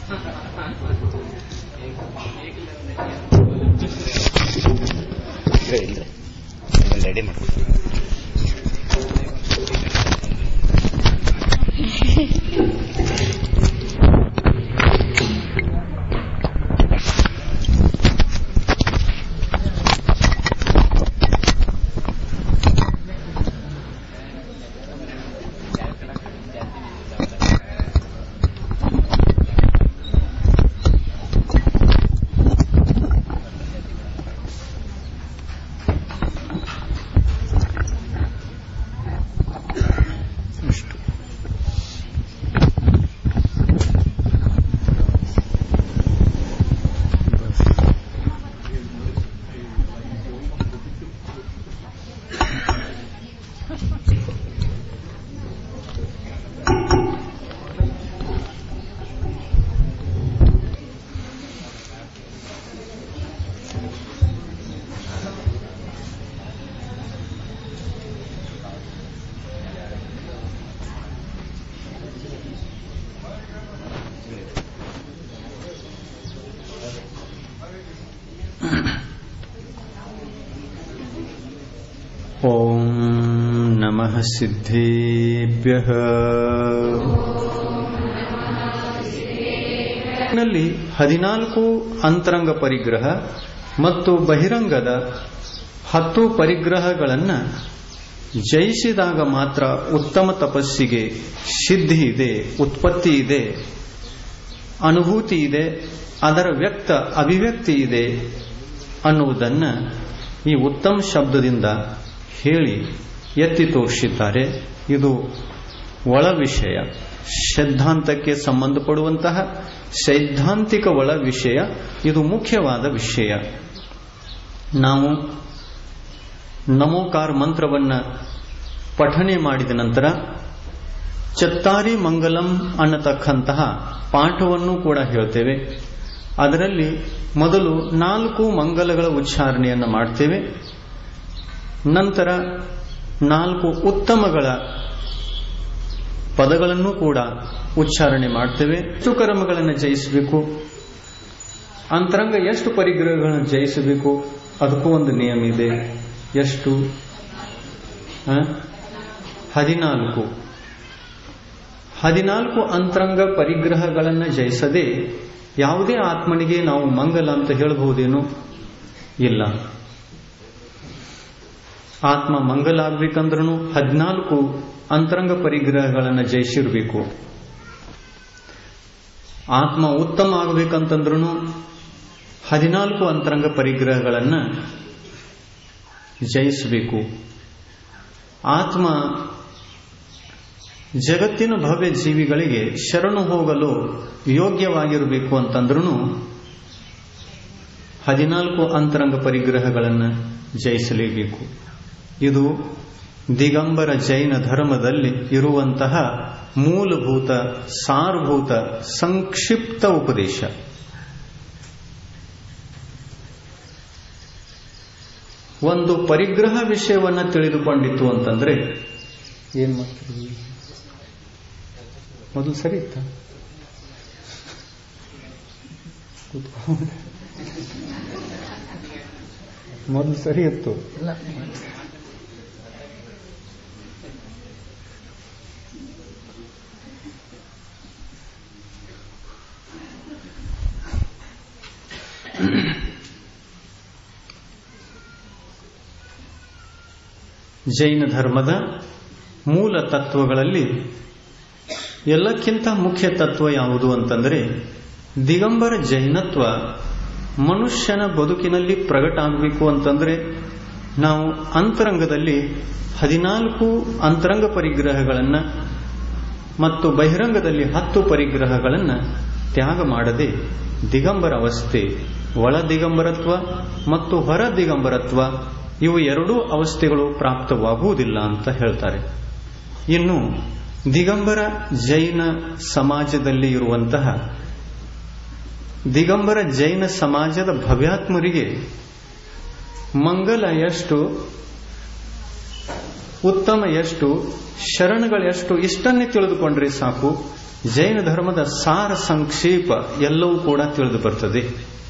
Ready ಮಾಡಿ ಇಷ್ಟು ॐ नमः ಸಿದ್ಧೇಭ್ಯಃ ನಲ್ಲಿ ಹದಿನಾಲ್ಕು ಅಂತರಂಗ ಪರಿಗ್ರಹ ಮತ್ತು ಬಹಿರಂಗದ ಹತ್ತು ಪರಿಗ್ರಹಗಳನ್ನು ಜಯಿಸಿದಾಗ ಮಾತ್ರ ಉತ್ತಮ ತಪಸ್ಸಿಗೆ ಸಿದ್ಧಿ ಇದೆ ಉತ್ಪತ್ತಿ ಇದೆ ಅನುಭೂತಿ ಇದೆ ಅದರ ವ್ಯಕ್ತ ಅಭಿವ್ಯಕ್ತಿ ಇದೆ ಅನ್ನುವುದನ್ನ ಈ ಉತ್ತಮ ಶಬ್ದದಿಂದ ಹೇಳಿ ಎತ್ತಿ ತೋರಿಸಿದ್ದಾರೆ ಇದು ಒಳ ವಿಷಯ ಸಿದ್ಧಾಂತಕ್ಕೆ ಸಂಬಂಧಪಡುವಂತಹ ಸೈದ್ಧಾಂತಿಕ ಒಳ ವಿಷಯ ಇದು ಮುಖ್ಯವಾದ ವಿಷಯ ನಾವು ನಮೋಕಾರ ಮಂತ್ರವನ್ನ ಪಠನೆ ಮಾಡಿದ ನಂತರ ಚತ್ತಾರಿ ಮಂಗಲಂ ಅನ್ನತಕ್ಕಂತಹ ಪಾಠವನ್ನು ಕೂಡ ಹೇಳ್ತೇವೆ ಅದರಲ್ಲಿ ಮೊದಲು ನಾಲ್ಕು ಮಂಗಲಗಳ ಉಚ್ಚಾರಣೆಯನ್ನು ಮಾಡ್ತೇವೆ ನಂತರ ನಾಲ್ಕು ಉತ್ತಮಗಳ ಪದಗಳನ್ನು ಕೂಡ ಉಚ್ಚಾರಣೆ ಮಾಡ್ತೇವೆ ಎಷ್ಟು ಕರ್ಮಗಳನ್ನು ಜಯಿಸಬೇಕು ಅಂತರಂಗ ಎಷ್ಟು ಪರಿಗ್ರಹಗಳನ್ನು ಜಯಿಸಬೇಕು ಅದಕ್ಕೂ ಒಂದು ನಿಯಮ ಇದೆ ಎಷ್ಟು ಆ? ಹದಿನಾಲ್ಕು ಹದಿನಾಲ್ಕು ಅಂತರಂಗ ಪರಿಗ್ರಹಗಳನ್ನು ಜಯಿಸದೆ ಯಾವುದೇ ಆತ್ಮನಿಗೆ ನಾವು ಮಂಗಲ ಅಂತ ಹೇಳಬಹುದೇನು ಇಲ್ಲ ಆತ್ಮ ಮಂಗಲ ಆಗ್ಬೇಕಂದ್ರೂ ಹದಿನಾಲ್ಕು ಅಂತರಂಗ ಪರಿಗ್ರಹಗಳನ್ನು ಜಯಿಸಿರ್ಬೇಕು ಆತ್ಮ ಉತ್ತಮ ಆಗ್ಬೇಕಂತಂದ್ರೂ ಹದಿನಾಲ್ಕು ಅಂತರಂಗ ಪರಿಗ್ರಹಗಳನ್ನು ಜಯಿಸಬೇಕು ಆತ್ಮ ಜಗತ್ತಿನ ಭವ್ಯ ಜೀವಿಗಳಿಗೆ ಶರಣು ಹೋಗಲು ಯೋಗ್ಯವಾಗಿರಬೇಕು ಅಂತಂದ್ರೂ ಹದಿನಾಲ್ಕು ಅಂತರಂಗ ಪರಿಗ್ರಹಗಳನ್ನು ಜಯಿಸಲೇಬೇಕು ಇದು ದಿಗಂಬರ ಜೈನ ಧರ್ಮದಲ್ಲಿ ಇರುವಂತಹ ಮೂಲಭೂತ ಸಾರಭೂತ ಸಂಕ್ಷಿಪ್ತ ಉಪದೇಶ ಒಂದು ಪರಿಗ್ರಹ ವಿಷಯವನ್ನ ತಿಳಿದುಕೊಂಡಿತ್ತು ಅಂತಂದ್ರೆ ಏನ್ ಮಾಡ್ತೀವಿ ಮೊದಲು ಸರಿ ಇತ್ತ ಮೊದಲು ಸರಿ ಇತ್ತು ಜೈನ ಧರ್ಮದ ಮೂಲ ತತ್ವಗಳಲ್ಲಿ ಎಲ್ಲಕ್ಕಿಂತ ಮುಖ್ಯ ತತ್ವ ಯಾವುದು ಅಂತಂದ್ರೆ ದಿಗಂಬರ ಜೈನತ್ವ ಮನುಷ್ಯನ ಬದುಕಿನಲ್ಲಿ ಪ್ರಗಟ ಆಗಬೇಕು ಅಂತಂದ್ರೆ ನಾವು ಅಂತರಂಗದಲ್ಲಿ ಹದಿನಾಲ್ಕು ಅಂತರಂಗ ಪರಿಗ್ರಹಗಳನ್ನು ಮತ್ತು ಬಹಿರಂಗದಲ್ಲಿ ಹತ್ತು ಪರಿಗ್ರಹಗಳನ್ನು ತ್ಯಾಗ ಮಾಡದೆ ದಿಗಂಬರ ಅವಸ್ಥೆ ಒಳ ದಿಗಂಬರತ್ವ ಮತ್ತು ಹೊರ ದಿಗಂಬರತ್ವ ಇವು ಎರಡೂ ಅವಸ್ಥೆಗಳು ಪ್ರಾಪ್ತವಾಗುವುದಿಲ್ಲ ಅಂತ ಹೇಳ್ತಾರೆ ಇನ್ನು ದಿಗಂಬರ ಜೈನ ಸಮಾಜದಲ್ಲಿ ಇರುವಂತಹ ದಿಗಂಬರ ಜೈನ ಸಮಾಜದ ಭವ್ಯಾತ್ಮರಿಗೆ ಮಂಗಲ ಎಷ್ಟು ಉತ್ತಮ ಎಷ್ಟು ಶರಣಗಳೆಷ್ಟು ಇಷ್ಟನ್ನೇ ತಿಳಿದುಕೊಂಡ್ರೆ ಸಾಕು ಜೈನ ಧರ್ಮದ ಸಾರ ಸಂಕ್ಷೇಪ ಎಲ್ಲವೂ ಕೂಡ ತಿಳಿದು ಬರ್ತದೆ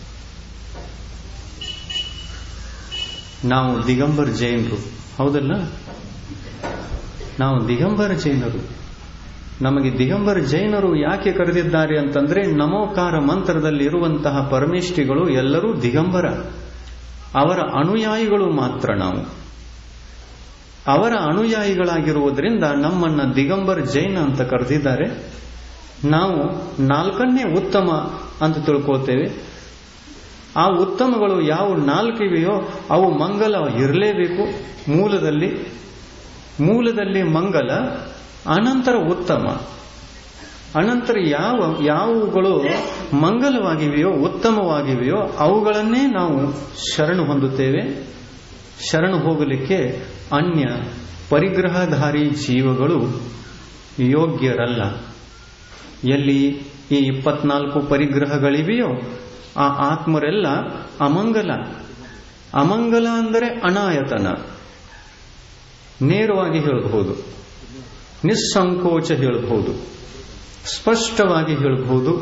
ನಾವು ದಿಗಂಬರ್ ಜೈನರು ಹೌದಲ್ಲ ನಾವು ದಿಗಂಬರ ಜೈನರು ನಮಗೆ ದಿಗಂಬರ ಜೈನರು ಯಾಕೆ ಕರೆದಿದ್ದಾರೆ ಅಂತಂದ್ರೆ ನಮೋಕಾರ ಮಂತ್ರದಲ್ಲಿ ಇರುವಂತಹ ಪರಮೇಷ್ಠಿಗಳು ಎಲ್ಲರೂ ದಿಗಂಬರ ಅವರ ಅನುಯಾಯಿಗಳು ಮಾತ್ರ ನಾವು ಅವರ ಅನುಯಾಯಿಗಳಾಗಿರುವುದರಿಂದ ನಮ್ಮನ್ನ ದಿಗಂಬರ್ ಜೈನ ಅಂತ ಕರೆದಿದ್ದಾರೆ ನಾವು ನಾಲ್ಕನ್ನೇ ಉತ್ತಮ ಅಂತ ತಿಳ್ಕೋತೇವೆ ಆ ಉತ್ತಮಗಳು ಯಾವ ನಾಲ್ಕಿವೆಯೋ ಅವು ಮಂಗಲ ಇರಲೇಬೇಕು ಮೂಲದಲ್ಲಿ ಮೂಲದಲ್ಲಿ ಮಂಗಲ ಅನಂತರ ಉತ್ತಮ ಅನಂತರ ಯಾವ ಯಾವುಗಳು ಮಂಗಲವಾಗಿವೆಯೋ ಉತ್ತಮವಾಗಿವೆಯೋ ಅವುಗಳನ್ನೇ ನಾವು ಶರಣು ಹೊಂದುತ್ತೇವೆ ಶರಣು ಹೋಗಲಿಕ್ಕೆ ಅನ್ಯ ಪರಿಗ್ರಹಧಾರಿ ಜೀವಗಳು ಯೋಗ್ಯರಲ್ಲ ಎಲ್ಲಿ ಈ ಇಪ್ಪತ್ನಾಲ್ಕು ಪರಿಗ್ರಹಗಳಿವೆಯೋ ಆ ಆತ್ಮರೆಲ್ಲ ಅಮಂಗಲ ಅಮಂಗಲ ಅಂದರೆ ಅನಾಯತನ ನೇರವಾಗಿ ಹೇಳಬಹುದು ನಿಸ್ಸಂಕೋಚ ಹೇಳಬಹುದು ಸ್ಪಷ್ಟವಾಗಿ ಹೇಳಬಹುದು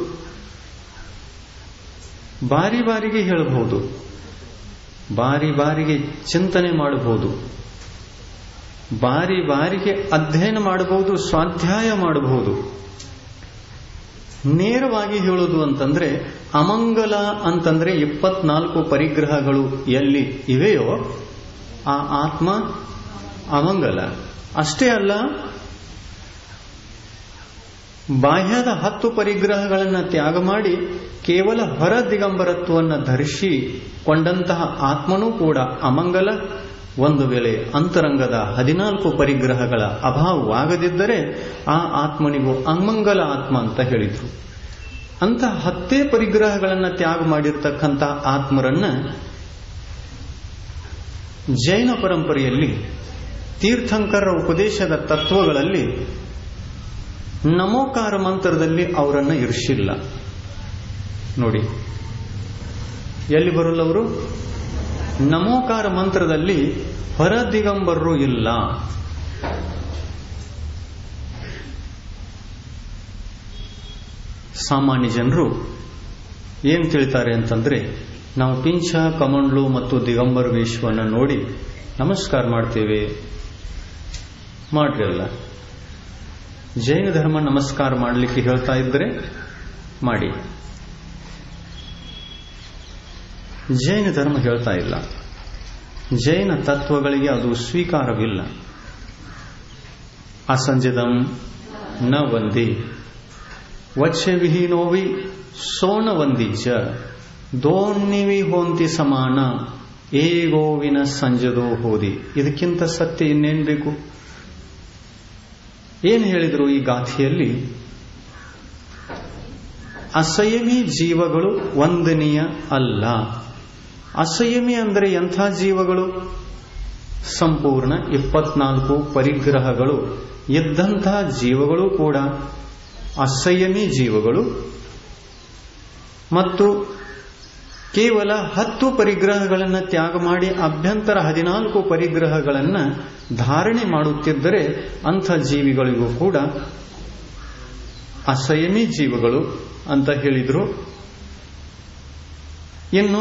ಬಾರಿ ಬಾರಿಗೆ ಹೇಳಬಹುದು ಬಾರಿ ಬಾರಿಗೆ ಚಿಂತನೆ ಮಾಡಬಹುದು ಬಾರಿ ಬಾರಿಗೆ ಅಧ್ಯಯನ ಮಾಡಬಹುದು ಸ್ವಾಧ್ಯಾಯ ಮಾಡಬಹುದು ನೇರವಾಗಿ ಹೇಳುವುದು ಅಂತಂದ್ರೆ ಅಮಂಗಲ ಅಂತಂದ್ರೆ ಇಪ್ಪತ್ನಾಲ್ಕು ಪರಿಗ್ರಹಗಳು ಎಲ್ಲಿ ಇವೆಯೋ ಆ ಆತ್ಮ ಅಮಂಗಲ ಅಷ್ಟೇ ಅಲ್ಲ ಬಾಹ್ಯದ ಹತ್ತು ಪರಿಗ್ರಹಗಳನ್ನು ತ್ಯಾಗ ಮಾಡಿ ಕೇವಲ ಹೊರ ದಿಗಂಬರತ್ವವನ್ನು ಧರಿಸಿಕೊಂಡಂತಹ ಆತ್ಮನೂ ಕೂಡ ಅಮಂಗಲ ಒಂದು ವೇಳೆ ಅಂತರಂಗದ ಹದಿನಾಲ್ಕು ಪರಿಗ್ರಹಗಳ ಅಭಾವವಾಗದಿದ್ದರೆ ಆ ಆತ್ಮನಿಗೂ ಅಮಂಗಲ ಆತ್ಮ ಅಂತ ಹೇಳಿದ್ರು ಅಂತ ಹತ್ತೇ ಪರಿಗ್ರಹಗಳನ್ನು ತ್ಯಾಗ ಮಾಡಿರ್ತಕ್ಕಂಥ ಆತ್ಮರನ್ನ ಜೈನ ಪರಂಪರೆಯಲ್ಲಿ ತೀರ್ಥಂಕರ ಉಪದೇಶದ ತತ್ವಗಳಲ್ಲಿ ನಮೋಕಾರ ಮಂತ್ರದಲ್ಲಿ ಅವರನ್ನ ಇರಿಸಿಲ್ಲ ನೋಡಿ ಎಲ್ಲಿ ಬರಲ್ಲ ಅವರು ನಮೋಕಾರ ಮಂತ್ರದಲ್ಲಿ ಹೊರ ದಿಗಂಬರರು ಇಲ್ಲ ಸಾಮಾನ್ಯ ಜನರು ಏನ್ ತಿಳಿತಾರೆ ಅಂತಂದ್ರೆ ನಾವು ಪಿಂಚ ಕಮಂಡ್ಲು ಮತ್ತು ದಿಗಂಬರ ವೇಷವನ್ನು ನೋಡಿ ನಮಸ್ಕಾರ ಮಾಡ್ತೇವೆ ಮಾಡ್ರಲ್ಲ ಜೈನ ಧರ್ಮ ನಮಸ್ಕಾರ ಮಾಡಲಿಕ್ಕೆ ಹೇಳ್ತಾ ಇದ್ರೆ ಮಾಡಿ ಜೈನ ಧರ್ಮ ಹೇಳ್ತಾ ಇಲ್ಲ ಜೈನ ತತ್ವಗಳಿಗೆ ಅದು ಸ್ವೀಕಾರವಿಲ್ಲ ಅಸಂಜಿದಂ ನ ವಂದಿ ವಚ್ಛೆ ವಿಹೀನೋವಿ ಸೋನ ವಂದಿ ಚ ದೋಣಿವಿ ಹೋಂತಿ ಸಮಾನ ಏಗೋವಿನ ಸಂಜದೋ ಹೋದಿ ಇದಕ್ಕಿಂತ ಸತ್ಯ ಇನ್ನೇನ್ ಬೇಕು ಏನು ಹೇಳಿದರು ಈ ಗಾಥೆಯಲ್ಲಿ ಅಸಂಯಮಿ ಜೀವಗಳು ವಂದನೀಯ ಅಲ್ಲ ಅಸಂಯಮಿ ಅಂದರೆ ಎಂಥ ಜೀವಗಳು ಸಂಪೂರ್ಣ ಇಪ್ಪತ್ನಾಲ್ಕು ಪರಿಗ್ರಹಗಳು ಇದ್ದಂತಹ ಜೀವಗಳು ಕೂಡ ಅಸಂಯಮಿ ಜೀವಗಳು ಮತ್ತು ಕೇವಲ ಹತ್ತು ಪರಿಗ್ರಹಗಳನ್ನು ತ್ಯಾಗ ಮಾಡಿ ಅಭ್ಯಂತರ ಹದಿನಾಲ್ಕು ಪರಿಗ್ರಹಗಳನ್ನು ಧಾರಣೆ ಮಾಡುತ್ತಿದ್ದರೆ ಅಂಥ ಜೀವಿಗಳಿಗೂ ಕೂಡ ಅಸಂಯಮಿ ಜೀವಗಳು ಅಂತ ಹೇಳಿದ್ರು ಇನ್ನು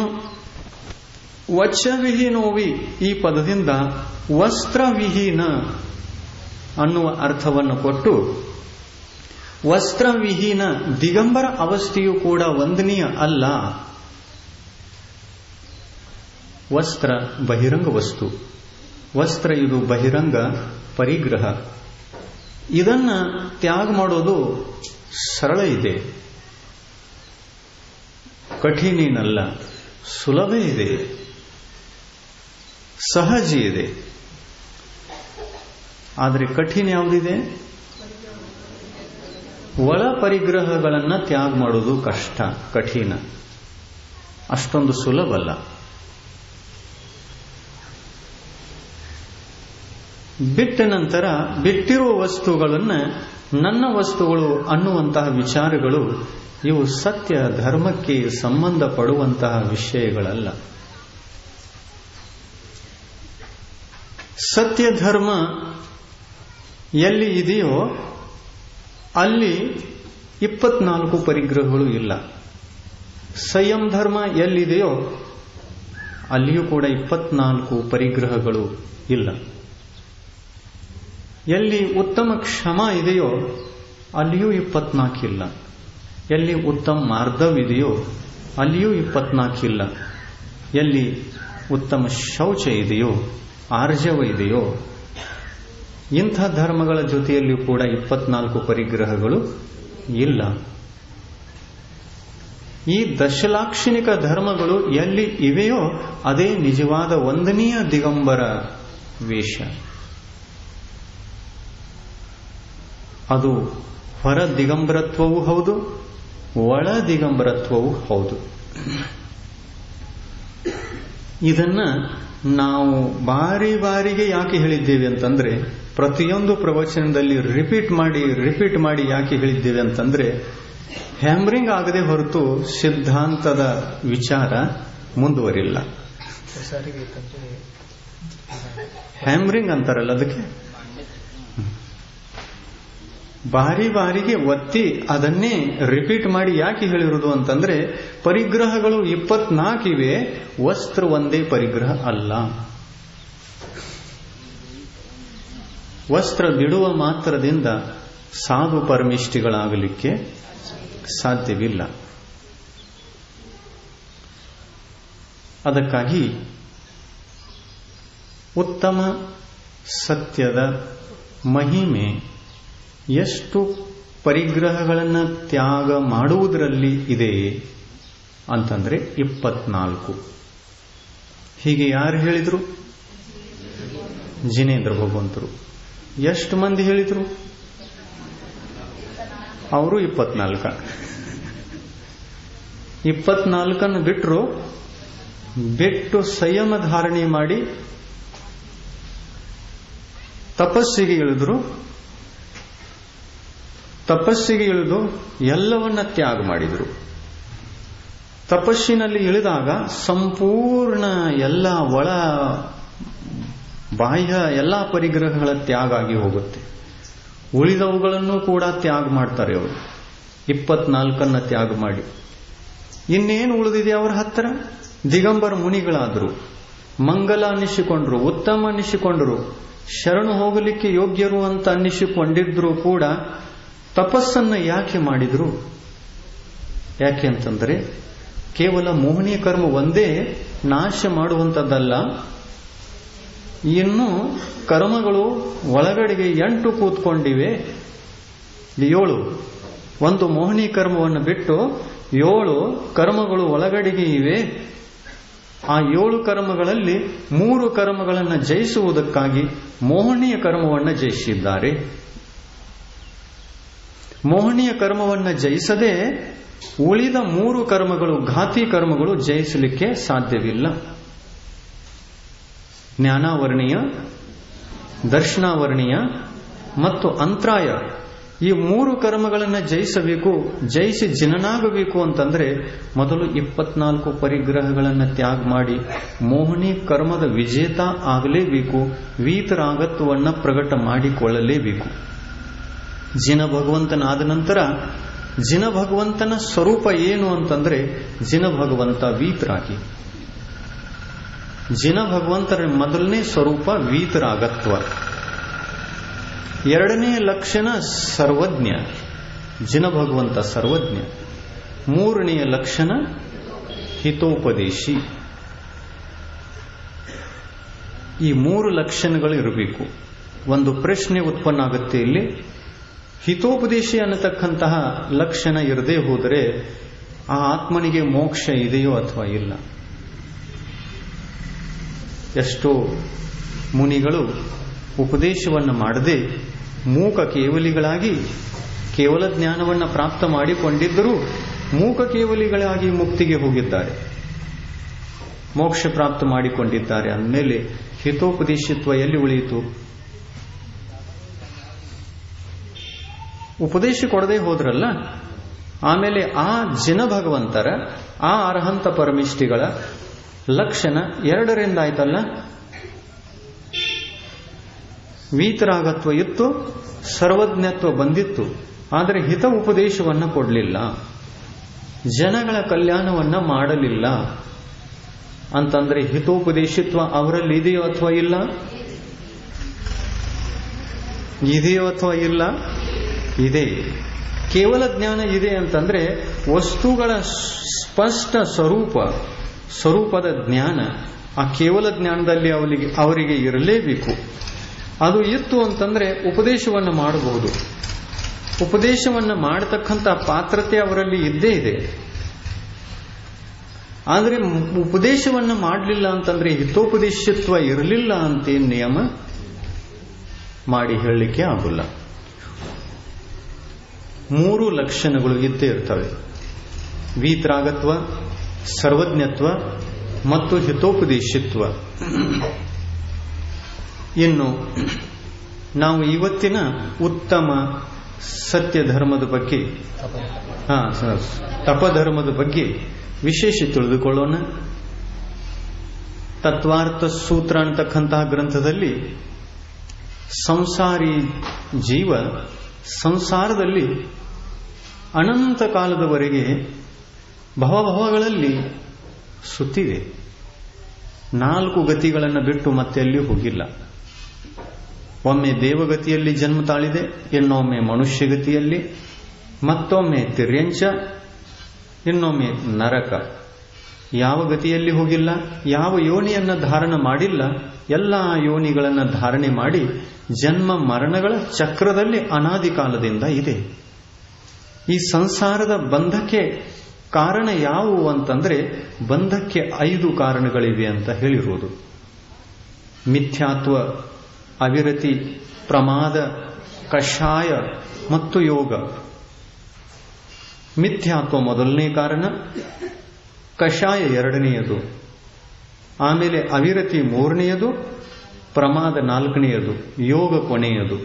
ವಚವಿಹೀನೋವಿ ಈ ಪದದಿಂದ ವಸ್ತ್ರವಿಹೀನ ಅನ್ನುವ ಅರ್ಥವನ್ನು ಕೊಟ್ಟು ವಸ್ತ್ರವಿಹೀನ ದಿಗಂಬರ ಅವಸ್ಥೆಯು ಕೂಡ ವಂದನೀಯ ಅಲ್ಲ ವಸ್ತ್ರ ಬಹಿರಂಗ ವಸ್ತು ವಸ್ತ್ರ ಇದು ಬಹಿರಂಗ ಪರಿಗ್ರಹ ಇದನ್ನ ತ್ಯಾಗ ಮಾಡೋದು ಸರಳ ಇದೆ ಕಠಿಣೇನಲ್ಲ ಸುಲಭ ಇದೆ ಸಹಜ ಇದೆ ಆದರೆ ಕಠಿಣ ಯಾವುದಿದೆ ಒಳ ಪರಿಗ್ರಹಗಳನ್ನ ತ್ಯಾಗ ಮಾಡೋದು ಕಷ್ಟ ಕಠಿಣ ಅಷ್ಟೊಂದು ಸುಲಭ ಅಲ್ಲ ಬಿಟ್ಟ ನಂತರ ಬಿಟ್ಟಿರುವ ವಸ್ತುಗಳನ್ನ ನನ್ನ ವಸ್ತುಗಳು ಅನ್ನುವಂತಹ ವಿಚಾರಗಳು ಇವು ಸತ್ಯ ಧರ್ಮಕ್ಕೆ ಸಂಬಂಧಪಡುವಂತಹ ವಿಷಯಗಳಲ್ಲ ಸತ್ಯ ಧರ್ಮ ಎಲ್ಲಿ ಇದೆಯೋ ಅಲ್ಲಿ ಇಪ್ಪತ್ನಾಲ್ಕು ಪರಿಗ್ರಹಗಳು ಇಲ್ಲ ಸಂಯಂ ಧರ್ಮ ಎಲ್ಲಿದೆಯೋ ಅಲ್ಲಿಯೂ ಕೂಡ ಇಪ್ಪತ್ನಾಲ್ಕು ಪರಿಗ್ರಹಗಳು ಇಲ್ಲ ಎಲ್ಲಿ ಉತ್ತಮ ಕ್ಷಮ ಇದೆಯೋ ಅಲ್ಲಿಯೂ ಇಪ್ಪತ್ನಾಲ್ಕಿಲ್ಲ ಎಲ್ಲಿ ಉತ್ತಮ ಮಾರ್ಧವಿದೆಯೋ ಅಲ್ಲಿಯೂ ಇಪ್ಪತ್ನಾಲ್ಕಿಲ್ಲ ಎಲ್ಲಿ ಉತ್ತಮ ಶೌಚ ಇದೆಯೋ ಆರ್ಜವ ಇದೆಯೋ ಇಂಥ ಧರ್ಮಗಳ ಜೊತೆಯಲ್ಲಿಯೂ ಕೂಡ ಇಪ್ಪತ್ನಾಲ್ಕು ಪರಿಗ್ರಹಗಳು ಇಲ್ಲ ಈ ದಶಲಾಕ್ಷಣಿಕ ಧರ್ಮಗಳು ಎಲ್ಲಿ ಇವೆಯೋ ಅದೇ ನಿಜವಾದ ಒಂದನೆಯ ದಿಗಂಬರ ವೇಷ ಅದು ಹೊರ ದಿಗಂಬರತ್ವವೂ ಹೌದು ಒಳ ದಿಗಂಬರತ್ವವೂ ಹೌದು ಇದನ್ನ ನಾವು ಬಾರಿ ಬಾರಿಗೆ ಯಾಕೆ ಹೇಳಿದ್ದೇವೆ ಅಂತಂದ್ರೆ ಪ್ರತಿಯೊಂದು ಪ್ರವಚನದಲ್ಲಿ ರಿಪೀಟ್ ಮಾಡಿ ರಿಪೀಟ್ ಮಾಡಿ ಯಾಕೆ ಹೇಳಿದ್ದೇವೆ ಅಂತಂದ್ರೆ ಹ್ಯಾಮ್ರಿಂಗ್ ಆಗದೆ ಹೊರತು ಸಿದ್ಧಾಂತದ ವಿಚಾರ ಮುಂದುವರಿಲ್ಲ ಹ್ಯಾಮ್ರಿಂಗ್ ಅಂತಾರಲ್ಲ ಅದಕ್ಕೆ ಬಾರಿ ಬಾರಿಗೆ ಒತ್ತಿ ಅದನ್ನೇ ರಿಪೀಟ್ ಮಾಡಿ ಯಾಕೆ ಹೇಳಿರುವುದು ಅಂತಂದ್ರೆ ಪರಿಗ್ರಹಗಳು ಇಪ್ಪತ್ನಾಲ್ಕಿವೆ ವಸ್ತ್ರ ಒಂದೇ ಪರಿಗ್ರಹ ಅಲ್ಲ ವಸ್ತ್ರ ಬಿಡುವ ಮಾತ್ರದಿಂದ ಸಾಧು ಪರಮಿಷ್ಠಿಗಳಾಗಲಿಕ್ಕೆ ಸಾಧ್ಯವಿಲ್ಲ ಅದಕ್ಕಾಗಿ ಉತ್ತಮ ಸತ್ಯದ ಮಹಿಮೆ ಎಷ್ಟು ಪರಿಗ್ರಹಗಳನ್ನು ತ್ಯಾಗ ಮಾಡುವುದರಲ್ಲಿ ಇದೆ ಅಂತಂದ್ರೆ ಇಪ್ಪತ್ನಾಲ್ಕು ಹೀಗೆ ಯಾರು ಹೇಳಿದ್ರು ಜಿನೇಂದ್ರ ಭಗವಂತರು ಎಷ್ಟು ಮಂದಿ ಹೇಳಿದ್ರು ಅವರು ಇಪ್ಪತ್ನಾಲ್ಕ ಇಪ್ಪತ್ನಾಲ್ಕನ್ನು ಬಿಟ್ಟರು ಬಿಟ್ಟು ಸಂಯಮ ಧಾರಣೆ ಮಾಡಿ ತಪಸ್ಸಿಗೆ ಇಳಿದ್ರು ತಪಸ್ಸಿಗೆ ಇಳಿದು ಎಲ್ಲವನ್ನ ತ್ಯಾಗ ಮಾಡಿದರು ತಪಸ್ಸಿನಲ್ಲಿ ಇಳಿದಾಗ ಸಂಪೂರ್ಣ ಎಲ್ಲ ಒಳ ಬಾಹ್ಯ ಎಲ್ಲ ಪರಿಗ್ರಹಗಳ ತ್ಯಾಗ ಆಗಿ ಹೋಗುತ್ತೆ ಉಳಿದವುಗಳನ್ನು ಕೂಡ ತ್ಯಾಗ ಮಾಡ್ತಾರೆ ಅವರು ಇಪ್ಪತ್ನಾಲ್ಕನ್ನ ತ್ಯಾಗ ಮಾಡಿ ಇನ್ನೇನು ಉಳಿದಿದೆ ಅವರ ಹತ್ತಿರ ದಿಗಂಬರ ಮುನಿಗಳಾದರು ಮಂಗಲ ಅನ್ನಿಸಿಕೊಂಡ್ರು ಉತ್ತಮ ಅನ್ನಿಸಿಕೊಂಡರು ಶರಣು ಹೋಗಲಿಕ್ಕೆ ಯೋಗ್ಯರು ಅಂತ ಅನ್ನಿಸಿಕೊಂಡಿದ್ರು ಕೂಡ ತಪಸ್ಸನ್ನ ಯಾಕೆ ಮಾಡಿದ್ರು ಯಾಕೆ ಅಂತಂದ್ರೆ ಕೇವಲ ಮೋಹನಿ ಕರ್ಮ ಒಂದೇ ನಾಶ ಮಾಡುವಂಥದ್ದಲ್ಲ ಇನ್ನು ಕರ್ಮಗಳು ಒಳಗಡೆಗೆ ಎಂಟು ಕೂತ್ಕೊಂಡಿವೆ ಏಳು ಒಂದು ಮೋಹನಿ ಕರ್ಮವನ್ನು ಬಿಟ್ಟು ಏಳು ಕರ್ಮಗಳು ಒಳಗಡೆಗೆ ಇವೆ ಆ ಏಳು ಕರ್ಮಗಳಲ್ಲಿ ಮೂರು ಕರ್ಮಗಳನ್ನು ಜಯಿಸುವುದಕ್ಕಾಗಿ ಮೋಹನೀಯ ಕರ್ಮವನ್ನು ಜಯಿಸಿದ್ದಾರೆ ಮೋಹನೀಯ ಕರ್ಮವನ್ನು ಜಯಿಸದೆ ಉಳಿದ ಮೂರು ಕರ್ಮಗಳು ಘಾತಿ ಕರ್ಮಗಳು ಜಯಿಸಲಿಕ್ಕೆ ಸಾಧ್ಯವಿಲ್ಲ ಜ್ಞಾನಾವರ್ಣೀಯ ದರ್ಶನಾವರ್ಣೀಯ ಮತ್ತು ಅಂತ್ರಾಯ ಈ ಮೂರು ಕರ್ಮಗಳನ್ನು ಜಯಿಸಬೇಕು ಜಯಿಸಿ ಜನನಾಗಬೇಕು ಅಂತಂದ್ರೆ ಮೊದಲು ಇಪ್ಪತ್ನಾಲ್ಕು ಪರಿಗ್ರಹಗಳನ್ನು ತ್ಯಾಗ ಮಾಡಿ ಮೋಹನಿ ಕರ್ಮದ ವಿಜೇತ ಆಗಲೇಬೇಕು ವೀತರಾಗತ್ವವನ್ನು ಪ್ರಕಟ ಮಾಡಿಕೊಳ್ಳಲೇಬೇಕು ಜಿನ ಭಗವಂತನಾದ ನಂತರ ಜಿನ ಭಗವಂತನ ಸ್ವರೂಪ ಏನು ಅಂತಂದ್ರೆ ಜಿನ ಭಗವಂತ ವೀತರಾಗಿ ಜಿನ ಭಗವಂತರ ಮೊದಲನೇ ಸ್ವರೂಪ ವೀತರಾಗತ್ವ ಎರಡನೇ ಲಕ್ಷಣ ಸರ್ವಜ್ಞ ಜಿನ ಭಗವಂತ ಸರ್ವಜ್ಞ ಮೂರನೆಯ ಲಕ್ಷಣ ಹಿತೋಪದೇಶಿ ಈ ಮೂರು ಲಕ್ಷಣಗಳು ಇರಬೇಕು ಒಂದು ಪ್ರಶ್ನೆ ಉತ್ಪನ್ನ ಆಗುತ್ತೆ ಇಲ್ಲಿ ಹಿತೋಪದೇಶಿ ಅನ್ನತಕ್ಕಂತಹ ಲಕ್ಷಣ ಇರದೇ ಹೋದರೆ ಆ ಆತ್ಮನಿಗೆ ಮೋಕ್ಷ ಇದೆಯೋ ಅಥವಾ ಇಲ್ಲ ಎಷ್ಟೋ ಮುನಿಗಳು ಉಪದೇಶವನ್ನು ಮಾಡದೆ ಮೂಕ ಕೇವಲಿಗಳಾಗಿ ಕೇವಲ ಜ್ಞಾನವನ್ನು ಪ್ರಾಪ್ತ ಮಾಡಿಕೊಂಡಿದ್ದರೂ ಮೂಕ ಕೇವಲಿಗಳಾಗಿ ಮುಕ್ತಿಗೆ ಹೋಗಿದ್ದಾರೆ ಮೋಕ್ಷ ಪ್ರಾಪ್ತ ಮಾಡಿಕೊಂಡಿದ್ದಾರೆ ಅಂದಮೇಲೆ ಹಿತೋಪದೇಶಿತ್ವ ಎಲ್ಲಿ ಉಳಿಯಿತು ಉಪದೇಶ ಕೊಡದೆ ಹೋದ್ರಲ್ಲ ಆಮೇಲೆ ಆ ಜಿನ ಭಗವಂತರ ಆ ಅರ್ಹಂತ ಪರಮಿಷ್ಠಿಗಳ ಲಕ್ಷಣ ಎರಡರಿಂದ ಆಯ್ತಲ್ಲ ವೀತರಾಗತ್ವ ಇತ್ತು ಸರ್ವಜ್ಞತ್ವ ಬಂದಿತ್ತು ಆದರೆ ಹಿತ ಉಪದೇಶವನ್ನ ಕೊಡಲಿಲ್ಲ ಜನಗಳ ಕಲ್ಯಾಣವನ್ನ ಮಾಡಲಿಲ್ಲ ಅಂತಂದ್ರೆ ಹಿತೋಪದೇಶಿತ್ವ ಅವರಲ್ಲಿ ಇದೆಯೋ ಅಥವಾ ಇಲ್ಲ ಇದೆಯೋ ಅಥವಾ ಇಲ್ಲ ಇದೆ ಕೇವಲ ಜ್ಞಾನ ಇದೆ ಅಂತಂದ್ರೆ ವಸ್ತುಗಳ ಸ್ಪಷ್ಟ ಸ್ವರೂಪ ಸ್ವರೂಪದ ಜ್ಞಾನ ಆ ಕೇವಲ ಜ್ಞಾನದಲ್ಲಿ ಅವರಿಗೆ ಅವರಿಗೆ ಇರಲೇಬೇಕು ಅದು ಇತ್ತು ಅಂತಂದ್ರೆ ಉಪದೇಶವನ್ನು ಮಾಡಬಹುದು ಉಪದೇಶವನ್ನು ಮಾಡತಕ್ಕಂಥ ಪಾತ್ರತೆ ಅವರಲ್ಲಿ ಇದ್ದೇ ಇದೆ ಆದರೆ ಉಪದೇಶವನ್ನು ಮಾಡಲಿಲ್ಲ ಅಂತಂದ್ರೆ ಹಿತೋಪದೇಶತ್ವ ಇರಲಿಲ್ಲ ಅಂತ ನಿಯಮ ಮಾಡಿ ಹೇಳಲಿಕ್ಕೆ ಆಗುಲ್ಲ ಮೂರು ಲಕ್ಷಣಗಳು ಇದ್ದೇ ಇರ್ತವೆ ವೀತರಾಗತ್ವ ಸರ್ವಜ್ಞತ್ವ ಮತ್ತು ಹಿತೋಪದೇಶಿತ್ವ ಇನ್ನು ನಾವು ಇವತ್ತಿನ ಉತ್ತಮ ಸತ್ಯ ಧರ್ಮದ ಬಗ್ಗೆ ಹಾ ತಪಧರ್ಮದ ಬಗ್ಗೆ ವಿಶೇಷ ತಿಳಿದುಕೊಳ್ಳೋಣ ತತ್ವಾರ್ಥ ಸೂತ್ರ ಅಂತಕ್ಕಂತಹ ಗ್ರಂಥದಲ್ಲಿ ಸಂಸಾರಿ ಜೀವ ಸಂಸಾರದಲ್ಲಿ ಅನಂತ ಕಾಲದವರೆಗೆ ಭವಭವಗಳಲ್ಲಿ ಸುತ್ತಿದೆ ನಾಲ್ಕು ಗತಿಗಳನ್ನು ಬಿಟ್ಟು ಮತ್ತೆ ಅಲ್ಲಿ ಹೋಗಿಲ್ಲ ಒಮ್ಮೆ ದೇವಗತಿಯಲ್ಲಿ ಜನ್ಮ ತಾಳಿದೆ ಇನ್ನೊಮ್ಮೆ ಮನುಷ್ಯಗತಿಯಲ್ಲಿ ಮತ್ತೊಮ್ಮೆ ತಿರ್ಯಂಚ ಇನ್ನೊಮ್ಮೆ ನರಕ ಯಾವ ಗತಿಯಲ್ಲಿ ಹೋಗಿಲ್ಲ ಯಾವ ಯೋನಿಯನ್ನ ಧಾರಣ ಮಾಡಿಲ್ಲ ಎಲ್ಲ ಯೋನಿಗಳನ್ನು ಧಾರಣೆ ಮಾಡಿ ಜನ್ಮ ಮರಣಗಳ ಚಕ್ರದಲ್ಲಿ ಅನಾದಿ ಕಾಲದಿಂದ ಇದೆ ಈ ಸಂಸಾರದ ಬಂಧಕ್ಕೆ ಕಾರಣ ಯಾವುವು ಅಂತಂದ್ರೆ ಬಂಧಕ್ಕೆ ಐದು ಕಾರಣಗಳಿವೆ ಅಂತ ಹೇಳಿರುವುದು ಮಿಥ್ಯಾತ್ವ ಅವಿರತಿ ಪ್ರಮಾದ ಕಷಾಯ ಮತ್ತು ಯೋಗ ಮಿಥ್ಯಾತ್ವ ಮೊದಲನೇ ಕಾರಣ ಕಷಾಯ ಎರಡನೆಯದು ಆಮೇಲೆ ಅವಿರತಿ ಮೂರನೆಯದು ಪ್ರಮಾದ ನಾಲ್ಕನೆಯದು ಯೋಗ ಕೊನೆಯದು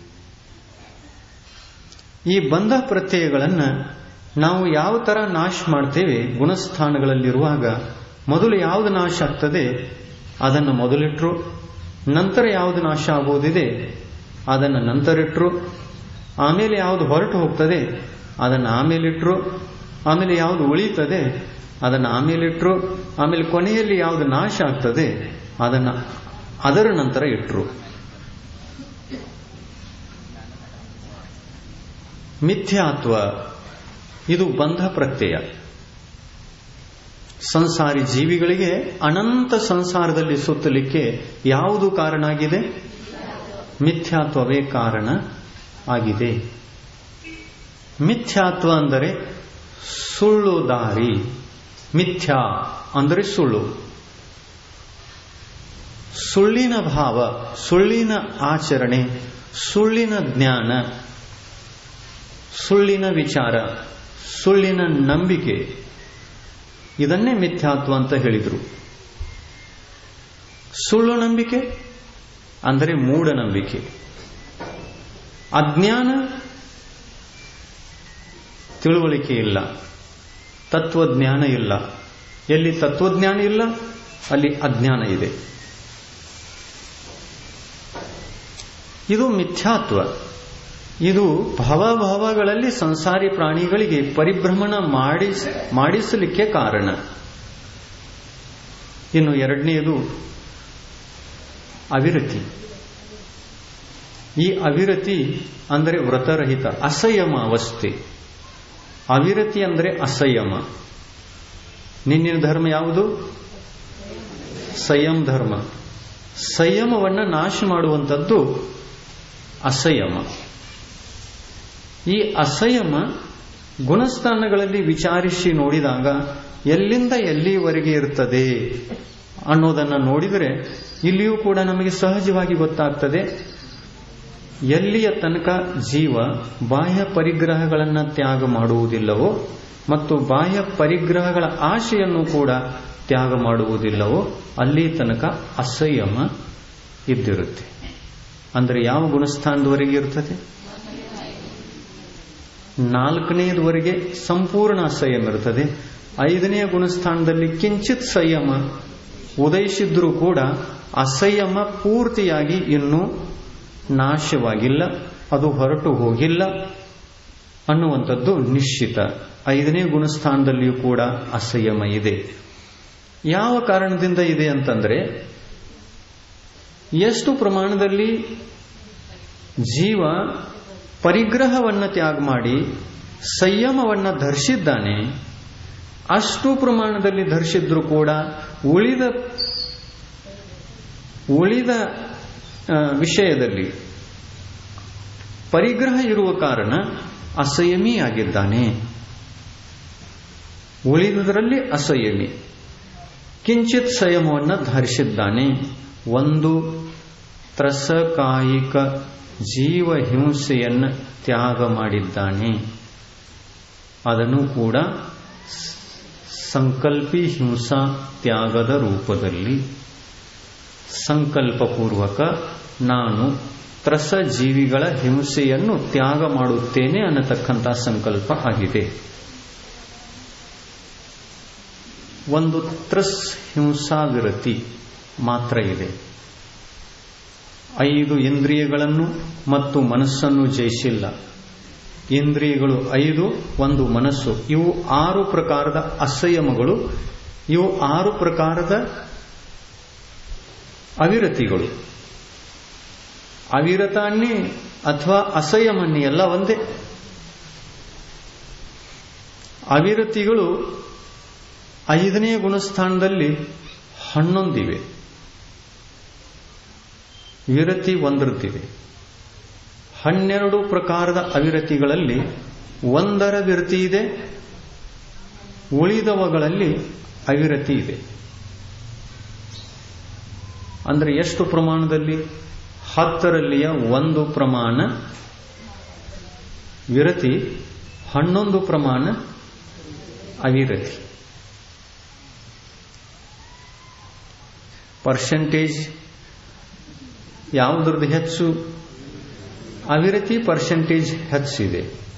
ಈ ಬಂಧ ಪ್ರತ್ಯಯಗಳನ್ನು ನಾವು ಯಾವ ತರ ನಾಶ ಮಾಡ್ತೇವೆ ಗುಣಸ್ಥಾನಗಳಲ್ಲಿರುವಾಗ ಮೊದಲು ಯಾವುದು ನಾಶ ಆಗ್ತದೆ ಅದನ್ನು ಮೊದಲಿಟ್ರು ನಂತರ ಯಾವುದು ನಾಶ ಆಗುವುದಿದೆ ಅದನ್ನು ನಂತರಿಟ್ರು ಆಮೇಲೆ ಯಾವುದು ಹೊರಟು ಹೋಗ್ತದೆ ಅದನ್ನು ಆಮೇಲಿಟ್ರು ಆಮೇಲೆ ಯಾವುದು ಉಳಿಯುತ್ತದೆ ಅದನ್ನು ಆಮೇಲಿಟ್ರು ಆಮೇಲೆ ಕೊನೆಯಲ್ಲಿ ಯಾವುದು ನಾಶ ಆಗ್ತದೆ ಅದನ್ನು ಅದರ ನಂತರ ಇಟ್ರು ಮಿಥ್ಯಾತ್ವ ಇದು ಬಂಧ ಪ್ರತ್ಯಯ ಸಂಸಾರಿ ಜೀವಿಗಳಿಗೆ ಅನಂತ ಸಂಸಾರದಲ್ಲಿ ಸುತ್ತಲಿಕ್ಕೆ ಯಾವುದು ಕಾರಣ ಆಗಿದೆ ಮಿಥ್ಯಾತ್ವವೇ ಕಾರಣ ಆಗಿದೆ ಮಿಥ್ಯಾತ್ವ ಅಂದರೆ ಸುಳ್ಳು ದಾರಿ ಮಿಥ್ಯಾ ಅಂದರೆ ಸುಳ್ಳು ಸುಳ್ಳಿನ ಭಾವ ಸುಳ್ಳಿನ ಆಚರಣೆ ಸುಳ್ಳಿನ ಜ್ಞಾನ ಸುಳ್ಳಿನ ವಿಚಾರ ಸುಳ್ಳಿನ ನಂಬಿಕೆ ಇದನ್ನೇ ಮಿಥ್ಯಾತ್ವ ಅಂತ ಹೇಳಿದರು ಸುಳ್ಳು ನಂಬಿಕೆ ಅಂದರೆ ಮೂಢನಂಬಿಕೆ ಅಜ್ಞಾನ ತಿಳುವಳಿಕೆ ಇಲ್ಲ ತತ್ವಜ್ಞಾನ ಇಲ್ಲ ಎಲ್ಲಿ ತತ್ವಜ್ಞಾನ ಇಲ್ಲ ಅಲ್ಲಿ ಅಜ್ಞಾನ ಇದೆ ಇದು ಮಿಥ್ಯಾತ್ವ ಇದು ಭವಭವಗಳಲ್ಲಿ ಸಂಸಾರಿ ಪ್ರಾಣಿಗಳಿಗೆ ಪರಿಭ್ರಮಣ ಮಾಡಿಸ್ ಮಾಡಿಸಲಿಕ್ಕೆ ಕಾರಣ ಇನ್ನು ಎರಡನೆಯದು ಅವಿರತಿ ಈ ಅವಿರತಿ ಅಂದರೆ ವ್ರತರಹಿತ ಅಸಂಯಮ ಅವಸ್ಥೆ ಅವಿರತಿ ಅಂದರೆ ಅಸಂಯಮ ನಿನ್ನಿನ ಧರ್ಮ ಯಾವುದು ಸಂಯಮ ಧರ್ಮ ಸಂಯಮವನ್ನ ನಾಶ ಮಾಡುವಂಥದ್ದು ಅಸಂಯಮ ಈ ಅಸಂಯಮ ಗುಣಸ್ಥಾನಗಳಲ್ಲಿ ವಿಚಾರಿಸಿ ನೋಡಿದಾಗ ಎಲ್ಲಿಂದ ಎಲ್ಲಿವರೆಗೆ ಇರ್ತದೆ ಅನ್ನೋದನ್ನ ನೋಡಿದರೆ ಇಲ್ಲಿಯೂ ಕೂಡ ನಮಗೆ ಸಹಜವಾಗಿ ಗೊತ್ತಾಗ್ತದೆ ಎಲ್ಲಿಯ ತನಕ ಜೀವ ಬಾಹ್ಯ ಪರಿಗ್ರಹಗಳನ್ನು ತ್ಯಾಗ ಮಾಡುವುದಿಲ್ಲವೋ ಮತ್ತು ಬಾಹ್ಯ ಪರಿಗ್ರಹಗಳ ಆಶೆಯನ್ನು ಕೂಡ ತ್ಯಾಗ ಮಾಡುವುದಿಲ್ಲವೋ ಅಲ್ಲಿ ತನಕ ಅಸಂಯಮ ಇದ್ದಿರುತ್ತೆ ಅಂದರೆ ಯಾವ ಗುಣಸ್ಥಾನದವರೆಗೆ ಇರ್ತದೆ ನಾಲ್ಕನೆಯದವರೆಗೆ ಸಂಪೂರ್ಣ ಸಂಯಮ ಇರ್ತದೆ ಐದನೆಯ ಗುಣಸ್ಥಾನದಲ್ಲಿ ಕಿಂಚಿತ್ ಸಂಯಮ ಉದಯಿಸಿದ್ರೂ ಕೂಡ ಅಸಂಯಮ ಪೂರ್ತಿಯಾಗಿ ಇನ್ನೂ ನಾಶವಾಗಿಲ್ಲ ಅದು ಹೊರಟು ಹೋಗಿಲ್ಲ ಅನ್ನುವಂಥದ್ದು ನಿಶ್ಚಿತ ಐದನೇ ಗುಣಸ್ಥಾನದಲ್ಲಿಯೂ ಕೂಡ ಅಸಂಯಮ ಇದೆ ಯಾವ ಕಾರಣದಿಂದ ಇದೆ ಅಂತಂದ್ರೆ ಎಷ್ಟು ಪ್ರಮಾಣದಲ್ಲಿ ಜೀವ ಪರಿಗ್ರಹವನ್ನು ತ್ಯಾಗ ಮಾಡಿ ಸಂಯಮವನ್ನು ಧರಿಸಿದ್ದಾನೆ ಅಷ್ಟು ಪ್ರಮಾಣದಲ್ಲಿ ಧರಿಸಿದ್ರು ಕೂಡ ಉಳಿದ ಉಳಿದ ವಿಷಯದಲ್ಲಿ ಪರಿಗ್ರಹ ಇರುವ ಕಾರಣ ಅಸಂಯಮಿಯಾಗಿದ್ದಾನೆ ಉಳಿದುದರಲ್ಲಿ ಅಸಂಯಮಿ ಕಿಂಚಿತ್ ಸಂಯಮವನ್ನು ಧರಿಸಿದ್ದಾನೆ ಒಂದು ತ್ರಸಕಾಯಿಕ ಜೀವ ಹಿಂಸೆಯನ್ನು ತ್ಯಾಗ ಮಾಡಿದ್ದಾನೆ ಅದನ್ನು ಕೂಡ ಸಂಕಲ್ಪಿ ಹಿಂಸಾ ತ್ಯಾಗದ ರೂಪದಲ್ಲಿ ಸಂಕಲ್ಪಪೂರ್ವಕ ನಾನು ತ್ರಸ ಜೀವಿಗಳ ಹಿಂಸೆಯನ್ನು ತ್ಯಾಗ ಮಾಡುತ್ತೇನೆ ಅನ್ನತಕ್ಕಂಥ ಸಂಕಲ್ಪ ಆಗಿದೆ ಒಂದು ತ್ರಸ್ ಹಿಂಸಾವಿರತಿ ಮಾತ್ರ ಇದೆ ಐದು ಇಂದ್ರಿಯಗಳನ್ನು ಮತ್ತು ಮನಸ್ಸನ್ನು ಜಯಿಸಿಲ್ಲ ಇಂದ್ರಿಯಗಳು ಐದು ಒಂದು ಮನಸ್ಸು ಇವು ಆರು ಪ್ರಕಾರದ ಅಸಂಯಮಗಳು ಇವು ಆರು ಪ್ರಕಾರದ ಅವಿರತಿಗಳು ಅವಿರತಾನ್ನೇ ಅಥವಾ ಅಸಂಯಮನ್ನೇ ಎಲ್ಲ ಒಂದೇ ಅವಿರತಿಗಳು ಐದನೇ ಗುಣಸ್ಥಾನದಲ್ಲಿ ಹನ್ನೊಂದಿವೆ ವಿರತಿ ಒಂದರದ್ದಿದೆ ಹನ್ನೆರಡು ಪ್ರಕಾರದ ಅವಿರತಿಗಳಲ್ಲಿ ಒಂದರ ವಿರತಿ ಇದೆ ಉಳಿದವುಗಳಲ್ಲಿ ಅವಿರತಿ ಇದೆ ಅಂದರೆ ಎಷ್ಟು ಪ್ರಮಾಣದಲ್ಲಿ ಹತ್ತರಲ್ಲಿಯ ಒಂದು ಪ್ರಮಾಣ ವಿರತಿ ಹನ್ನೊಂದು ಪ್ರಮಾಣ ಅವಿರತಿ ಪರ್ಸೆಂಟೇಜ್ ಯಾವುದ್ರದ್ದು ಹೆಚ್ಚು ಅವಿರತಿ ಪರ್ಸೆಂಟೇಜ್ ಹೆಚ್ಚಿದೆ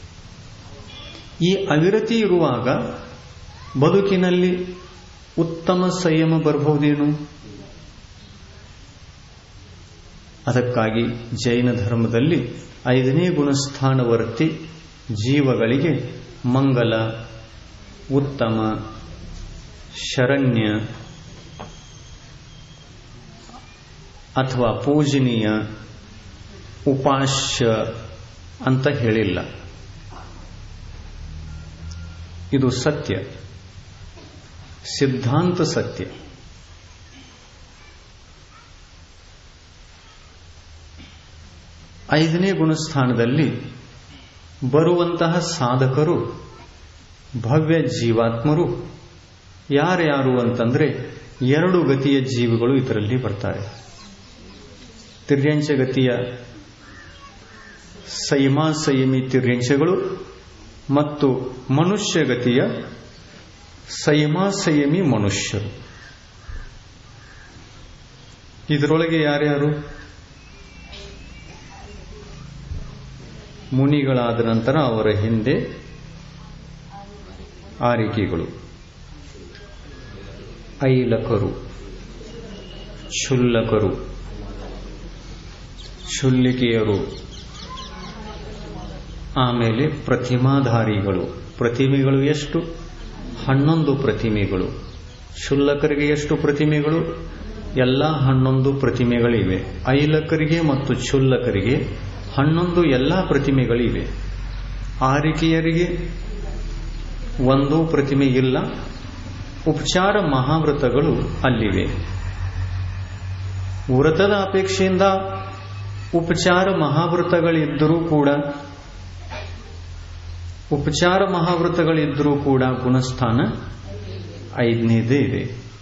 ಈ ಅವಿರತಿ ಇರುವಾಗ ಬದುಕಿನಲ್ಲಿ ಉತ್ತಮ ಸಂಯಮ ಬರಬಹುದೇನು ಅದಕ್ಕಾಗಿ ಜೈನ ಧರ್ಮದಲ್ಲಿ ಐದನೇ ಗುಣಸ್ಥಾನವರ್ತಿ ಜೀವಗಳಿಗೆ ಮಂಗಲ ಉತ್ತಮ ಶರಣ್ಯ ಅಥವಾ ಪೂಜನೀಯ ಉಪಾಸ್ಯ ಅಂತ ಹೇಳಿಲ್ಲ ಇದು ಸತ್ಯ ಸಿದ್ಧಾಂತ ಸತ್ಯ ಐದನೇ ಗುಣಸ್ಥಾನದಲ್ಲಿ ಬರುವಂತಹ ಸಾಧಕರು ಭವ್ಯ ಜೀವಾತ್ಮರು ಯಾರ್ಯಾರು ಅಂತಂದ್ರೆ ಎರಡು ಗತಿಯ ಜೀವಿಗಳು ಇದರಲ್ಲಿ ಬರ್ತಾರೆ ತಿರ್ಯಂಚ ಗತಿಯ ಸಂಯಮ ಸಂಯಮಿ ತಿರ್ಯಂಚಗಳು ಮತ್ತು ಮನುಷ್ಯ ಗತಿಯ ಸಂಯಮ ಸಂಯಮಿ ಮನುಷ್ಯರು ಇದರೊಳಗೆ ಯಾರ್ಯಾರು ಮುನಿಗಳಾದ ನಂತರ ಅವರ ಹಿಂದೆ ಆರಿಕೆಗಳು ಐಲಕರು ಕ್ಷುಲ್ಲಕರು ಶುಲ್ಲಿಕೆಯರು ಆಮೇಲೆ ಪ್ರತಿಮಾಧಾರಿಗಳು ಪ್ರತಿಮೆಗಳು ಎಷ್ಟು ಹನ್ನೊಂದು ಪ್ರತಿಮೆಗಳು ಶುಲ್ಲಕರಿಗೆ ಎಷ್ಟು ಪ್ರತಿಮೆಗಳು ಎಲ್ಲ ಹನ್ನೊಂದು ಪ್ರತಿಮೆಗಳಿವೆ ಐಲಕರಿಗೆ ಮತ್ತು ಕ್ಷುಲ್ಲಕರಿಗೆ ಹನ್ನೊಂದು ಎಲ್ಲ ಪ್ರತಿಮೆಗಳಿವೆ ಆರಿಕೆಯರಿಗೆ ಒಂದೂ ಪ್ರತಿಮೆ ಇಲ್ಲ ಉಪಚಾರ ಮಹಾವ್ರತಗಳು ಅಲ್ಲಿವೆ ವ್ರತದ ಅಪೇಕ್ಷೆಯಿಂದ ಉಪಚಾರ ಮಹಾವ್ರತಗಳಿದ್ದರೂ ಕೂಡ ಉಪಚಾರ ಮಹಾವ್ರತಗಳಿದ್ದರೂ ಕೂಡ ಗುಣಸ್ಥಾನ ಐದನೇದೇ ಇದೆ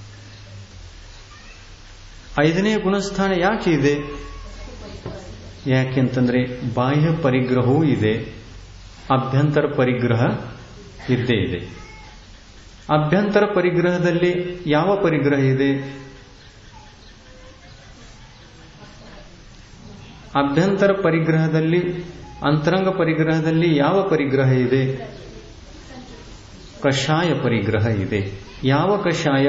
ಐದನೇ ಗುಣಸ್ಥಾನ ಯಾಕೆ ಇದೆ ಯಾಕೆಂತಂದ್ರೆ ಬಾಹ್ಯ ಪರಿಗ್ರಹವೂ ಇದೆ ಅಭ್ಯಂತರ ಪರಿಗ್ರಹ ಇದ್ದೇ ಇದೆ ಅಭ್ಯಂತರ ಪರಿಗ್ರಹದಲ್ಲಿ ಯಾವ ಪರಿಗ್ರಹ ಇದೆ ಅಭ್ಯಂತರ ಪರಿಗ್ರಹದಲ್ಲಿ ಅಂತರಂಗ ಪರಿಗ್ರಹದಲ್ಲಿ ಯಾವ ಪರಿಗ್ರಹ ಇದೆ ಕಷಾಯ ಪರಿಗ್ರಹ ಇದೆ ಯಾವ ಕಷಾಯ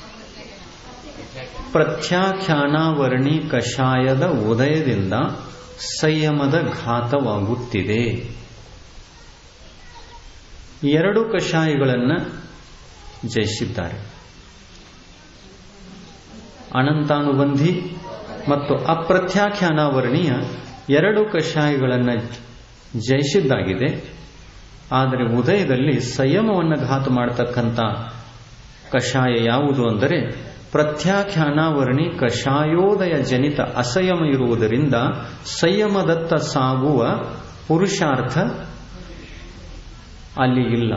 ಪ್ರತ್ಯಾಖ್ಯಾನಾವರಣಿ ಕಷಾಯದ ಉದಯದಿಂದ ಸಂಯಮದ ಘಾತವಾಗುತ್ತಿದೆ ಎರಡು ಕಷಾಯಗಳನ್ನು ಜಯಿಸಿದ್ದಾರೆ ಅನಂತಾನುಬಂಧಿ ಮತ್ತು ಅಪ್ರತ್ಯಾಖ್ಯಾನಾವರಣೀಯ ಎರಡು ಕಷಾಯಗಳನ್ನು ಜಯಿಸಿದ್ದಾಗಿದೆ ಆದರೆ ಉದಯದಲ್ಲಿ ಸಂಯಮವನ್ನು ಘಾತ ಮಾಡತಕ್ಕಂಥ ಕಷಾಯ ಯಾವುದು ಅಂದರೆ ಪ್ರತ್ಯಾಖ್ಯಾನಾವರಣಿ ಕಷಾಯೋದಯ ಜನಿತ ಅಸಂಯಮ ಇರುವುದರಿಂದ ಸಂಯಮದತ್ತ ಸಾಗುವ ಪುರುಷಾರ್ಥ ಅಲ್ಲಿ ಇಲ್ಲ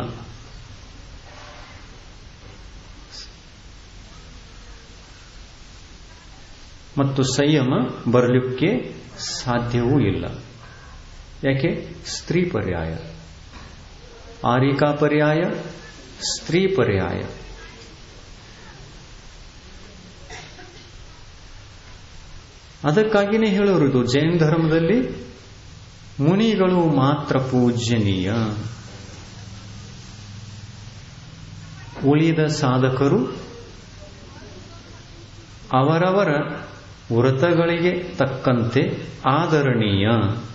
ಮತ್ತು ಸಂಯಮ ಬರಲಿಕ್ಕೆ ಸಾಧ್ಯವೂ ಇಲ್ಲ ಯಾಕೆ ಸ್ತ್ರೀ ಪರ್ಯಾಯ ಆರಿಕಾ ಪರ್ಯಾಯ ಸ್ತ್ರೀ ಪರ್ಯಾಯ ಅದಕ್ಕಾಗಿಯೇ ಹೇಳೋರು ಇದು ಜೈನ ಧರ್ಮದಲ್ಲಿ ಮುನಿಗಳು ಮಾತ್ರ ಪೂಜ್ಯನೀಯ ಉಳಿದ ಸಾಧಕರು ಅವರವರ ವ್ರತಗಳಿಗೆ ತಕ್ಕಂತೆ ಆದರಣೀಯ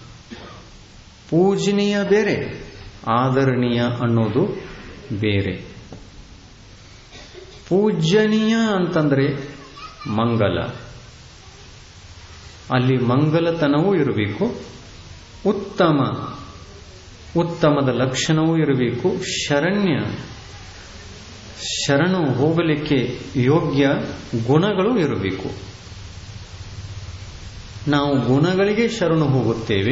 ಪೂಜನೀಯ ಬೇರೆ ಆದರಣೀಯ ಅನ್ನೋದು ಬೇರೆ ಪೂಜ್ಯನೀಯ ಅಂತಂದ್ರೆ ಮಂಗಲ ಅಲ್ಲಿ ಮಂಗಲತನವೂ ಇರಬೇಕು ಉತ್ತಮ ಉತ್ತಮದ ಲಕ್ಷಣವೂ ಇರಬೇಕು ಶರಣ್ಯ ಶರಣು ಹೋಗಲಿಕ್ಕೆ ಯೋಗ್ಯ ಗುಣಗಳು ಇರಬೇಕು ನಾವು ಗುಣಗಳಿಗೆ ಶರಣು ಹೋಗುತ್ತೇವೆ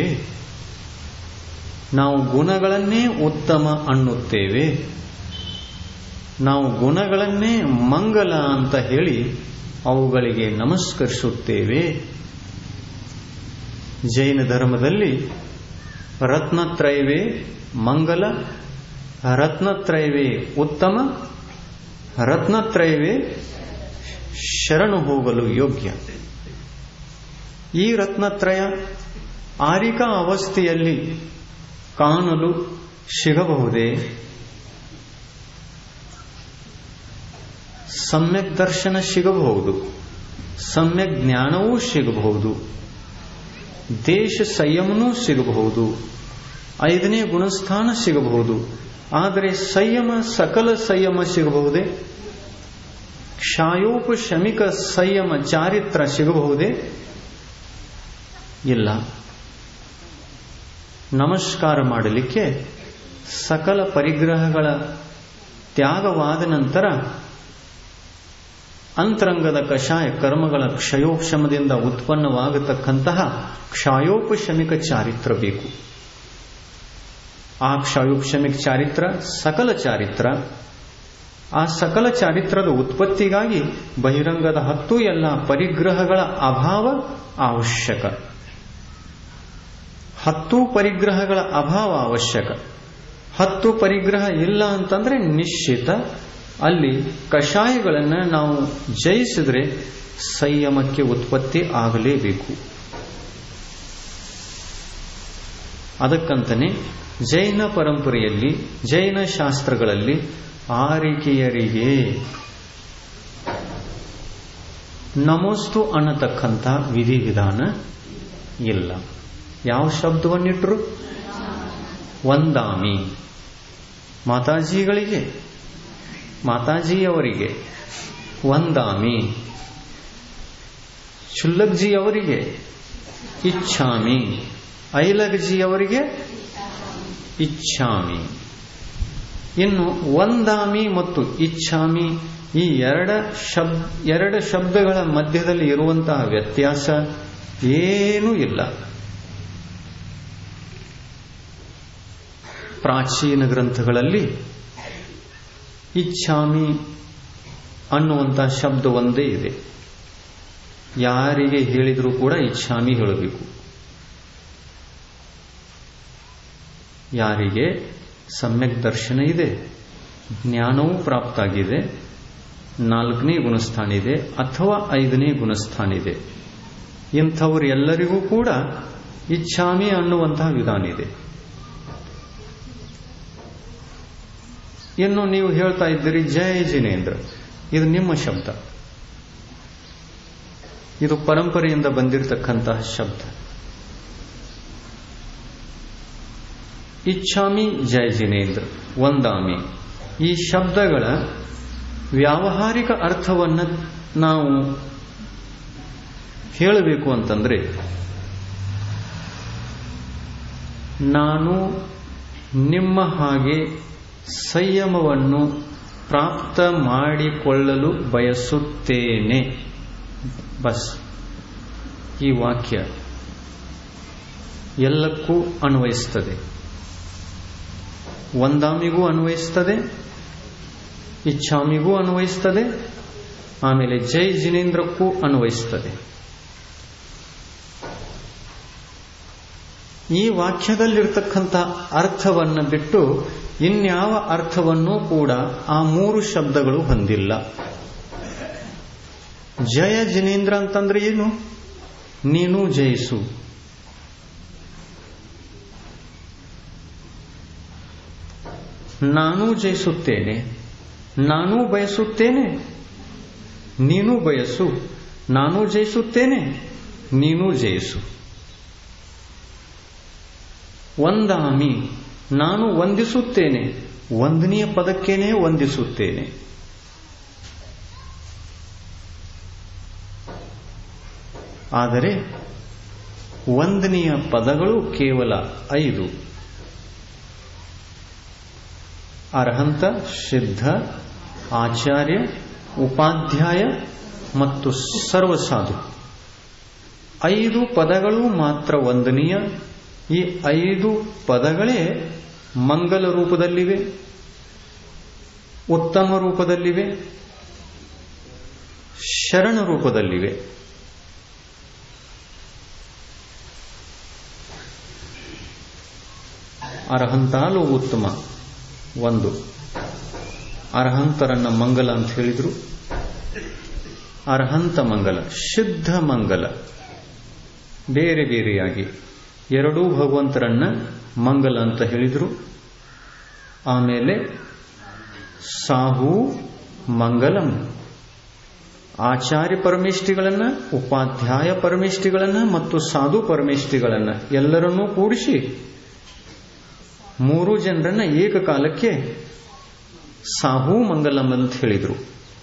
ನಾವು ಗುಣಗಳನ್ನೇ ಉತ್ತಮ ಅನ್ನುತ್ತೇವೆ ನಾವು ಗುಣಗಳನ್ನೇ ಮಂಗಲ ಅಂತ ಹೇಳಿ ಅವುಗಳಿಗೆ ನಮಸ್ಕರಿಸುತ್ತೇವೆ ಜೈನ ಧರ್ಮದಲ್ಲಿ ರತ್ನತ್ರಯವೇ ಮಂಗಲ ರತ್ನತ್ರಯವೇ ಉತ್ತಮ ರತ್ನತ್ರಯವೇ ಶರಣು ಹೋಗಲು ಯೋಗ್ಯ ಈ ರತ್ನತ್ರಯ ಆರಿಕಾ ಅವಸ್ಥೆಯಲ್ಲಿ ಕಾಣಲು ಸಿಗಬಹುದೇ ಸಮ್ಯಕ್ ದರ್ಶನ ಸಿಗಬಹುದು ಸಮ್ಯಕ್ ಜ್ಞಾನವೂ ಸಿಗಬಹುದು ದೇಶ ಸಂಯಮನೂ ಸಿಗಬಹುದು ಐದನೇ ಗುಣಸ್ಥಾನ ಸಿಗಬಹುದು ಆದರೆ ಸಂಯಮ ಸಕಲ ಸಂಯಮ ಸಿಗಬಹುದೇ ಕ್ಷಾಯೋಪಶಮಿಕ ಸಂಯಮ ಚಾರಿತ್ರ ಸಿಗಬಹುದೇ ಇಲ್ಲ ನಮಸ್ಕಾರ ಮಾಡಲಿಕ್ಕೆ ಸಕಲ ಪರಿಗ್ರಹಗಳ ತ್ಯಾಗವಾದ ನಂತರ ಅಂತರಂಗದ ಕಷಾಯ ಕರ್ಮಗಳ ಕ್ಷಯೋಕ್ಷಮದಿಂದ ಉತ್ಪನ್ನವಾಗತಕ್ಕಂತಹ ಕ್ಷಾಯೋಪಶಮಿಕ ಚಾರಿತ್ರ ಬೇಕು ಆ ಕ್ಷಯೋಪಶಮಿಕ ಚಾರಿತ್ರ ಸಕಲ ಚಾರಿತ್ರ ಆ ಸಕಲ ಚಾರಿತ್ರದ ಉತ್ಪತ್ತಿಗಾಗಿ ಬಹಿರಂಗದ ಹತ್ತು ಎಲ್ಲ ಪರಿಗ್ರಹಗಳ ಅಭಾವ ಅವಶ್ಯಕ ಹತ್ತು ಪರಿಗ್ರಹಗಳ ಅಭಾವ ಅವಶ್ಯಕ ಹತ್ತು ಪರಿಗ್ರಹ ಇಲ್ಲ ಅಂತಂದ್ರೆ ನಿಶ್ಚಿತ ಅಲ್ಲಿ ಕಷಾಯಗಳನ್ನು ನಾವು ಜಯಿಸಿದ್ರೆ ಸಂಯಮಕ್ಕೆ ಉತ್ಪತ್ತಿ ಆಗಲೇಬೇಕು ಅದಕ್ಕಂತನೇ ಜೈನ ಪರಂಪರೆಯಲ್ಲಿ ಜೈನ ಶಾಸ್ತ್ರಗಳಲ್ಲಿ ಆರಿಕೆಯರಿಗೆ ನಮೋಸ್ತು ಅನ್ನತಕ್ಕಂಥ ವಿಧಿವಿಧಾನ ಇಲ್ಲ ಯಾವ ಶಬ್ದವನ್ನಿಟ್ರು ವಂದಾಮಿ ಮಾತಾಜಿಗಳಿಗೆ ಮಾತಾಜಿಯವರಿಗೆ ವಂದಾಮಿ ಶುಲ್ಲಗ್ಜಿ ಅವರಿಗೆ ಇಚ್ಛಾಮಿ ಐಲಗ್ಜಿ ಅವರಿಗೆ ಇಚ್ಛಾಮಿ ಇನ್ನು ವಂದಾಮಿ ಮತ್ತು ಇಚ್ಛಾಮಿ ಈ ಎರಡ ಶಬ್ ಎರಡು ಶಬ್ದಗಳ ಮಧ್ಯದಲ್ಲಿ ಇರುವಂತಹ ವ್ಯತ್ಯಾಸ ಏನೂ ಇಲ್ಲ ಪ್ರಾಚೀನ ಗ್ರಂಥಗಳಲ್ಲಿ ಇಚ್ಛಾಮಿ ಅನ್ನುವಂತಹ ಶಬ್ದ ಒಂದೇ ಇದೆ ಯಾರಿಗೆ ಹೇಳಿದರೂ ಕೂಡ ಇಚ್ಛಾಮಿ ಹೇಳಬೇಕು ಯಾರಿಗೆ ಸಮ್ಯಕ್ ದರ್ಶನ ಇದೆ ಜ್ಞಾನವೂ ಪ್ರಾಪ್ತ ಆಗಿದೆ ನಾಲ್ಕನೇ ಗುಣಸ್ಥಾನ ಇದೆ ಅಥವಾ ಐದನೇ ಗುಣಸ್ಥಾನ ಇದೆ ಇಂಥವರು ಎಲ್ಲರಿಗೂ ಕೂಡ ಇಚ್ಛಾಮಿ ಅನ್ನುವಂತಹ ವಿಧಾನ ಇದೆ ಇನ್ನು ನೀವು ಹೇಳ್ತಾ ಇದ್ದೀರಿ ಜಯ ಜಿನೇಂದ್ರ ಇದು ನಿಮ್ಮ ಶಬ್ದ ಇದು ಪರಂಪರೆಯಿಂದ ಬಂದಿರತಕ್ಕಂತಹ ಶಬ್ದ ಇಚ್ಛಾಮಿ ಜಯ ಜಿನೇಂದ್ರ ಒಂದಾಮಿ ಈ ಶಬ್ದಗಳ ವ್ಯಾವಹಾರಿಕ ಅರ್ಥವನ್ನು ನಾವು ಹೇಳಬೇಕು ಅಂತಂದ್ರೆ ನಾನು ನಿಮ್ಮ ಹಾಗೆ ಸಂಯಮವನ್ನು ಪ್ರಾಪ್ತ ಮಾಡಿಕೊಳ್ಳಲು ಬಯಸುತ್ತೇನೆ ಬಸ್ ಈ ವಾಕ್ಯ ಎಲ್ಲಕ್ಕೂ ಅನ್ವಯಿಸ್ತದೆ ಒಂದಾಮಿಗೂ ಅನ್ವಯಿಸ್ತದೆ ಇಚ್ಛಾಮಿಗೂ ಅನ್ವಯಿಸ್ತದೆ ಆಮೇಲೆ ಜೈ ಜಿನೇಂದ್ರಕ್ಕೂ ಅನ್ವಯಿಸ್ತದೆ ಈ ವಾಕ್ಯದಲ್ಲಿರ್ತಕ್ಕಂಥ ಅರ್ಥವನ್ನು ಬಿಟ್ಟು ಇನ್ಯಾವ ಅರ್ಥವನ್ನೂ ಕೂಡ ಆ ಮೂರು ಶಬ್ದಗಳು ಹೊಂದಿಲ್ಲ ಜಯ ಜಿನೇಂದ್ರ ಅಂತಂದ್ರೆ ಏನು ನೀನು ಜಯಿಸು ನಾನು ಜಯಿಸುತ್ತೇನೆ ನಾನು ಬಯಸುತ್ತೇನೆ ನೀನು ಬಯಸು ನಾನು ಜಯಿಸುತ್ತೇನೆ ನೀನು ಜಯಿಸು ಒಂದಾಮಿ ನಾನು ವಂದಿಸುತ್ತೇನೆ ವಂದನೀಯ ಪದಕ್ಕೇನೆ ವಂದಿಸುತ್ತೇನೆ ಆದರೆ ವಂದನೀಯ ಪದಗಳು ಕೇವಲ ಐದು ಅರ್ಹಂತ ಸಿದ್ಧ ಆಚಾರ್ಯ ಉಪಾಧ್ಯಾಯ ಮತ್ತು ಸರ್ವಸಾಧು ಐದು ಪದಗಳು ಮಾತ್ರ ವಂದನೀಯ ಈ ಐದು ಪದಗಳೇ ಮಂಗಲ ರೂಪದಲ್ಲಿವೆ ಉತ್ತಮ ರೂಪದಲ್ಲಿವೆ ಶರಣ ರೂಪದಲ್ಲಿವೆ ಅರ್ಹಂತಾಲು ಉತ್ತಮ ಒಂದು ಅರ್ಹಂತರನ್ನ ಮಂಗಲ ಅಂತ ಹೇಳಿದ್ರು ಅರ್ಹಂತ ಮಂಗಲ ಶುದ್ಧ ಮಂಗಲ ಬೇರೆ ಬೇರೆಯಾಗಿ ಎರಡೂ ಭಗವಂತರನ್ನ ಮಂಗಲ ಅಂತ ಹೇಳಿದ್ರು ಆಮೇಲೆ ಸಾಹು ಮಂಗಲಂ ಆಚಾರ್ಯ ಪರಮೇಷ್ಠಿಗಳನ್ನ ಉಪಾಧ್ಯಾಯ ಪರಮೇಷ್ಠಿಗಳನ್ನ ಮತ್ತು ಸಾಧು ಪರಮೇಷ್ಠಿಗಳನ್ನ ಎಲ್ಲರನ್ನೂ ಕೂಡಿಸಿ ಮೂರು ಜನರನ್ನ ಏಕಕಾಲಕ್ಕೆ ಸಾಹು ಮಂಗಲಂ ಅಂತ ಹೇಳಿದರು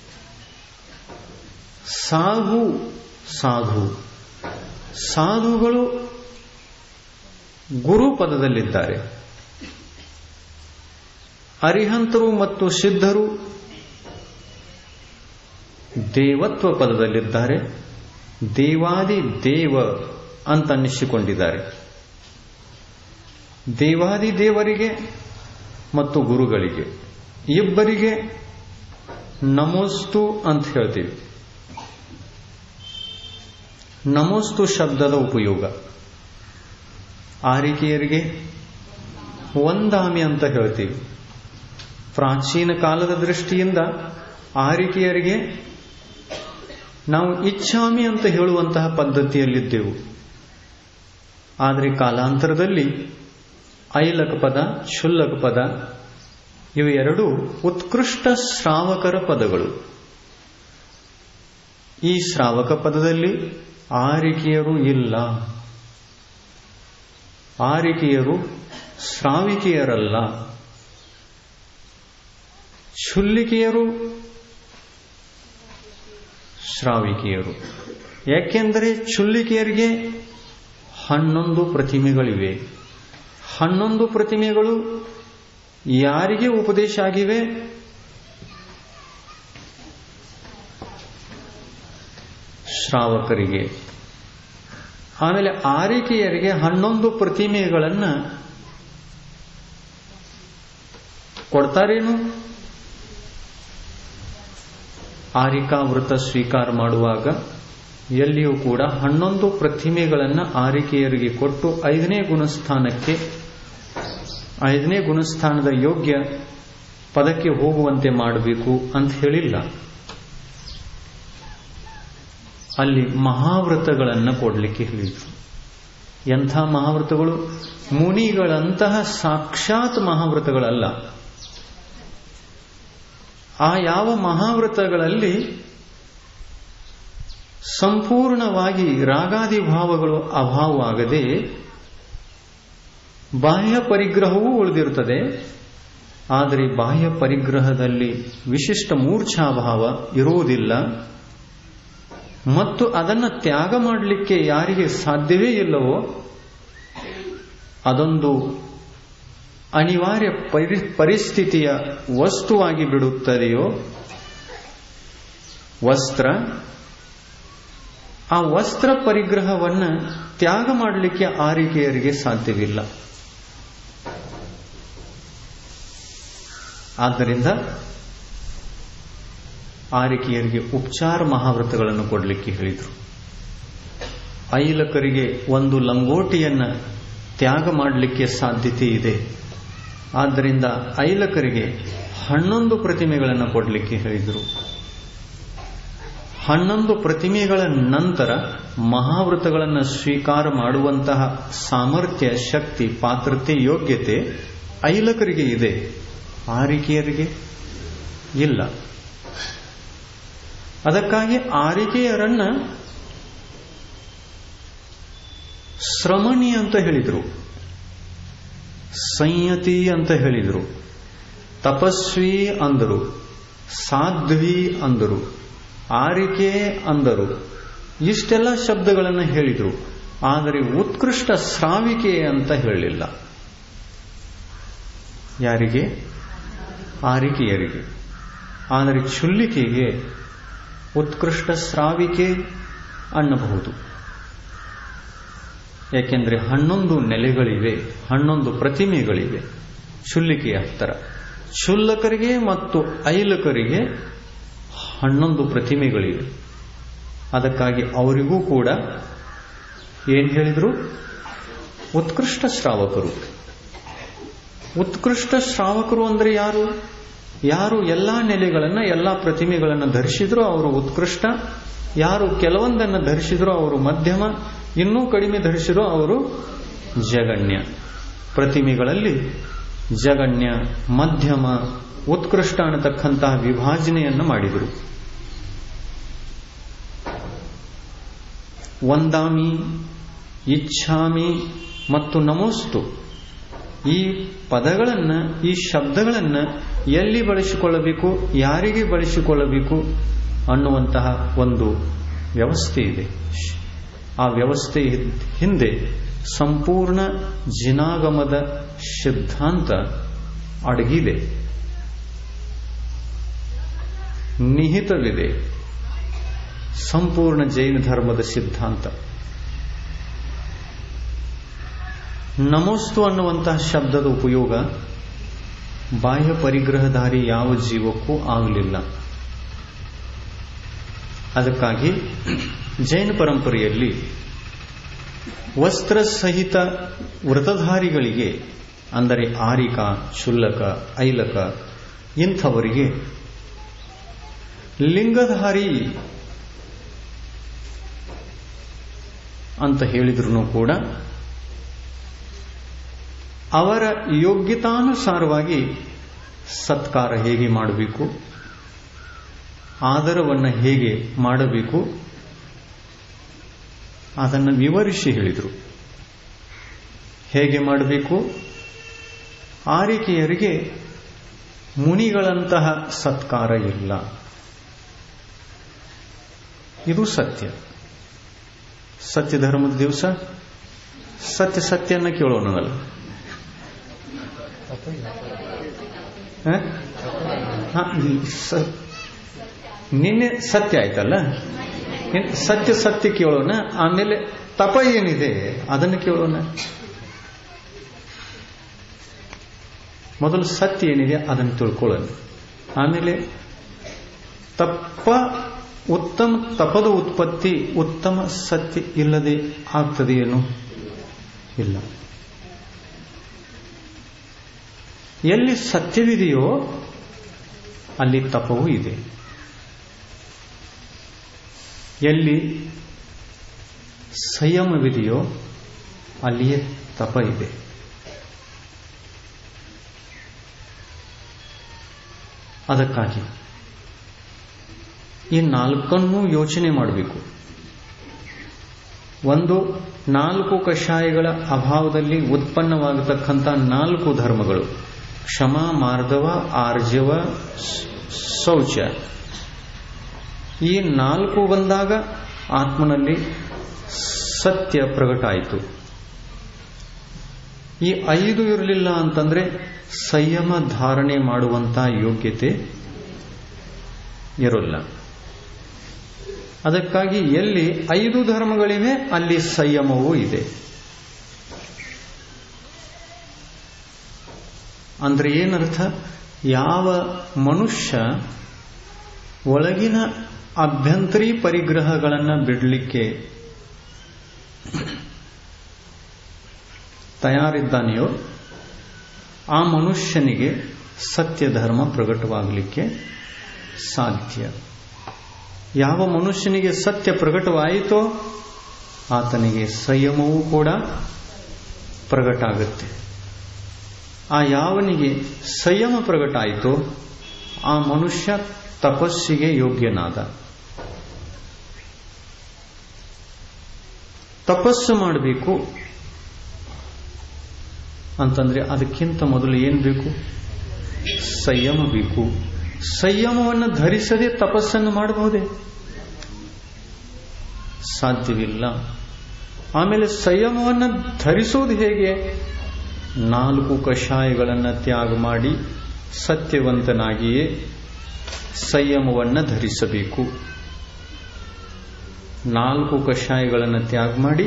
ಸಾಹು ಸಾಧು ಸಾಧುಗಳು ಗುರು ಪದದಲ್ಲಿದ್ದಾರೆ ಅರಿಹಂತರು ಮತ್ತು ಸಿದ್ಧರು ದೇವತ್ವ ಪದದಲ್ಲಿದ್ದಾರೆ ದೇವಾದಿ ದೇವ ಅಂತ ಅನ್ನಿಸಿಕೊಂಡಿದ್ದಾರೆ ದೇವಾದಿ ದೇವರಿಗೆ ಮತ್ತು ಗುರುಗಳಿಗೆ ಇಬ್ಬರಿಗೆ ನಮೋಸ್ತು ಅಂತ ಹೇಳ್ತೀವಿ ನಮೋಸ್ತು ಶಬ್ದದ ಉಪಯೋಗ ಆರಿಕೆಯರಿಗೆ ಒಂದಾಮಿ ಅಂತ ಹೇಳ್ತೀವಿ ಪ್ರಾಚೀನ ಕಾಲದ ದೃಷ್ಟಿಯಿಂದ ಆರಿಕೆಯರಿಗೆ ನಾವು ಇಚ್ಛಾಮಿ ಅಂತ ಹೇಳುವಂತಹ ಪದ್ಧತಿಯಲ್ಲಿದ್ದೆವು ಆದರೆ ಕಾಲಾಂತರದಲ್ಲಿ ಐಲಕ ಪದ ಕ್ಷುಲ್ಲಕ ಪದ ಇವು ಎರಡು ಉತ್ಕೃಷ್ಟ ಶ್ರಾವಕರ ಪದಗಳು ಈ ಶ್ರಾವಕ ಪದದಲ್ಲಿ ಆರಿಕೆಯರು ಇಲ್ಲ ಆರಿಕೆಯರು ಶ್ರಾವಿಕೆಯರಲ್ಲ ಶುಲ್ಲಿಕೆಯರು ಶ್ರಾವಿಕೆಯರು ಯಾಕೆಂದರೆ ಚುಲ್ಲಿಕೆಯರಿಗೆ ಹನ್ನೊಂದು ಪ್ರತಿಮೆಗಳಿವೆ ಹನ್ನೊಂದು ಪ್ರತಿಮೆಗಳು ಯಾರಿಗೆ ಉಪದೇಶ ಆಗಿವೆ ಶ್ರಾವಕರಿಗೆ ಆಮೇಲೆ ಆರಿಕೆಯರಿಗೆ ಹನ್ನೊಂದು ಪ್ರತಿಮೆಗಳನ್ನು ಕೊಡ್ತಾರೇನು ಆರಿಕಾ ವೃತ ಸ್ವೀಕಾರ ಮಾಡುವಾಗ ಎಲ್ಲಿಯೂ ಕೂಡ ಹನ್ನೊಂದು ಪ್ರತಿಮೆಗಳನ್ನು ಆರಿಕೆಯರಿಗೆ ಕೊಟ್ಟು ಐದನೇ ಗುಣಸ್ಥಾನಕ್ಕೆ ಐದನೇ ಗುಣಸ್ಥಾನದ ಯೋಗ್ಯ ಪದಕ್ಕೆ ಹೋಗುವಂತೆ ಮಾಡಬೇಕು ಅಂತ ಹೇಳಿಲ್ಲ ಅಲ್ಲಿ ಮಹಾವ್ರತಗಳನ್ನು ಕೊಡಲಿಕ್ಕೆ ಹೇಳಿದರು ಎಂಥ ಮಹಾವ್ರತಗಳು ಮುನಿಗಳಂತಹ ಸಾಕ್ಷಾತ್ ಮಹಾವ್ರತಗಳಲ್ಲ ಆ ಯಾವ ಮಹಾವ್ರತಗಳಲ್ಲಿ ಸಂಪೂರ್ಣವಾಗಿ ರಾಗಾದಿ ಭಾವಗಳು ಅಭಾವವಾಗದೆ ಬಾಹ್ಯ ಪರಿಗ್ರಹವೂ ಉಳಿದಿರುತ್ತದೆ ಆದರೆ ಬಾಹ್ಯ ಪರಿಗ್ರಹದಲ್ಲಿ ವಿಶಿಷ್ಟ ಮೂರ್ಛಾಭಾವ ಇರುವುದಿಲ್ಲ ಮತ್ತು ಅದನ್ನು ತ್ಯಾಗ ಮಾಡಲಿಕ್ಕೆ ಯಾರಿಗೆ ಸಾಧ್ಯವೇ ಇಲ್ಲವೋ ಅದೊಂದು ಅನಿವಾರ್ಯ ಪರಿ ಪರಿಸ್ಥಿತಿಯ ವಸ್ತುವಾಗಿ ಬಿಡುತ್ತದೆಯೋ ವಸ್ತ್ರ ಆ ವಸ್ತ್ರ ಪರಿಗ್ರಹವನ್ನು ತ್ಯಾಗ ಮಾಡಲಿಕ್ಕೆ ಆರಿಕೆಯರಿಗೆ ಸಾಧ್ಯವಿಲ್ಲ ಆದ್ದರಿಂದ ಆರಿಕೆಯರಿಗೆ ಉಪಚಾರ ಮಹಾವ್ರತಗಳನ್ನು ಕೊಡಲಿಕ್ಕೆ ಹೇಳಿದರು ಐಲಕರಿಗೆ ಒಂದು ಲಂಗೋಟಿಯನ್ನ ತ್ಯಾಗ ಮಾಡಲಿಕ್ಕೆ ಸಾಧ್ಯತೆ ಇದೆ ಆದ್ದರಿಂದ ಐಲಕರಿಗೆ ಹನ್ನೊಂದು ಪ್ರತಿಮೆಗಳನ್ನು ಕೊಡಲಿಕ್ಕೆ ಹೇಳಿದರು ಹನ್ನೊಂದು ಪ್ರತಿಮೆಗಳ ನಂತರ ಮಹಾವೃತಗಳನ್ನು ಸ್ವೀಕಾರ ಮಾಡುವಂತಹ ಸಾಮರ್ಥ್ಯ ಶಕ್ತಿ ಪಾತ್ರತೆ ಯೋಗ್ಯತೆ ಐಲಕರಿಗೆ ಇದೆ ಆರಿಕೆಯರಿಗೆ ಇಲ್ಲ ಅದಕ್ಕಾಗಿ ಆರಿಕೆಯರನ್ನ ಶ್ರಮಣಿ ಅಂತ ಹೇಳಿದರು ಸಂಯತಿ ಅಂತ ಹೇಳಿದರು ತಪಸ್ವಿ ಅಂದರು ಸಾಧ್ವಿ ಅಂದರು ಆರಿಕೆ ಅಂದರು ಇಷ್ಟೆಲ್ಲ ಶಬ್ದಗಳನ್ನು ಹೇಳಿದರು ಆದರೆ ಉತ್ಕೃಷ್ಟ ಶ್ರಾವಿಕೆ ಅಂತ ಹೇಳಲಿಲ್ಲ ಯಾರಿಗೆ ಆರಿಕೆಯರಿಗೆ ಆದರೆ ಚುಲ್ಲಿಕೆಗೆ ಉತ್ಕೃಷ್ಟ ಶ್ರಾವಿಕೆ ಅನ್ನಬಹುದು ಏಕೆಂದರೆ ಹನ್ನೊಂದು ನೆಲೆಗಳಿವೆ ಹನ್ನೊಂದು ಪ್ರತಿಮೆಗಳಿವೆ ಶುಲ್ಲಿಕೆಯ ಹತ್ತರ ಶುಲ್ಲಕರಿಗೆ ಮತ್ತು ಐಲಕರಿಗೆ ಹನ್ನೊಂದು ಪ್ರತಿಮೆಗಳಿವೆ ಅದಕ್ಕಾಗಿ ಅವರಿಗೂ ಕೂಡ ಏನ್ ಹೇಳಿದ್ರು ಉತ್ಕೃಷ್ಟ ಶ್ರಾವಕರು ಉತ್ಕೃಷ್ಟ ಶ್ರಾವಕರು ಅಂದ್ರೆ ಯಾರು ಯಾರು ಎಲ್ಲಾ ನೆಲೆಗಳನ್ನ ಎಲ್ಲಾ ಪ್ರತಿಮೆಗಳನ್ನು ಧರಿಸಿದ್ರು ಅವರು ಉತ್ಕೃಷ್ಟ ಯಾರು ಕೆಲವೊಂದನ್ನು ಧರಿಸಿದ್ರು ಅವರು ಮಧ್ಯಮ ಇನ್ನೂ ಕಡಿಮೆ ಧರಿಸಿದ್ರು ಅವರು ಜಗಣ್ಯ ಪ್ರತಿಮೆಗಳಲ್ಲಿ ಜಗಣ್ಯ ಮಧ್ಯಮ ಉತ್ಕೃಷ್ಟ ಅನ್ನತಕ್ಕಂತಹ ವಿಭಾಜನೆಯನ್ನು ಮಾಡಿದರು ವಂದಾಮಿ ಇಚ್ಛಾಮಿ ಮತ್ತು ನಮೋಸ್ತು ಈ ಪದಗಳನ್ನು ಈ ಶಬ್ದಗಳನ್ನು ಎಲ್ಲಿ ಬಳಸಿಕೊಳ್ಳಬೇಕು ಯಾರಿಗೆ ಬಳಸಿಕೊಳ್ಳಬೇಕು ಅನ್ನುವಂತಹ ಒಂದು ವ್ಯವಸ್ಥೆ ಇದೆ ಆ ವ್ಯವಸ್ಥೆ ಹಿಂದೆ ಸಂಪೂರ್ಣ ಜಿನಾಗಮದ ಸಿದ್ಧಾಂತ ಅಡಗಿದೆ ನಿಹಿತವಿದೆ ಸಂಪೂರ್ಣ ಜೈನ ಧರ್ಮದ ಸಿದ್ಧಾಂತ ನಮೋಸ್ತು ಅನ್ನುವಂತಹ ಶಬ್ದದ ಉಪಯೋಗ ಬಾಹ್ಯ ಪರಿಗ್ರಹಧಾರಿ ಯಾವ ಜೀವಕ್ಕೂ ಆಗಲಿಲ್ಲ ಅದಕ್ಕಾಗಿ ಜೈನ ಪರಂಪರೆಯಲ್ಲಿ ವಸ್ತ್ರ ಸಹಿತ ವ್ರತಧಾರಿಗಳಿಗೆ ಅಂದರೆ ಆರಿಕ ಶುಲ್ಲಕ ಐಲಕ ಇಂಥವರಿಗೆ ಲಿಂಗಧಾರಿ ಅಂತ ಹೇಳಿದ್ರು ಕೂಡ ಅವರ ಯೋಗ್ಯತಾನುಸಾರವಾಗಿ ಸತ್ಕಾರ ಹೇಗೆ ಮಾಡಬೇಕು ಆದರವನ್ನು ಹೇಗೆ ಮಾಡಬೇಕು ಅದನ್ನು ವಿವರಿಸಿ ಹೇಳಿದರು ಹೇಗೆ ಮಾಡಬೇಕು ಆರಿಕೆಯರಿಗೆ ಮುನಿಗಳಂತಹ ಸತ್ಕಾರ ಇಲ್ಲ ಇದು ಸತ್ಯ ಸತ್ಯ ಧರ್ಮದ ದಿವಸ ಸತ್ಯ ಸತ್ಯನ ಕೇಳೋಣವಲ್ಲ ನಿನ್ನೆ ಸತ್ಯ ಆಯ್ತಲ್ಲ ಸತ್ಯ ಸತ್ಯ ಕೇಳೋಣ ಆಮೇಲೆ ತಪ ಏನಿದೆ ಅದನ್ನು ಕೇಳೋಣ ಮೊದಲು ಸತ್ಯ ಏನಿದೆ ಅದನ್ನು ತಿಳ್ಕೊಳ್ಳೋಣ ಆಮೇಲೆ ತಪ್ಪ ಉತ್ತಮ ತಪದ ಉತ್ಪತ್ತಿ ಉತ್ತಮ ಸತ್ಯ ಇಲ್ಲದೆ ಆಗ್ತದೆಯೇನು ಇಲ್ಲ ಎಲ್ಲಿ ಸತ್ಯವಿದೆಯೋ ಅಲ್ಲಿ ತಪವೂ ಇದೆ ಎಲ್ಲಿ ಸಂಯಮವಿದೆಯೋ ಅಲ್ಲಿಯೇ ತಪ ಇದೆ ಅದಕ್ಕಾಗಿ ಈ ನಾಲ್ಕನ್ನೂ ಯೋಚನೆ ಮಾಡಬೇಕು ಒಂದು ನಾಲ್ಕು ಕಷಾಯಗಳ ಅಭಾವದಲ್ಲಿ ಉತ್ಪನ್ನವಾಗತಕ್ಕಂಥ ನಾಲ್ಕು ಧರ್ಮಗಳು ಕ್ಷಮ ಮಾರ್ಧವ ಆರ್ಜವ ಶೌಚ ಈ ನಾಲ್ಕು ಬಂದಾಗ ಆತ್ಮನಲ್ಲಿ ಸತ್ಯ ಪ್ರಕಟ ಆಯಿತು ಈ ಐದು ಇರಲಿಲ್ಲ ಅಂತಂದ್ರೆ ಸಂಯಮ ಧಾರಣೆ ಮಾಡುವಂತ ಯೋಗ್ಯತೆ ಇರೋಲ್ಲ ಅದಕ್ಕಾಗಿ ಎಲ್ಲಿ ಐದು ಧರ್ಮಗಳಿವೆ ಅಲ್ಲಿ ಸಂಯಮವೂ ಇದೆ ಅಂದ್ರೆ ಏನರ್ಥ ಯಾವ ಮನುಷ್ಯ ಒಳಗಿನ ಅಭ್ಯಂತರಿ ಪರಿಗ್ರಹಗಳನ್ನು ಬಿಡಲಿಕ್ಕೆ ತಯಾರಿದ್ದಾನೆಯೋ ಆ ಮನುಷ್ಯನಿಗೆ ಸತ್ಯ ಧರ್ಮ ಪ್ರಕಟವಾಗಲಿಕ್ಕೆ ಸಾಧ್ಯ ಯಾವ ಮನುಷ್ಯನಿಗೆ ಸತ್ಯ ಪ್ರಕಟವಾಯಿತೋ ಆತನಿಗೆ ಸಂಯಮವೂ ಕೂಡ ಪ್ರಕಟ ಆಗುತ್ತೆ ಆ ಯಾವನಿಗೆ ಸಂಯಮ ಪ್ರಕಟ ಆಯಿತೋ ಆ ಮನುಷ್ಯ ತಪಸ್ಸಿಗೆ ಯೋಗ್ಯನಾದ ತಪಸ್ಸು ಮಾಡಬೇಕು ಅಂತಂದ್ರೆ ಅದಕ್ಕಿಂತ ಮೊದಲು ಏನು ಬೇಕು ಸಂಯಮ ಬೇಕು ಸಂಯಮವನ್ನು ಧರಿಸದೆ ತಪಸ್ಸನ್ನು ಮಾಡಬಹುದೇ ಸಾಧ್ಯವಿಲ್ಲ ಆಮೇಲೆ ಸಂಯಮವನ್ನು ಧರಿಸೋದು ಹೇಗೆ ನಾಲ್ಕು ಕಷಾಯಗಳನ್ನು ತ್ಯಾಗ ಮಾಡಿ ಸತ್ಯವಂತನಾಗಿಯೇ ಸಂಯಮವನ್ನು ಧರಿಸಬೇಕು ನಾಲ್ಕು ಕಷಾಯಗಳನ್ನು ತ್ಯಾಗ ಮಾಡಿ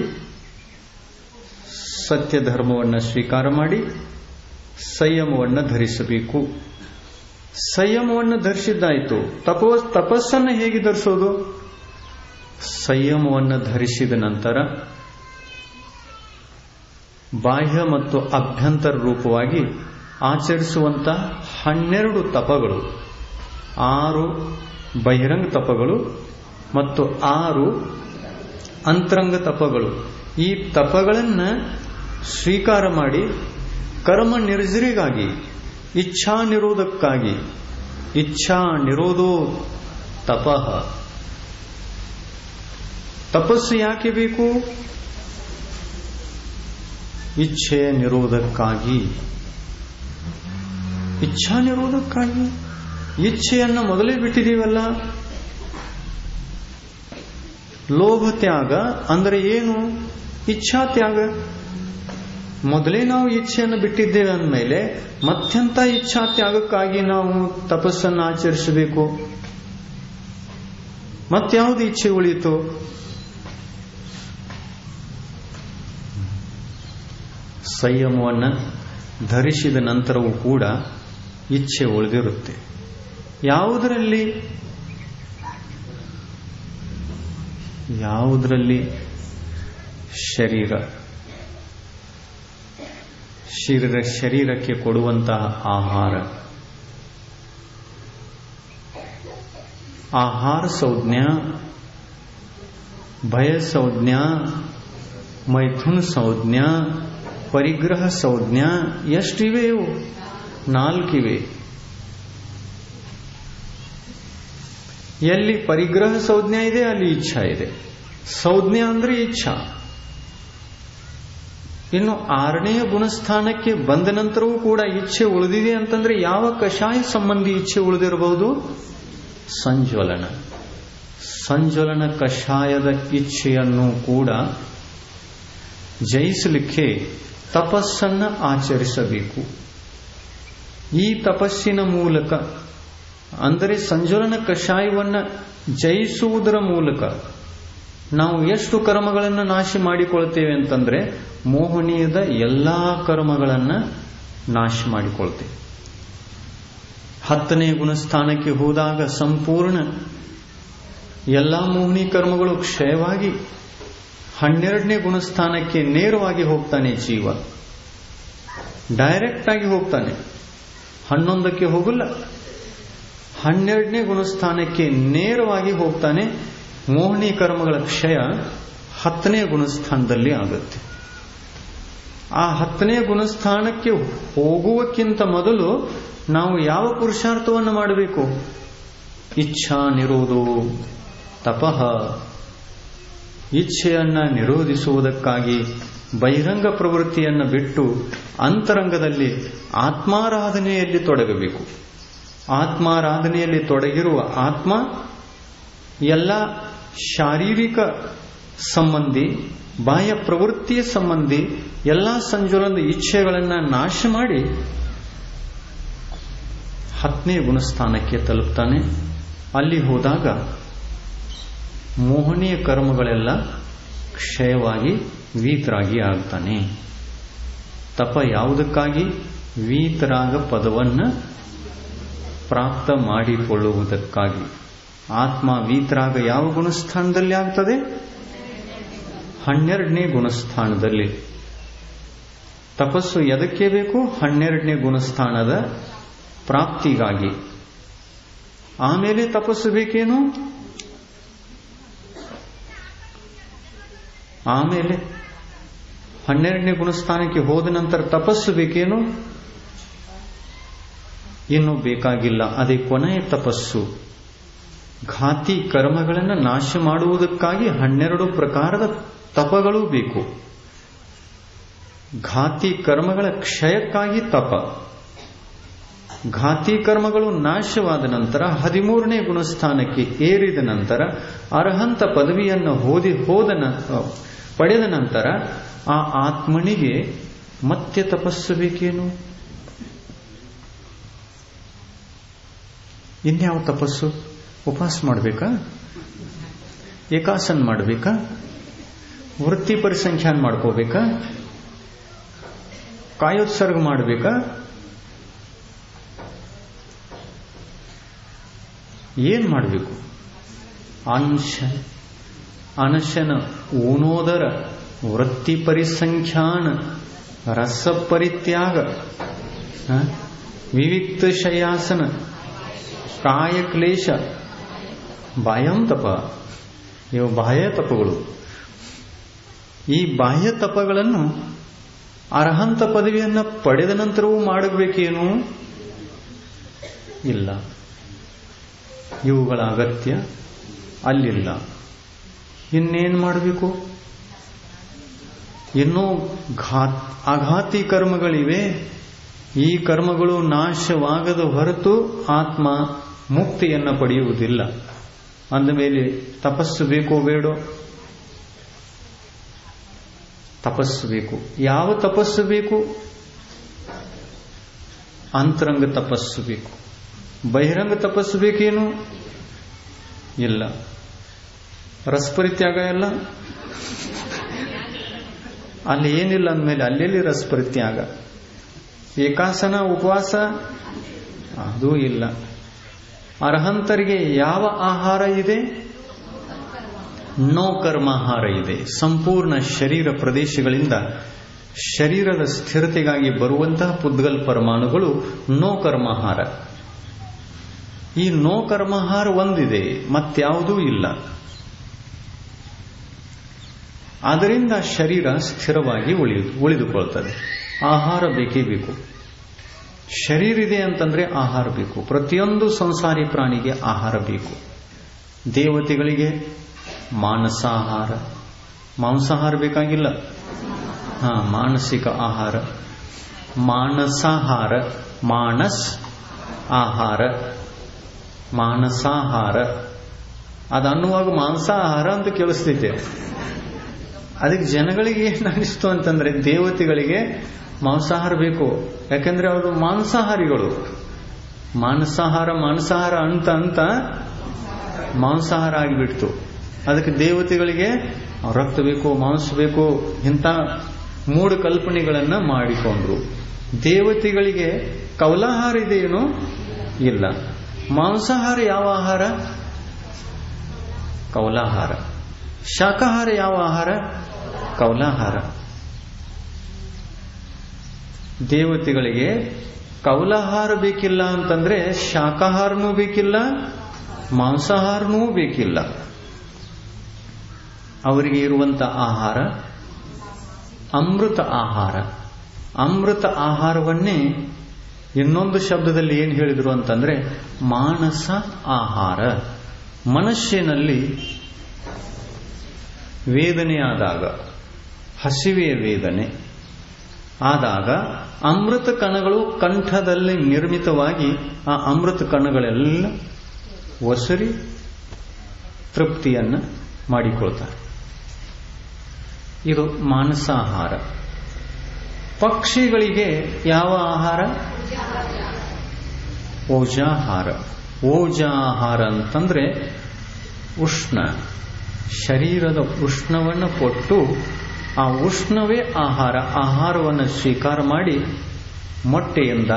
ಸತ್ಯ ಧರ್ಮವನ್ನು ಸ್ವೀಕಾರ ಮಾಡಿ ಸಂಯಮವನ್ನು ಧರಿಸಬೇಕು ಸಂಯಮವನ್ನು ಧರಿಸಿದ್ದಾಯಿತು ತಪೋ ತಪಸ್ಸನ್ನು ಹೇಗೆ ಧರಿಸೋದು ಸಂಯಮವನ್ನು ಧರಿಸಿದ ನಂತರ ಬಾಹ್ಯ ಮತ್ತು ಅಭ್ಯಂತರ ರೂಪವಾಗಿ ಆಚರಿಸುವಂತ ಹನ್ನೆರಡು ತಪಗಳು ಆರು ಬಹಿರಂಗ ತಪಗಳು ಮತ್ತು ಆರು ಅಂತರಂಗ ತಪಗಳು ಈ ತಪಗಳನ್ನು ಸ್ವೀಕಾರ ಮಾಡಿ ಕರ್ಮ ನಿರ್ಜರಿಗಾಗಿ ಇಚ್ಛಾ ನಿರೋಧಕ್ಕಾಗಿ ಇಚ್ಛಾ ನಿರೋಧೋ ತಪಃ ತಪಸ್ಸು ಯಾಕೆ ಬೇಕು ಇಚ್ಛೆಯ ನಿರೋಧಕ್ಕಾಗಿ ಇಚ್ಛಾ ನಿರೋಧಕ್ಕಾಗಿ ಇಚ್ಛೆಯನ್ನು ಮೊದಲೇ ಬಿಟ್ಟಿದೀವಲ್ಲ ಲೋಭ ತ್ಯಾಗ ಅಂದರೆ ಏನು ಇಚ್ಛಾ ತ್ಯಾಗ ಮೊದಲೇ ನಾವು ಇಚ್ಛೆಯನ್ನು ಬಿಟ್ಟಿದ್ದೇವೆ ಅಂದಮೇಲೆ ಮತ್ತೆಂತ ಇಚ್ಛಾ ತ್ಯಾಗಕ್ಕಾಗಿ ನಾವು ತಪಸ್ಸನ್ನು ಆಚರಿಸಬೇಕು ಮತ್ಯಾವುದು ಇಚ್ಛೆ ಉಳಿಯಿತು ಸಂಯಮವನ್ನು ಧರಿಸಿದ ನಂತರವೂ ಕೂಡ ಇಚ್ಛೆ ಉಳಿದಿರುತ್ತೆ ಯಾವುದರಲ್ಲಿ ಯಾವುದರಲ್ಲಿ ಶರೀರ ಶರೀರ ಶರೀರಕ್ಕೆ ಕೊಡುವಂತಹ ಆಹಾರ ಆಹಾರ ಸಂಜ್ಞಾ ಭಯ ಸಂಜ್ಞಾ ಮೈಥುನ್ ಸಂಜ್ಞಾ ಪರಿಗ್ರಹ ಸಂಜ್ಞಾ ಎಷ್ಟಿವೆ ಇವು ನಾಲ್ಕಿವೆ ಎಲ್ಲಿ ಪರಿಗ್ರಹ ಸಂಜ್ಞಾ ಇದೆ ಅಲ್ಲಿ ಇಚ್ಛಾ ಇದೆ ಸಂಜ್ಞಾ ಅಂದ್ರೆ ಇಚ್ಛಾ ಇನ್ನು ಆರನೆಯ ಗುಣಸ್ಥಾನಕ್ಕೆ ಬಂದ ನಂತರವೂ ಕೂಡ ಇಚ್ಛೆ ಉಳಿದಿದೆ ಅಂತಂದ್ರೆ ಯಾವ ಕಷಾಯ ಸಂಬಂಧಿ ಇಚ್ಛೆ ಉಳಿದಿರಬಹುದು ಸಂಜ್ವಲನ ಸಂಜ್ವಲನ ಕಷಾಯದ ಇಚ್ಛೆಯನ್ನು ಕೂಡ ಜಯಿಸಲಿಕ್ಕೆ ತಪಸ್ಸನ್ನ ಆಚರಿಸಬೇಕು ಈ ತಪಸ್ಸಿನ ಮೂಲಕ ಅಂದರೆ ಸಂಜ್ವಲನ ಕಷಾಯವನ್ನು ಜಯಿಸುವುದರ ಮೂಲಕ ನಾವು ಎಷ್ಟು ಕರ್ಮಗಳನ್ನು ನಾಶ ಮಾಡಿಕೊಳ್ತೇವೆ ಅಂತಂದ್ರೆ ಮೋಹನೀಯದ ಎಲ್ಲಾ ಕರ್ಮಗಳನ್ನು ನಾಶ ಮಾಡಿಕೊಳ್ತೇವೆ ಹತ್ತನೇ ಗುಣಸ್ಥಾನಕ್ಕೆ ಹೋದಾಗ ಸಂಪೂರ್ಣ ಎಲ್ಲಾ ಮೋಹಿನಿ ಕರ್ಮಗಳು ಕ್ಷಯವಾಗಿ ಹನ್ನೆರಡನೇ ಗುಣಸ್ಥಾನಕ್ಕೆ ನೇರವಾಗಿ ಹೋಗ್ತಾನೆ ಜೀವ ಡೈರೆಕ್ಟ್ ಆಗಿ ಹೋಗ್ತಾನೆ ಹನ್ನೊಂದಕ್ಕೆ ಹೋಗಲ್ಲ ಹನ್ನೆರಡನೇ ಗುಣಸ್ಥಾನಕ್ಕೆ ನೇರವಾಗಿ ಹೋಗ್ತಾನೆ ಮೋಹಿನಿ ಕರ್ಮಗಳ ಕ್ಷಯ ಹತ್ತನೇ ಗುಣಸ್ಥಾನದಲ್ಲಿ ಆಗುತ್ತೆ ಆ ಹತ್ತನೇ ಗುಣಸ್ಥಾನಕ್ಕೆ ಹೋಗುವಕ್ಕಿಂತ ಮೊದಲು ನಾವು ಯಾವ ಪುರುಷಾರ್ಥವನ್ನು ಮಾಡಬೇಕು ಇಚ್ಛಾ ನಿರೋಧೋ ತಪಃ ಇಚ್ಛೆಯನ್ನ ನಿರೋಧಿಸುವುದಕ್ಕಾಗಿ ಬಹಿರಂಗ ಪ್ರವೃತ್ತಿಯನ್ನು ಬಿಟ್ಟು ಅಂತರಂಗದಲ್ಲಿ ಆತ್ಮಾರಾಧನೆಯಲ್ಲಿ ತೊಡಗಬೇಕು ಆತ್ಮಾರಾಧನೆಯಲ್ಲಿ ತೊಡಗಿರುವ ಆತ್ಮ ಎಲ್ಲ ಶಾರೀರಿಕ ಸಂಬಂಧಿ ಬಾಹ್ಯ ಪ್ರವೃತ್ತಿಯ ಸಂಬಂಧಿ ಎಲ್ಲ ಸಂಜೋಲನದ ಇಚ್ಛೆಗಳನ್ನು ನಾಶ ಮಾಡಿ ಹತ್ತನೇ ಗುಣಸ್ಥಾನಕ್ಕೆ ತಲುಪ್ತಾನೆ ಅಲ್ಲಿ ಹೋದಾಗ ಮೋಹನೀಯ ಕರ್ಮಗಳೆಲ್ಲ ಕ್ಷಯವಾಗಿ ವೀತರಾಗಿ ಆಗ್ತಾನೆ ತಪ ಯಾವುದಕ್ಕಾಗಿ ವೀತರಾಗ ಪದವನ್ನು ಪ್ರಾಪ್ತ ಮಾಡಿಕೊಳ್ಳುವುದಕ್ಕಾಗಿ ಆತ್ಮ ವೀತರಾಗ ಯಾವ ಗುಣಸ್ಥಾನದಲ್ಲಿ ಆಗ್ತದೆ ಹನ್ನೆರಡನೇ ಗುಣಸ್ಥಾನದಲ್ಲಿ ತಪಸ್ಸು ಎದಕ್ಕೆ ಬೇಕು ಹನ್ನೆರಡನೇ ಗುಣಸ್ಥಾನದ ಪ್ರಾಪ್ತಿಗಾಗಿ ಆಮೇಲೆ ತಪಸ್ಸು ಬೇಕೇನು ಆಮೇಲೆ ಹನ್ನೆರಡನೇ ಗುಣಸ್ಥಾನಕ್ಕೆ ಹೋದ ನಂತರ ತಪಸ್ಸು ಬೇಕೇನು ಇನ್ನು ಬೇಕಾಗಿಲ್ಲ ಅದೇ ಕೊನೆಯ ತಪಸ್ಸು ಘಾತಿ ಕರ್ಮಗಳನ್ನು ನಾಶ ಮಾಡುವುದಕ್ಕಾಗಿ ಹನ್ನೆರಡು ಪ್ರಕಾರದ ತಪಗಳು ಬೇಕು ಘಾತಿ ಕರ್ಮಗಳ ಕ್ಷಯಕ್ಕಾಗಿ ತಪ ಘಾತಿ ಕರ್ಮಗಳು ನಾಶವಾದ ನಂತರ ಹದಿಮೂರನೇ ಗುಣಸ್ಥಾನಕ್ಕೆ ಏರಿದ ನಂತರ ಅರ್ಹಂತ ಪದವಿಯನ್ನು ಹೋದಿ ಹೋದ ಪಡೆದ ನಂತರ ಆ ಆತ್ಮನಿಗೆ ಮತ್ತೆ ತಪಸ್ಸು ಬೇಕೇನು ಇನ್ಯಾವ ತಪಸ್ಸು ಉಪವಾಸ ಮಾಡಬೇಕಾ ಏಕಾಸನ್ ಮಾಡಬೇಕಾ ವೃತ್ತಿ ಪರಿಸಂಖ್ಯಾನ ಮಾಡ್ಕೋಬೇಕಾ ಕಾಯೋತ್ಸರ್ಗ ಮಾಡಬೇಕಾ ಏನ್ ಮಾಡಬೇಕು ಅನುಶ ಅನಶನ ಊನೋದರ ವೃತ್ತಿ ಪರಿಸಂಖ್ಯಾನ ರಸ ಪರಿತ್ಯಾಗ ವಿವಿಕ್ತ ಶಯಾಸನ ಕಾಯ ಕ್ಲೇಶ ಬಾಹ್ಯಂ ತಪ ಇವು ಬಾಹ್ಯ ತಪಗಳು ಈ ಬಾಹ್ಯ ತಪಗಳನ್ನು ಅರ್ಹಂತ ಪದವಿಯನ್ನು ಪಡೆದ ನಂತರವೂ ಮಾಡಬೇಕೇನು ಇಲ್ಲ ಇವುಗಳ ಅಗತ್ಯ ಅಲ್ಲಿಲ್ಲ ಇನ್ನೇನು ಮಾಡಬೇಕು ಇನ್ನೂ ಘಾತ್ ಆಘಾತಿ ಕರ್ಮಗಳಿವೆ ಈ ಕರ್ಮಗಳು ನಾಶವಾಗದ ಹೊರತು ಆತ್ಮ ಮುಕ್ತಿಯನ್ನು ಪಡೆಯುವುದಿಲ್ಲ ಅಂದ ಮೇಲೆ ತಪಸ್ಸು ಬೇಕೋ ಬೇಡೋ ತಪಸ್ಸು ಬೇಕು ಯಾವ ತಪಸ್ಸು ಬೇಕು ಅಂತರಂಗ ತಪಸ್ಸು ಬೇಕು ಬಹಿರಂಗ ತಪಸ್ಸು ಬೇಕೇನು ಇಲ್ಲ ರಸಪರಿತ್ಯಾಗ ಎಲ್ಲ ಅಲ್ಲಿ ಏನಿಲ್ಲ ಅಂದಮೇಲೆ ಅಲ್ಲೆಲ್ಲಿ ರಸಪರಿತ್ಯಾಗ ಏಕಾಸನ ಉಪವಾಸ ಅದೂ ಇಲ್ಲ ಅರ್ಹಂತರಿಗೆ ಯಾವ ಆಹಾರ ಇದೆ ನೋ ಕರ್ಮಾಹಾರ ಇದೆ ಸಂಪೂರ್ಣ ಶರೀರ ಪ್ರದೇಶಗಳಿಂದ ಶರೀರದ ಸ್ಥಿರತೆಗಾಗಿ ಬರುವಂತಹ ಪುದ್ಗಲ್ ಪರಮಾಣುಗಳು ನೋ ಕರ್ಮಾಹಾರ ಈ ನೋ ಕರ್ಮಾಹಾರ ಒಂದಿದೆ ಮತ್ಯಾವುದೂ ಇಲ್ಲ ಅದರಿಂದ ಶರೀರ ಸ್ಥಿರವಾಗಿ ಉಳಿದು ಉಳಿದುಕೊಳ್ತದೆ ಆಹಾರ ಬೇಕೇ ಬೇಕು ಶರೀರ ಇದೆ ಅಂತಂದ್ರೆ ಆಹಾರ ಬೇಕು ಪ್ರತಿಯೊಂದು ಸಂಸಾರಿ ಪ್ರಾಣಿಗೆ ಆಹಾರ ಬೇಕು ದೇವತೆಗಳಿಗೆ ಮಾನಸಾಹಾರ ಮಾಂಸಾಹಾರ ಬೇಕಾಗಿಲ್ಲ ಹಾ ಮಾನಸಿಕ ಆಹಾರ ಮಾನಸಾಹಾರ ಮಾನಸ್ ಆಹಾರ ಮಾನಸಾಹಾರ ಅದು ಅನ್ನುವಾಗ ಮಾಂಸಾಹಾರ ಅಂತ ಕೇಳಿಸ್ತೈತೆ ಅದಕ್ಕೆ ಜನಗಳಿಗೆ ಏನು ಅನಿಸ್ತು ಅಂತಂದ್ರೆ ದೇವತೆಗಳಿಗೆ ಮಾಂಸಾಹಾರ ಬೇಕು ಯಾಕಂದ್ರೆ ಅವರು ಮಾಂಸಾಹಾರಿಗಳು ಮಾನಸಾಹಾರ ಮಾಂಸಾಹಾರ ಅಂತ ಅಂತ ಮಾಂಸಾಹಾರ ಆಗಿಬಿಡ್ತು ಅದಕ್ಕೆ ದೇವತೆಗಳಿಗೆ ರಕ್ತ ಬೇಕು ಮಾಂಸ ಬೇಕು ಇಂಥ ಮೂಢ ಕಲ್ಪನೆಗಳನ್ನ ಮಾಡಿಕೊಂಡ್ರು ದೇವತೆಗಳಿಗೆ ಕೌಲಾಹಾರ ಇದೆಯೇನು ಇಲ್ಲ ಮಾಂಸಾಹಾರ ಯಾವ ಆಹಾರ ಕೌಲಾಹಾರ ಶಾಕಾಹಾರ ಯಾವ ಆಹಾರ ಕೌಲಾಹಾರ ದೇವತೆಗಳಿಗೆ ಕೌಲಾಹಾರ ಬೇಕಿಲ್ಲ ಅಂತಂದ್ರೆ ಶಾಕಾಹಾರನೂ ಬೇಕಿಲ್ಲ ಮಾಂಸಾಹಾರನೂ ಬೇಕಿಲ್ಲ ಅವರಿಗೆ ಇರುವಂತ ಆಹಾರ ಅಮೃತ ಆಹಾರ ಅಮೃತ ಆಹಾರವನ್ನೇ ಇನ್ನೊಂದು ಶಬ್ದದಲ್ಲಿ ಏನು ಹೇಳಿದ್ರು ಅಂತಂದ್ರೆ ಮಾನಸ ಆಹಾರ ಮನುಷ್ಯನಲ್ಲಿ ವೇದನೆ ಆದಾಗ ಹಸಿವೆಯ ವೇದನೆ ಆದಾಗ ಅಮೃತ ಕಣಗಳು ಕಂಠದಲ್ಲಿ ನಿರ್ಮಿತವಾಗಿ ಆ ಅಮೃತ ಕಣಗಳೆಲ್ಲ ಒಸರಿ ತೃಪ್ತಿಯನ್ನು ಮಾಡಿಕೊಳ್ತಾರೆ ಇದು ಮಾನಸಾಹಾರ ಪಕ್ಷಿಗಳಿಗೆ ಯಾವ ಆಹಾರ ಓಜಾಹಾರ ಓಜಾಹಾರ ಅಂತಂದ್ರೆ ಉಷ್ಣ ಶರೀರದ ಉಷ್ಣವನ್ನು ಕೊಟ್ಟು ಆ ಉಷ್ಣವೇ ಆಹಾರ ಆಹಾರವನ್ನು ಸ್ವೀಕಾರ ಮಾಡಿ ಮೊಟ್ಟೆಯಿಂದ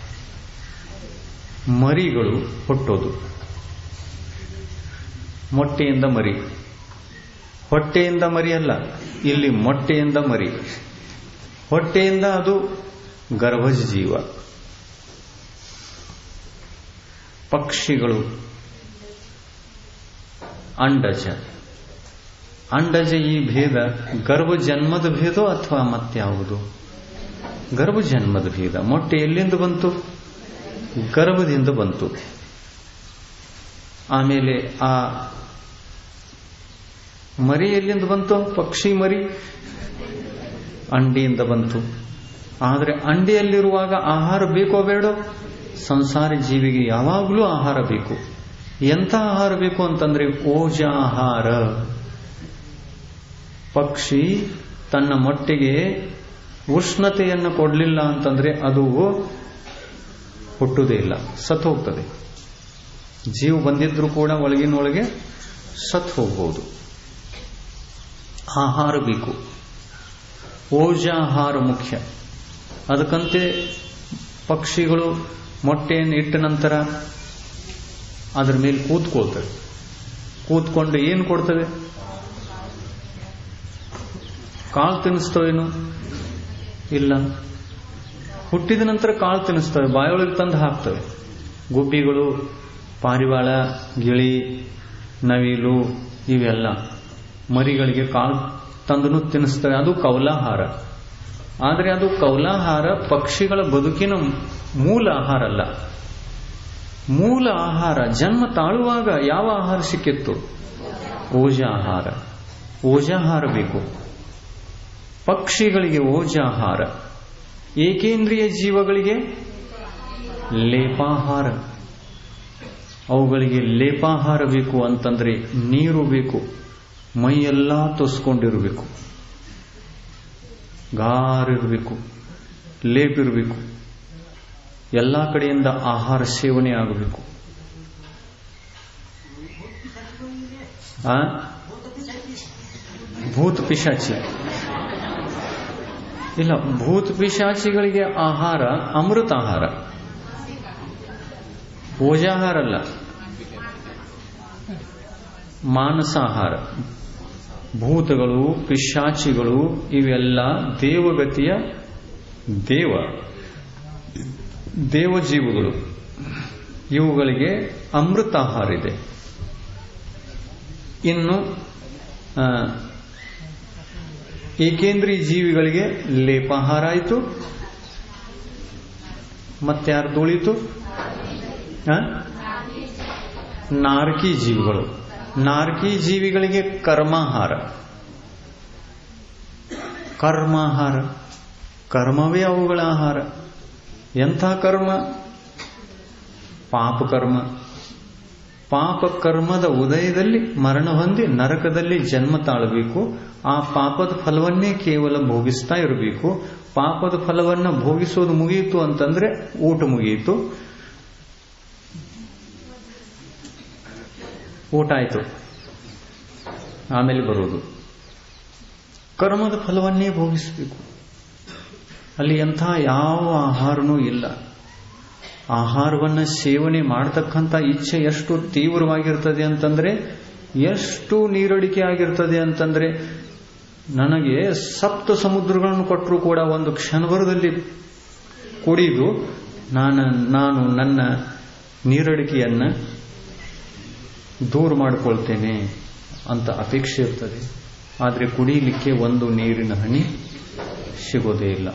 ಮರಿಗಳು ಹುಟ್ಟೋದು ಮೊಟ್ಟೆಯಿಂದ ಮರಿ ಹೊಟ್ಟೆಯಿಂದ ಮರಿ ಅಲ್ಲ ಇಲ್ಲಿ ಮೊಟ್ಟೆಯಿಂದ ಮರಿ ಹೊಟ್ಟೆಯಿಂದ ಅದು ಗರ್ಭಜ ಜೀವ ಪಕ್ಷಿಗಳು ಅಂಡಜ ಅಂಡಜ ಈ ಭೇದ ಗರ್ಭ ಜನ್ಮದ ಭೇದೋ ಅಥವಾ ಮತ್ಯಾವುದು ಗರ್ಭ ಜನ್ಮದ ಭೇದ ಮೊಟ್ಟೆ ಎಲ್ಲಿಂದ ಬಂತು ಗರ್ಭದಿಂದ ಬಂತು ಆಮೇಲೆ ಆ ಮರಿ ಎಲ್ಲಿಂದ ಬಂತು ಪಕ್ಷಿ ಮರಿ ಅಂಡಿಯಿಂದ ಬಂತು ಆದರೆ ಅಂಡಿಯಲ್ಲಿರುವಾಗ ಆಹಾರ ಬೇಕೋ ಬೇಡೋ ಸಂಸಾರಿ ಜೀವಿಗೆ ಯಾವಾಗಲೂ ಆಹಾರ ಬೇಕು ಎಂಥ ಆಹಾರ ಬೇಕು ಅಂತಂದ್ರೆ ಓಜಾಹಾರ ಪಕ್ಷಿ ತನ್ನ ಮೊಟ್ಟೆಗೆ ಉಷ್ಣತೆಯನ್ನು ಕೊಡಲಿಲ್ಲ ಅಂತಂದ್ರೆ ಅದು ಹುಟ್ಟುವುದೇ ಇಲ್ಲ ಸತ್ ಹೋಗ್ತದೆ ಜೀವ ಬಂದಿದ್ರೂ ಕೂಡ ಒಳಗಿನೊಳಗೆ ಸತ್ ಹೋಗ್ಬೋದು ಆಹಾರ ಬೇಕು ಓಜಾಹಾರ ಮುಖ್ಯ ಅದಕ್ಕಂತೆ ಪಕ್ಷಿಗಳು ಮೊಟ್ಟೆಯನ್ನು ಇಟ್ಟ ನಂತರ ಅದರ ಮೇಲೆ ಕೂತ್ಕೊಳ್ತವೆ ಕೂತ್ಕೊಂಡು ಏನು ಕೊಡ್ತವೆ ಕಾಳು ತಿನ್ನಿಸ್ತವೇನು ಇಲ್ಲ ಹುಟ್ಟಿದ ನಂತರ ಕಾಳು ತಿನ್ನಿಸ್ತವೆ ಬಾಯೊಳಗೆ ತಂದು ಹಾಕ್ತವೆ ಗುಬ್ಬಿಗಳು ಪಾರಿವಾಳ ಗಿಳಿ ನವಿಲು ಇವೆಲ್ಲ ಮರಿಗಳಿಗೆ ಕಾಳು ತಂದನು ತಿನ್ನಿಸ್ತವೆ ಅದು ಕೌಲಾಹಾರ ಆದರೆ ಅದು ಕೌಲಾಹಾರ ಪಕ್ಷಿಗಳ ಬದುಕಿನ ಮೂಲ ಆಹಾರ ಅಲ್ಲ ಮೂಲ ಆಹಾರ ಜನ್ಮ ತಾಳುವಾಗ ಯಾವ ಆಹಾರ ಸಿಕ್ಕಿತ್ತು ಓಜಾಹಾರ ಓಜಾಹಾರ ಬೇಕು ಪಕ್ಷಿಗಳಿಗೆ ಓಜಾಹಾರ ಏಕೇಂದ್ರಿಯ ಜೀವಗಳಿಗೆ ಲೇಪಾಹಾರ ಅವುಗಳಿಗೆ ಲೇಪಾಹಾರ ಬೇಕು ಅಂತಂದ್ರೆ ನೀರು ಬೇಕು ಮೈಯೆಲ್ಲ ತೊಸ್ಕೊಂಡಿರಬೇಕು ಗಾರಿರಬೇಕು ಲೇಪಿರಬೇಕು ಎಲ್ಲ ಕಡೆಯಿಂದ ಆಹಾರ ಸೇವನೆ ಆಗಬೇಕು ಆ ಭೂತ ಪಿಶಾಚಿ ಇಲ್ಲ ಭೂತ ಪಿಶಾಚಿಗಳಿಗೆ ಆಹಾರ ಅಮೃತ ಆಹಾರ ಓಜಾಹಾರ ಅಲ್ಲ ಮಾನಸಾಹಾರ ಭೂತಗಳು ಪಿಶಾಚಿಗಳು ಇವೆಲ್ಲ ದೇವಗತಿಯ ದೇವ ದೇವಜೀವುಗಳು ಇವುಗಳಿಗೆ ಅಮೃತಾಹಾರ ಇದೆ ಇನ್ನು ಏಕೇಂದ್ರೀಯ ಜೀವಿಗಳಿಗೆ ಲೇಪಾಹಾರ ಆಯಿತು ಮತ್ತಾರು ತುಳಿತು ನಾರ್ಕಿ ಜೀವಿಗಳು ನಾರ್ಕಿ ಜೀವಿಗಳಿಗೆ ಕರ್ಮಾಹಾರ ಕರ್ಮಾಹಾರ ಕರ್ಮವೇ ಅವುಗಳ ಆಹಾರ ಎಂಥ ಕರ್ಮ ಪಾಪ ಕರ್ಮ ಪಾಪ ಕರ್ಮದ ಉದಯದಲ್ಲಿ ಮರಣ ಹೊಂದಿ ನರಕದಲ್ಲಿ ಜನ್ಮ ತಾಳಬೇಕು ಆ ಪಾಪದ ಫಲವನ್ನೇ ಕೇವಲ ಭೋಗಿಸ್ತಾ ಇರಬೇಕು ಪಾಪದ ಫಲವನ್ನ ಭೋಗಿಸೋದು ಮುಗಿಯಿತು ಅಂತಂದ್ರೆ ಊಟ ಮುಗಿಯಿತು ಊಟ ಆಯಿತು ಆಮೇಲೆ ಬರೋದು ಕರ್ಮದ ಫಲವನ್ನೇ ಭೋಗಿಸಬೇಕು ಅಲ್ಲಿ ಎಂಥ ಯಾವ ಆಹಾರನೂ ಇಲ್ಲ ಆಹಾರವನ್ನು ಸೇವನೆ ಮಾಡತಕ್ಕಂಥ ಇಚ್ಛೆ ಎಷ್ಟು ತೀವ್ರವಾಗಿರ್ತದೆ ಅಂತಂದ್ರೆ ಎಷ್ಟು ನೀರಡಿಕೆ ಆಗಿರ್ತದೆ ಅಂತಂದ್ರೆ ನನಗೆ ಸಪ್ತ ಸಮುದ್ರಗಳನ್ನು ಕೊಟ್ಟರೂ ಕೂಡ ಒಂದು ಕ್ಷಣಭರದಲ್ಲಿ ಕುಡಿದು ನಾನು ನಾನು ನನ್ನ ನೀರಡಿಕೆಯನ್ನ ದೂರ ಮಾಡಿಕೊಳ್ತೇನೆ ಅಂತ ಅಪೇಕ್ಷೆ ಇರ್ತದೆ ಆದರೆ ಕುಡಿಯಲಿಕ್ಕೆ ಒಂದು ನೀರಿನ ಹನಿ ಸಿಗೋದೇ ಇಲ್ಲ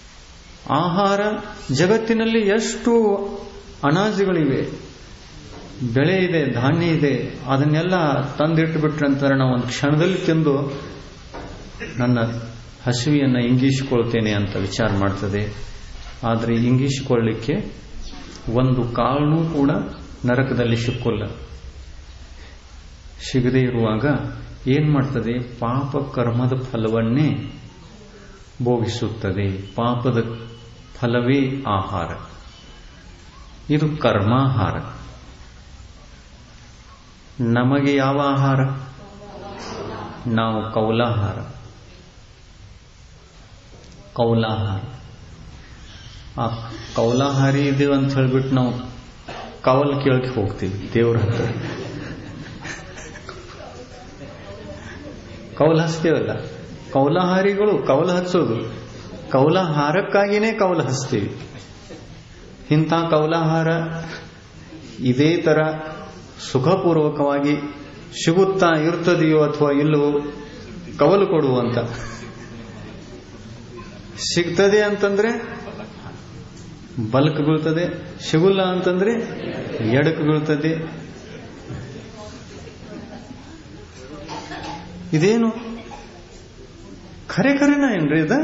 ಆಹಾರ ಜಗತ್ತಿನಲ್ಲಿ ಎಷ್ಟು ಅನಾಜಗಳಿವೆ ಬೆಳೆ ಇದೆ ಧಾನ್ಯ ಇದೆ ಅದನ್ನೆಲ್ಲ ತಂದಿಟ್ಟು ಬಿಟ್ರಂತಾರೆ ನಾವು ಒಂದು ಕ್ಷಣದಲ್ಲಿ ತಿಂದು ನನ್ನ ಹಸಿವಿಯನ್ನು ಇಂಗಿಸಿಕೊಳ್ತೇನೆ ಅಂತ ವಿಚಾರ ಮಾಡ್ತದೆ ಆದರೆ ಇಂಗಿಸಿಕೊಳ್ಳಿಕ್ಕೆ ಒಂದು ಕಾಳನೂ ಕೂಡ ನರಕದಲ್ಲಿ ಸಿಕ್ಕೋಲ್ಲ ಸಿಗದೇ ಇರುವಾಗ ಏನ್ ಮಾಡ್ತದೆ ಪಾಪ ಕರ್ಮದ ಫಲವನ್ನೇ ಭೋಗಿಸುತ್ತದೆ ಪಾಪದ ಫಲವೇ ಆಹಾರ ಇದು ಕರ್ಮಾಹಾರ ನಮಗೆ ಯಾವ ಆಹಾರ ನಾವು ಕೌಲಾಹಾರ ಕೌಲಾಹಾರ ಆ ಕೌಲಾಹಾರಿ ಇದೀವಿ ಅಂತ ಹೇಳ್ಬಿಟ್ಟು ನಾವು ಕವಲ್ ಕೇಳಕ್ಕೆ ಹೋಗ್ತೀವಿ ದೇವ್ರ ಹತ್ರ ಕೌಲ ಹಚ್ತೇವಲ್ಲ ಕೌಲಾಹಾರಿಗಳು ಕೌಲ ಹಚ್ಚೋದು ಕೌಲಾಹಾರಕ್ಕಾಗಿಯೇ ಕೌಲ ಹಚ್ತೀವಿ ಇಂಥ ಕೌಲಾಹಾರ ಇದೇ ತರ ಸುಖಪೂರ್ವಕವಾಗಿ ಸಿಗುತ್ತಾ ಇರ್ತದೆಯೋ ಅಥವಾ ಇಲ್ಲವೋ ಕವಲು ಕೊಡುವಂತ ಸಿಗ್ತದೆ ಅಂತಂದ್ರೆ ಬಲ್ಕ್ ಬೀಳ್ತದೆ ಸಿಗುಲ್ಲ ಅಂತಂದ್ರೆ ಎಡಕ್ ಬೀಳ್ತದೆ ಇದೇನು ಖರೆ ಖರೆನ ಏನ್ರಿ ಇದ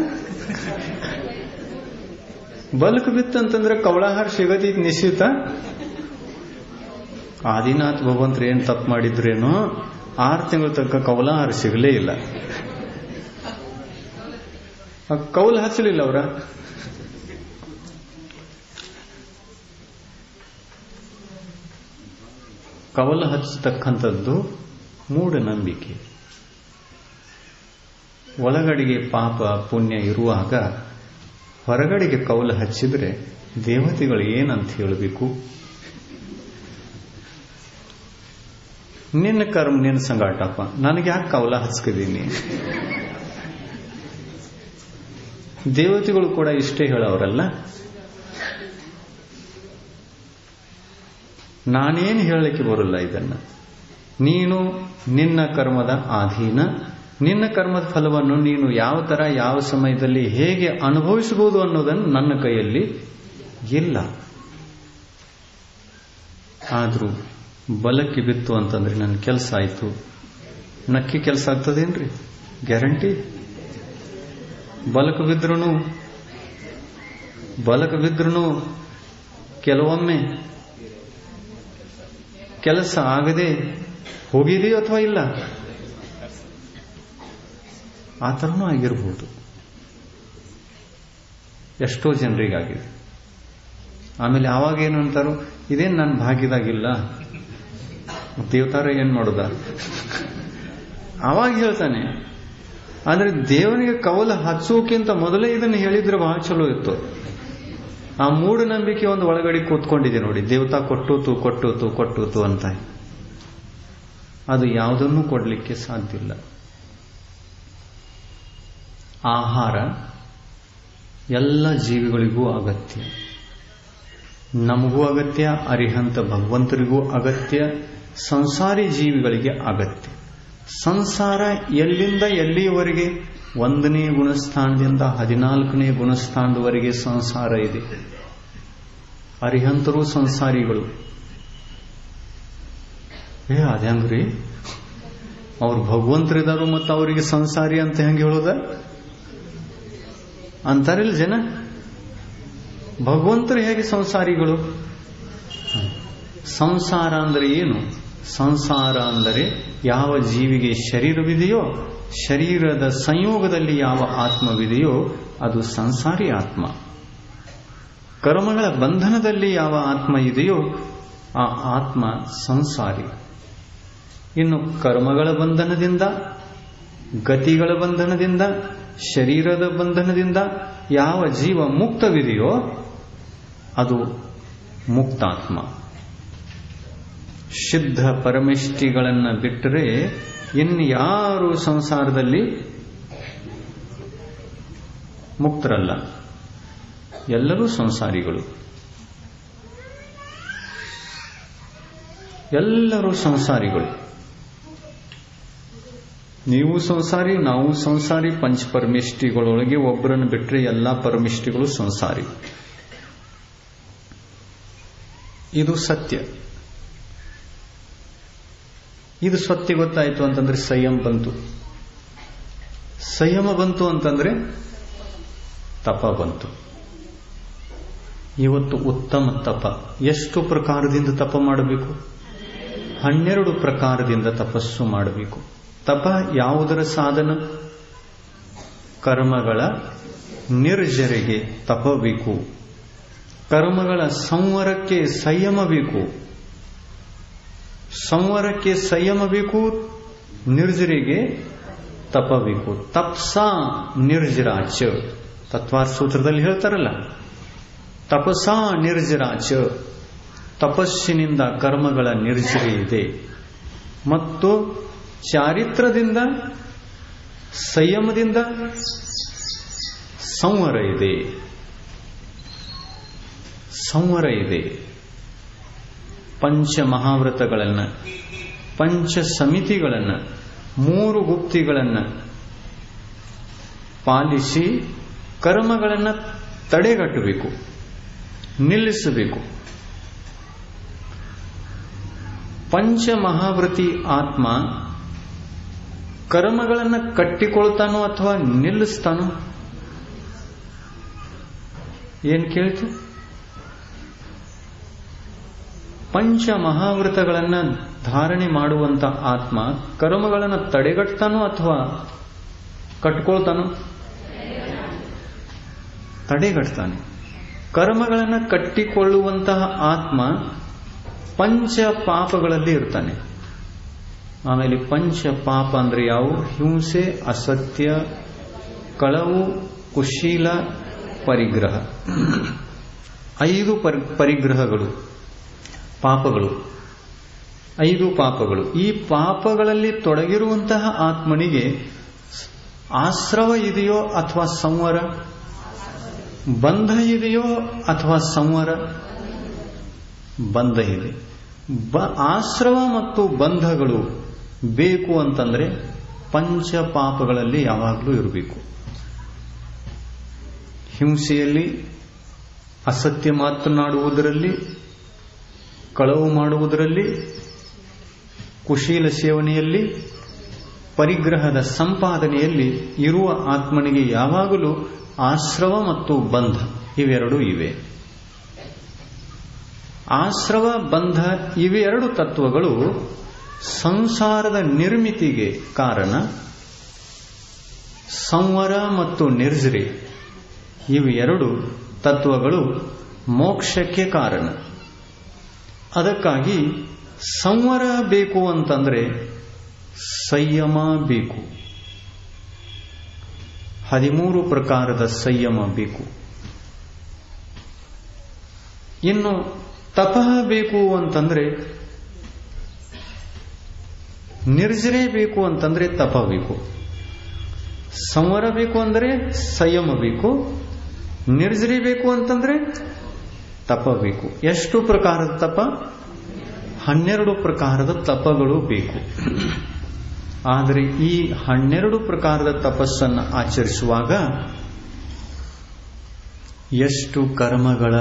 ಬಲ್ಕ್ ಬಿತ್ತಂತಂದ್ರೆ ಕವಳಾಹಾರ ಸಿಗದಿ ನಿಶ್ಚಿತ ಆದಿನಾಥ್ ಭಗವಂತರು ಏನ್ ತಪ್ಪು ಮಾಡಿದ್ರೇನು ಆರು ತಿಂಗಳ ತನಕ ಕೌಲಾಹಾರ ಸಿಗಲೇ ಇಲ್ಲ ಕೌಲ್ ಹಚ್ಚಲಿಲ್ಲ ಅವರ ಕವಲ ಹಚ್ಚತಕ್ಕಂಥದ್ದು ಮೂಢನಂಬಿಕೆ ಒಳಗಡೆಗೆ ಪಾಪ ಪುಣ್ಯ ಇರುವಾಗ ಹೊರಗಡೆಗೆ ಕೌಲ ಹಚ್ಚಿದ್ರೆ ದೇವತೆಗಳು ಏನಂತ ಹೇಳಬೇಕು ನಿನ್ನ ಕರ್ಮ ನಿನ್ನ ಸಂಗಾಟಪ್ಪ ನನಗೆ ಯಾಕೆ ಕೌಲ ಹಚ್ಕಿದೀನಿ ದೇವತೆಗಳು ಕೂಡ ಇಷ್ಟೇ ಹೇಳೋರಲ್ಲ ನಾನೇನು ಹೇಳಲಿಕ್ಕೆ ಬರಲ್ಲ ಇದನ್ನ ನೀನು ನಿನ್ನ ಕರ್ಮದ ಅಧೀನ ನಿನ್ನ ಕರ್ಮದ ಫಲವನ್ನು ನೀನು ಯಾವ ತರ ಯಾವ ಸಮಯದಲ್ಲಿ ಹೇಗೆ ಅನುಭವಿಸಬಹುದು ಅನ್ನೋದನ್ನು ನನ್ನ ಕೈಯಲ್ಲಿ ಇಲ್ಲ ಆದ್ರೂ ಬಲಕ್ಕೆ ಬಿತ್ತು ಅಂತಂದ್ರೆ ನನ್ನ ಕೆಲಸ ಆಯ್ತು ನಕ್ಕಿ ಕೆಲಸ ಆಗ್ತದೇನ್ರಿ ಗ್ಯಾರಂಟಿ ಬಲಕ ಬಿದ್ರೂ ಬಲಕ ಬಿದ್ರೂ ಕೆಲವೊಮ್ಮೆ ಕೆಲಸ ಆಗದೆ ಹೋಗಿದೆಯೋ ಅಥವಾ ಇಲ್ಲ ಆ ಥರನೂ ಆಗಿರ್ಬೋದು ಎಷ್ಟೋ ಜನರಿಗಾಗಿದೆ ಆಮೇಲೆ ಆವಾಗ ಏನು ಅಂತಾರೋ ಇದೇನು ನನ್ನ ಭಾಗ್ಯದಾಗಿಲ್ಲ ದೇವತಾರ ಏನ್ ಮಾಡೋದ ಆವಾಗ ಹೇಳ್ತಾನೆ ಆದ್ರೆ ದೇವನಿಗೆ ಕವಲ ಹಚ್ಚೋಕ್ಕಿಂತ ಮೊದಲೇ ಇದನ್ನು ಹೇಳಿದ್ರೆ ಬಹಳ ಚಲೋ ಇತ್ತು ಆ ಮೂಢನಂಬಿಕೆ ಒಂದು ಒಳಗಡೆ ಕೂತ್ಕೊಂಡಿದೆ ನೋಡಿ ದೇವತಾ ಕೊಟ್ಟೂತು ಕೊಟ್ಟೂತು ಕೊಟ್ಟೂತು ಅಂತ ಅದು ಯಾವುದನ್ನೂ ಕೊಡಲಿಕ್ಕೆ ಸಾಧ್ಯ ಇಲ್ಲ ಆಹಾರ ಎಲ್ಲ ಜೀವಿಗಳಿಗೂ ಅಗತ್ಯ ನಮಗೂ ಅಗತ್ಯ ಅರಿಹಂತ ಭಗವಂತರಿಗೂ ಅಗತ್ಯ ಸಂಸಾರಿ ಜೀವಿಗಳಿಗೆ ಅಗತ್ಯ ಸಂಸಾರ ಎಲ್ಲಿಂದ ಎಲ್ಲಿಯವರೆಗೆ ಒಂದನೇ ಗುಣಸ್ಥಾನದಿಂದ ಹದಿನಾಲ್ಕನೇ ಗುಣಸ್ಥಾನದವರೆಗೆ ಸಂಸಾರ ಇದೆ ಅರಿಹಂತರು ಸಂಸಾರಿಗಳು ಏ ಅದ್ಯಾಂಗ್ರಿ ಅವ್ರು ಭಗವಂತರಿದಾರು ಮತ್ತು ಅವರಿಗೆ ಸಂಸಾರಿ ಅಂತ ಹೆಂಗೆ ಹೇಳೋದ ಅಂತಾರಿಲ್ಲ ಜನ ಭಗವಂತರು ಹೇಗೆ ಸಂಸಾರಿಗಳು ಸಂಸಾರ ಅಂದರೆ ಏನು ಸಂಸಾರ ಅಂದರೆ ಯಾವ ಜೀವಿಗೆ ಶರೀರವಿದೆಯೋ ಶರೀರದ ಸಂಯೋಗದಲ್ಲಿ ಯಾವ ಆತ್ಮವಿದೆಯೋ ಅದು ಸಂಸಾರಿ ಆತ್ಮ ಕರ್ಮಗಳ ಬಂಧನದಲ್ಲಿ ಯಾವ ಆತ್ಮ ಇದೆಯೋ ಆ ಆತ್ಮ ಸಂಸಾರಿ ಇನ್ನು ಕರ್ಮಗಳ ಬಂಧನದಿಂದ ಗತಿಗಳ ಬಂಧನದಿಂದ ಶರೀರದ ಬಂಧನದಿಂದ ಯಾವ ಜೀವ ಮುಕ್ತವಿದೆಯೋ ಅದು ಮುಕ್ತಾತ್ಮ ಶುದ್ಧ ಪರಮಿಷ್ಟಿಗಳನ್ನು ಬಿಟ್ಟರೆ ಇನ್ಯಾರು ಸಂಸಾರದಲ್ಲಿ ಮುಕ್ತರಲ್ಲ ಎಲ್ಲರೂ ಸಂಸಾರಿಗಳು ಎಲ್ಲರೂ ಸಂಸಾರಿಗಳು ನೀವು ಸಂಸಾರಿ ನಾವು ಸಂಸಾರಿ ಪಂಚಪರಮಿಷ್ಟಿಗಳೊಳಗೆ ಒಬ್ಬರನ್ನು ಬಿಟ್ಟರೆ ಎಲ್ಲ ಪರಮಿಷ್ಟಿಗಳು ಸಂಸಾರಿ ಇದು ಸತ್ಯ ಇದು ಸ್ವತ್ತಿ ಗೊತ್ತಾಯಿತು ಅಂತಂದ್ರೆ ಸಂಯಮ ಬಂತು ಸಂಯಮ ಬಂತು ಅಂತಂದ್ರೆ ತಪ ಬಂತು ಇವತ್ತು ಉತ್ತಮ ತಪ ಎಷ್ಟು ಪ್ರಕಾರದಿಂದ ತಪ ಮಾಡಬೇಕು ಹನ್ನೆರಡು ಪ್ರಕಾರದಿಂದ ತಪಸ್ಸು ಮಾಡಬೇಕು ತಪ ಯಾವುದರ ಸಾಧನ ಕರ್ಮಗಳ ನಿರ್ಜರೆಗೆ ತಪ ಬೇಕು ಕರ್ಮಗಳ ಸಂವರಕ್ಕೆ ಸಂಯಮ ಬೇಕು ಸಂವರಕ್ಕೆ ಸಂಯಮ ಬೇಕು ನಿರ್ಜರಿಗೆ ತಪ ಬೇಕು ತಪ್ಸ ನಿರ್ಜರಾಚ ತತ್ವಾರ್ ಸೂತ್ರದಲ್ಲಿ ಹೇಳ್ತಾರಲ್ಲ ತಪಸ ನಿರ್ಜರಾಚ ತಪಸ್ಸಿನಿಂದ ಕರ್ಮಗಳ ನಿರ್ಜರೆ ಇದೆ ಮತ್ತು ಚಾರಿತ್ರದಿಂದ ಸಂಯಮದಿಂದ ಸಂವರ ಇದೆ ಸಂವರ ಇದೆ ಪಂಚ ಮಹಾವ್ರತಗಳನ್ನು ಪಂಚ ಸಮಿತಿಗಳನ್ನು ಮೂರು ಗುಪ್ತಿಗಳನ್ನು ಪಾಲಿಸಿ ಕರ್ಮಗಳನ್ನು ತಡೆಗಟ್ಟಬೇಕು ನಿಲ್ಲಿಸಬೇಕು ಪಂಚ ಮಹಾವ್ರತಿ ಆತ್ಮ ಕರ್ಮಗಳನ್ನು ಕಟ್ಟಿಕೊಳ್ತಾನೋ ಅಥವಾ ನಿಲ್ಲಿಸ್ತಾನೋ ಏನ್ ಕೇಳ್ತು ಪಂಚ ಮಹಾವ್ರತಗಳನ್ನು ಧಾರಣೆ ಮಾಡುವಂತ ಆತ್ಮ ಕರ್ಮಗಳನ್ನು ತಡೆಗಟ್ತಾನೋ ಅಥವಾ ಕಟ್ಕೊಳ್ತಾನೋ ತಡೆಗಟ್ತಾನೆ ಕರ್ಮಗಳನ್ನು ಕಟ್ಟಿಕೊಳ್ಳುವಂತಹ ಆತ್ಮ ಪಂಚ ಪಾಪಗಳಲ್ಲಿ ಇರ್ತಾನೆ ಆಮೇಲೆ ಪಂಚ ಪಾಪ ಅಂದ್ರೆ ಯಾವ ಹಿಂಸೆ ಅಸತ್ಯ ಕಳವು ಕುಶೀಲ ಪರಿಗ್ರಹ ಐದು ಪರಿಗ್ರಹಗಳು ಪಾಪಗಳು ಐದು ಪಾಪಗಳು ಈ ಪಾಪಗಳಲ್ಲಿ ತೊಡಗಿರುವಂತಹ ಆತ್ಮನಿಗೆ ಆಶ್ರವ ಇದೆಯೋ ಅಥವಾ ಸಂವರ ಬಂಧ ಇದೆಯೋ ಅಥವಾ ಸಂವರ ಬಂಧ ಇದೆ ಆಶ್ರವ ಮತ್ತು ಬಂಧಗಳು ಬೇಕು ಅಂತಂದ್ರೆ ಪಂಚ ಪಾಪಗಳಲ್ಲಿ ಯಾವಾಗಲೂ ಇರಬೇಕು ಹಿಂಸೆಯಲ್ಲಿ ಅಸತ್ಯ ಮಾತನಾಡುವುದರಲ್ಲಿ ಕಳವು ಮಾಡುವುದರಲ್ಲಿ ಕುಶೀಲ ಸೇವನೆಯಲ್ಲಿ ಪರಿಗ್ರಹದ ಸಂಪಾದನೆಯಲ್ಲಿ ಇರುವ ಆತ್ಮನಿಗೆ ಯಾವಾಗಲೂ ಆಶ್ರವ ಮತ್ತು ಬಂಧ ಇವೆರಡೂ ಇವೆ ಆಶ್ರವ ಬಂಧ ಇವೆರಡು ತತ್ವಗಳು ಸಂಸಾರದ ನಿರ್ಮಿತಿಗೆ ಕಾರಣ ಸಂವರ ಮತ್ತು ನಿರ್ಜರಿ ಇವು ಎರಡು ತತ್ವಗಳು ಮೋಕ್ಷಕ್ಕೆ ಕಾರಣ ಅದಕ್ಕಾಗಿ ಸಂವರ ಬೇಕು ಅಂತಂದ್ರೆ ಸಂಯಮ ಬೇಕು ಹದಿಮೂರು ಪ್ರಕಾರದ ಸಂಯಮ ಬೇಕು ಇನ್ನು ತಪಃ ಬೇಕು ಅಂತಂದ್ರೆ ನಿರ್ಜರೆ ಬೇಕು ಅಂತಂದ್ರೆ ತಪ ಬೇಕು ಸಂವರ ಬೇಕು ಅಂದರೆ ಸಂಯಮ ಬೇಕು ನಿರ್ಜರಿ ಬೇಕು ಅಂತಂದ್ರೆ ತಪ ಬೇಕು ಎಷ್ಟು ಪ್ರಕಾರದ ತಪ ಹನ್ನೆರಡು ಪ್ರಕಾರದ ತಪಗಳು ಬೇಕು ಆದರೆ ಈ ಹನ್ನೆರಡು ಪ್ರಕಾರದ ತಪಸ್ಸನ್ನು ಆಚರಿಸುವಾಗ ಎಷ್ಟು ಕರ್ಮಗಳ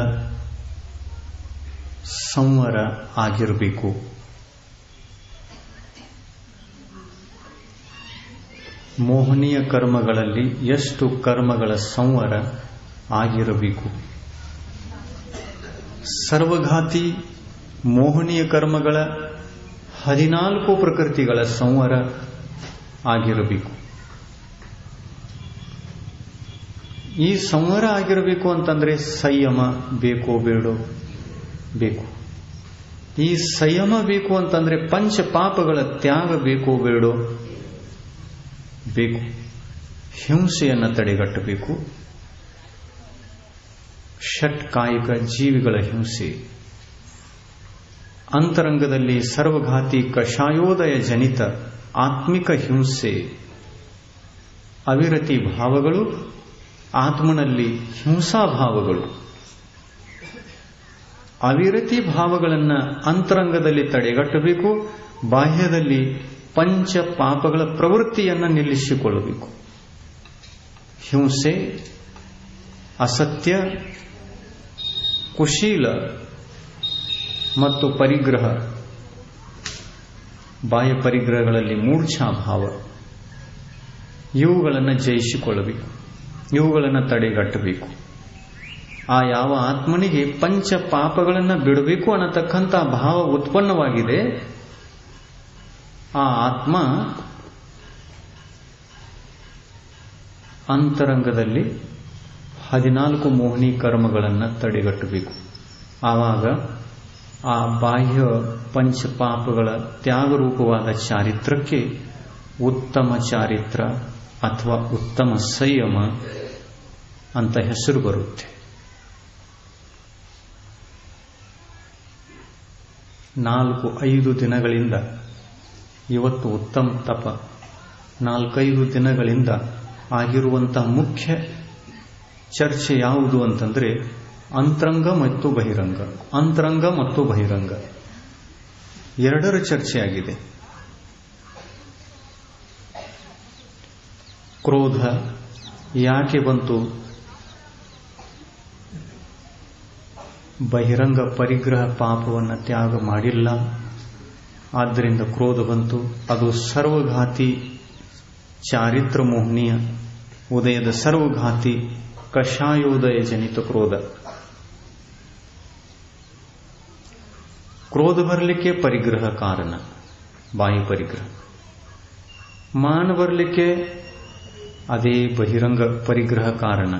ಸಂವರ ಆಗಿರಬೇಕು ಮೋಹನೀಯ ಕರ್ಮಗಳಲ್ಲಿ ಎಷ್ಟು ಕರ್ಮಗಳ ಸಂವರ ಆಗಿರಬೇಕು ಸರ್ವಘಾತಿ ಮೋಹನೀಯ ಕರ್ಮಗಳ ಹದಿನಾಲ್ಕು ಪ್ರಕೃತಿಗಳ ಸಂವರ ಆಗಿರಬೇಕು ಈ ಸಂವರ ಆಗಿರಬೇಕು ಅಂತಂದ್ರೆ ಸಂಯಮ ಬೇಕೋ ಬೇಡೋ ಬೇಕು ಈ ಸಂಯಮ ಬೇಕು ಅಂತಂದ್ರೆ ಪಂಚ ಪಾಪಗಳ ತ್ಯಾಗ ಬೇಕೋ ಬೇಡೋ ಬೇಕು ಹಿಂಸೆಯನ್ನು ತಡೆಗಟ್ಟಬೇಕು ಷಟ್ ಕಾಯಿಕ ಜೀವಿಗಳ ಹಿಂಸೆ ಅಂತರಂಗದಲ್ಲಿ ಸರ್ವಘಾತಿ ಕಷಾಯೋದಯ ಜನಿತ ಆತ್ಮಿಕ ಹಿಂಸೆ ಅವಿರತಿ ಭಾವಗಳು ಆತ್ಮನಲ್ಲಿ ಹಿಂಸಾಭಾವಗಳು ಅವಿರತಿ ಭಾವಗಳನ್ನು ಅಂತರಂಗದಲ್ಲಿ ತಡೆಗಟ್ಟಬೇಕು ಬಾಹ್ಯದಲ್ಲಿ ಪಂಚ ಪಾಪಗಳ ಪ್ರವೃತ್ತಿಯನ್ನು ನಿಲ್ಲಿಸಿಕೊಳ್ಳಬೇಕು ಹಿಂಸೆ ಅಸತ್ಯ ಕುಶೀಲ ಮತ್ತು ಪರಿಗ್ರಹ ಬಾಹ್ಯ ಪರಿಗ್ರಹಗಳಲ್ಲಿ ಮೂರ್ಛಾಭಾವ ಇವುಗಳನ್ನು ಜಯಿಸಿಕೊಳ್ಳಬೇಕು ಇವುಗಳನ್ನು ತಡೆಗಟ್ಟಬೇಕು ಆ ಯಾವ ಆತ್ಮನಿಗೆ ಪಂಚ ಪಾಪಗಳನ್ನು ಬಿಡಬೇಕು ಅನ್ನತಕ್ಕಂಥ ಭಾವ ಉತ್ಪನ್ನವಾಗಿದೆ ಆ ಆತ್ಮ ಅಂತರಂಗದಲ್ಲಿ ಹದಿನಾಲ್ಕು ಮೋಹಿನಿ ಕರ್ಮಗಳನ್ನು ತಡೆಗಟ್ಟಬೇಕು ಆವಾಗ ಆ ಬಾಹ್ಯ ಪಂಚಪಾಪಗಳ ತ್ಯಾಗರೂಪವಾದ ಚಾರಿತ್ರಕ್ಕೆ ಉತ್ತಮ ಚಾರಿತ್ರ ಅಥವಾ ಉತ್ತಮ ಸಂಯಮ ಅಂತ ಹೆಸರು ಬರುತ್ತೆ ನಾಲ್ಕು ಐದು ದಿನಗಳಿಂದ ಇವತ್ತು ಉತ್ತಮ ತಪ ನಾಲ್ಕೈದು ದಿನಗಳಿಂದ ಆಗಿರುವಂತಹ ಮುಖ್ಯ ಚರ್ಚೆ ಯಾವುದು ಅಂತಂದ್ರೆ ಅಂತರಂಗ ಮತ್ತು ಬಹಿರಂಗ ಅಂತರಂಗ ಮತ್ತು ಬಹಿರಂಗ ಎರಡರ ಚರ್ಚೆಯಾಗಿದೆ ಕ್ರೋಧ ಯಾಕೆ ಬಂತು ಬಹಿರಂಗ ಪರಿಗ್ರಹ ಪಾಪವನ್ನು ತ್ಯಾಗ ಮಾಡಿಲ್ಲ ಆದ್ದರಿಂದ ಕ್ರೋಧ ಬಂತು ಅದು ಸರ್ವಘಾತಿ ಚಾರಿತ್ರ ಮೋಹನೀಯ ಉದಯದ ಸರ್ವಘಾತಿ ಕಷಾಯೋದಯ ಜನಿತ ಕ್ರೋಧ ಕ್ರೋಧ ಬರಲಿಕ್ಕೆ ಪರಿಗ್ರಹ ಕಾರಣ ಬಾಯಿ ಪರಿಗ್ರಹ ಮಾನ ಬರಲಿಕ್ಕೆ ಅದೇ ಬಹಿರಂಗ ಪರಿಗ್ರಹ ಕಾರಣ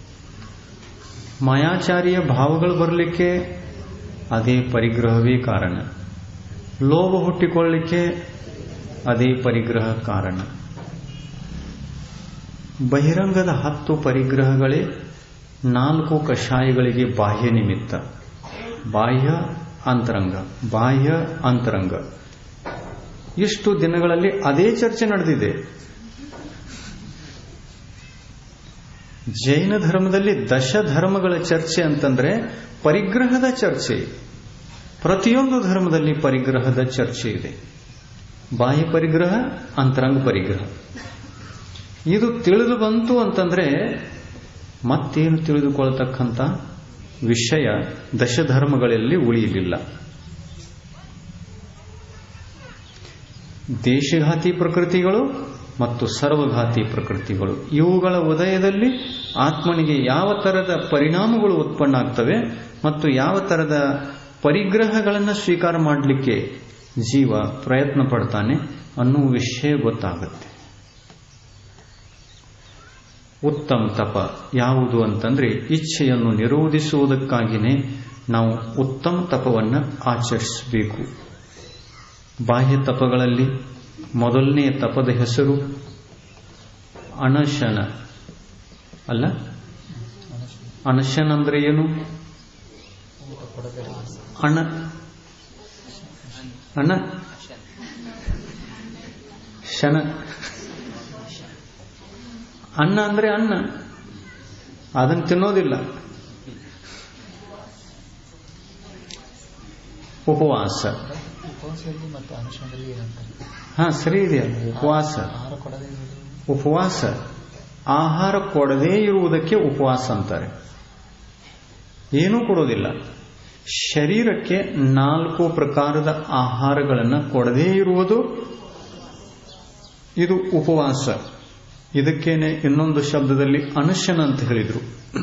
ಮಾಯಾಚಾರಿಯ ಭಾವಗಳು ಬರಲಿಕ್ಕೆ ಅದೇ ಪರಿಗ್ರಹವೇ ಕಾರಣ ಲೋಭ ಹುಟ್ಟಿಕೊಳ್ಳಲಿಕ್ಕೆ ಅದೇ ಪರಿಗ್ರಹ ಕಾರಣ ಬಹಿರಂಗದ ಹತ್ತು ಪರಿಗ್ರಹಗಳೇ ನಾಲ್ಕು ಕಷಾಯಗಳಿಗೆ ಬಾಹ್ಯ ನಿಮಿತ್ತ ಬಾಹ್ಯ ಅಂತರಂಗ ಬಾಹ್ಯ ಅಂತರಂಗ ಇಷ್ಟು ದಿನಗಳಲ್ಲಿ ಅದೇ ಚರ್ಚೆ ನಡೆದಿದೆ ಜೈನ ಧರ್ಮದಲ್ಲಿ ದಶ ಧರ್ಮಗಳ ಚರ್ಚೆ ಅಂತಂದ್ರೆ ಪರಿಗ್ರಹದ ಚರ್ಚೆ ಪ್ರತಿಯೊಂದು ಧರ್ಮದಲ್ಲಿ ಪರಿಗ್ರಹದ ಚರ್ಚೆ ಇದೆ ಬಾಹ್ಯ ಪರಿಗ್ರಹ ಅಂತರಂಗ ಪರಿಗ್ರಹ ಇದು ತಿಳಿದು ಬಂತು ಅಂತಂದ್ರೆ ಮತ್ತೇನು ತಿಳಿದುಕೊಳ್ತಕ್ಕಂಥ ವಿಷಯ ದಶಧರ್ಮಗಳಲ್ಲಿ ಉಳಿಯಲಿಲ್ಲ ದೇಶಘಾತಿ ಪ್ರಕೃತಿಗಳು ಮತ್ತು ಸರ್ವಘಾತಿ ಪ್ರಕೃತಿಗಳು ಇವುಗಳ ಉದಯದಲ್ಲಿ ಆತ್ಮನಿಗೆ ಯಾವ ತರದ ಪರಿಣಾಮಗಳು ಉತ್ಪನ್ನ ಆಗ್ತವೆ ಮತ್ತು ಯಾವ ತರದ ಪರಿಗ್ರಹಗಳನ್ನು ಸ್ವೀಕಾರ ಮಾಡಲಿಕ್ಕೆ ಜೀವ ಪ್ರಯತ್ನ ಪಡ್ತಾನೆ ಅನ್ನುವ ವಿಷಯ ಗೊತ್ತಾಗುತ್ತೆ ಉತ್ತಮ ತಪ ಯಾವುದು ಅಂತಂದ್ರೆ ಇಚ್ಛೆಯನ್ನು ನಿರೋಧಿಸುವುದಕ್ಕಾಗಿಯೇ ನಾವು ಉತ್ತಮ ತಪವನ್ನು ಆಚರಿಸಬೇಕು ಬಾಹ್ಯ ತಪಗಳಲ್ಲಿ ಮೊದಲನೇ ತಪದ ಹೆಸರು ಅನಶನ ಅಲ್ಲ ಅನಶನ ಅಂದ್ರೆ ಏನು ಅಣ ಅಣ ಶನ ಅನ್ನ ಅಂದ್ರೆ ಅನ್ನ ಅದನ್ನು ತಿನ್ನೋದಿಲ್ಲ ಉಪವಾಸ ಉಪವಾಸದಲ್ಲಿ ಮತ್ತು ಅನುಷ್ಠಾನದಲ್ಲಿ ಏನಂತಾರೆ ಹಾ ಸರಿ ಇದೆ ಅದು ಉಪವಾಸ ಆಹಾರ ಕೊಡದೇ ಇರುವುದು ಉಪವಾಸ ಆಹಾರ ಕೊಡದೇ ಇರುವುದಕ್ಕೆ ಉಪವಾಸ ಅಂತಾರೆ ಏನೂ ಕೊಡೋದಿಲ್ಲ ಶರೀರಕ್ಕೆ ನಾಲ್ಕು ಪ್ರಕಾರದ ಆಹಾರಗಳನ್ನು ಕೊಡದೇ ಇರುವುದು ಇದು ಉಪವಾಸ ಇದಕ್ಕೇನೆ ಇನ್ನೊಂದು ಶಬ್ದದಲ್ಲಿ ಅನಶನ ಅಂತ ಹೇಳಿದ್ರು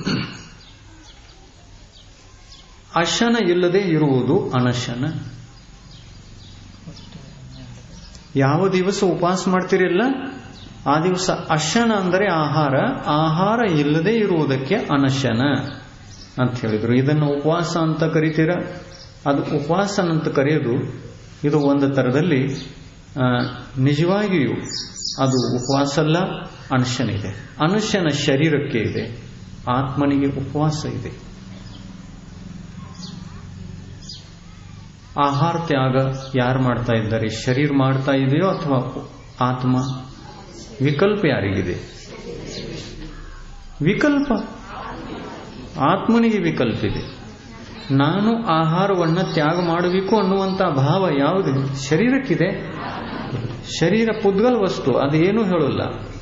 ಅಶನ ಇಲ್ಲದೆ ಇರುವುದು ಅನಶನ ಯಾವ ದಿವಸ ಉಪವಾಸ ಮಾಡ್ತಿರಲ್ಲ ಆ ದಿವಸ ಅಶನ ಅಂದರೆ ಆಹಾರ ಆಹಾರ ಇಲ್ಲದೆ ಇರುವುದಕ್ಕೆ ಅನಶನ ಅಂತ ಹೇಳಿದ್ರು ಇದನ್ನು ಉಪವಾಸ ಅಂತ ಕರಿತೀರ ಅದು ಉಪವಾಸ ಅಂತ ಕರೆಯೋದು ಇದು ಒಂದು ತರದಲ್ಲಿ ಆ, ನಿಜವಾಗಿಯೂ ಅದು ಉಪವಾಸ ಅಲ್ಲ ಅನಶನ ಇದೆ ಅನಶನ ಶರೀರಕ್ಕೆ ಇದೆ ಆತ್ಮನಿಗೆ ಉಪವಾಸ ಇದೆ ಆಹಾರ ತ್ಯಾಗ ಯಾರು ಮಾಡ್ತಾ ಇದ್ದಾರೆ ಶರೀರ ಮಾಡ್ತಾ ಇದೆಯೋ ಅಥವಾ ಆತ್ಮ ವಿಕಲ್ಪ ಯಾರಿಗಿದೆ ವಿಕಲ್ಪ ಆತ್ಮನಿಗೆ ವಿಕಲ್ಪ ಇದೆ ನಾನು ಆಹಾರವನ್ನ ತ್ಯಾಗ ಮಾಡಬೇಕು ಅನ್ನುವಂತ ಭಾವ ಯಾವುದಿದೆ ಶರೀರಕ್ಕಿದೆ ಶರೀರ ಪುದ್ಗಲ್ ವಸ್ತು ಅದೇನು ಹೇಳಲ್ಲ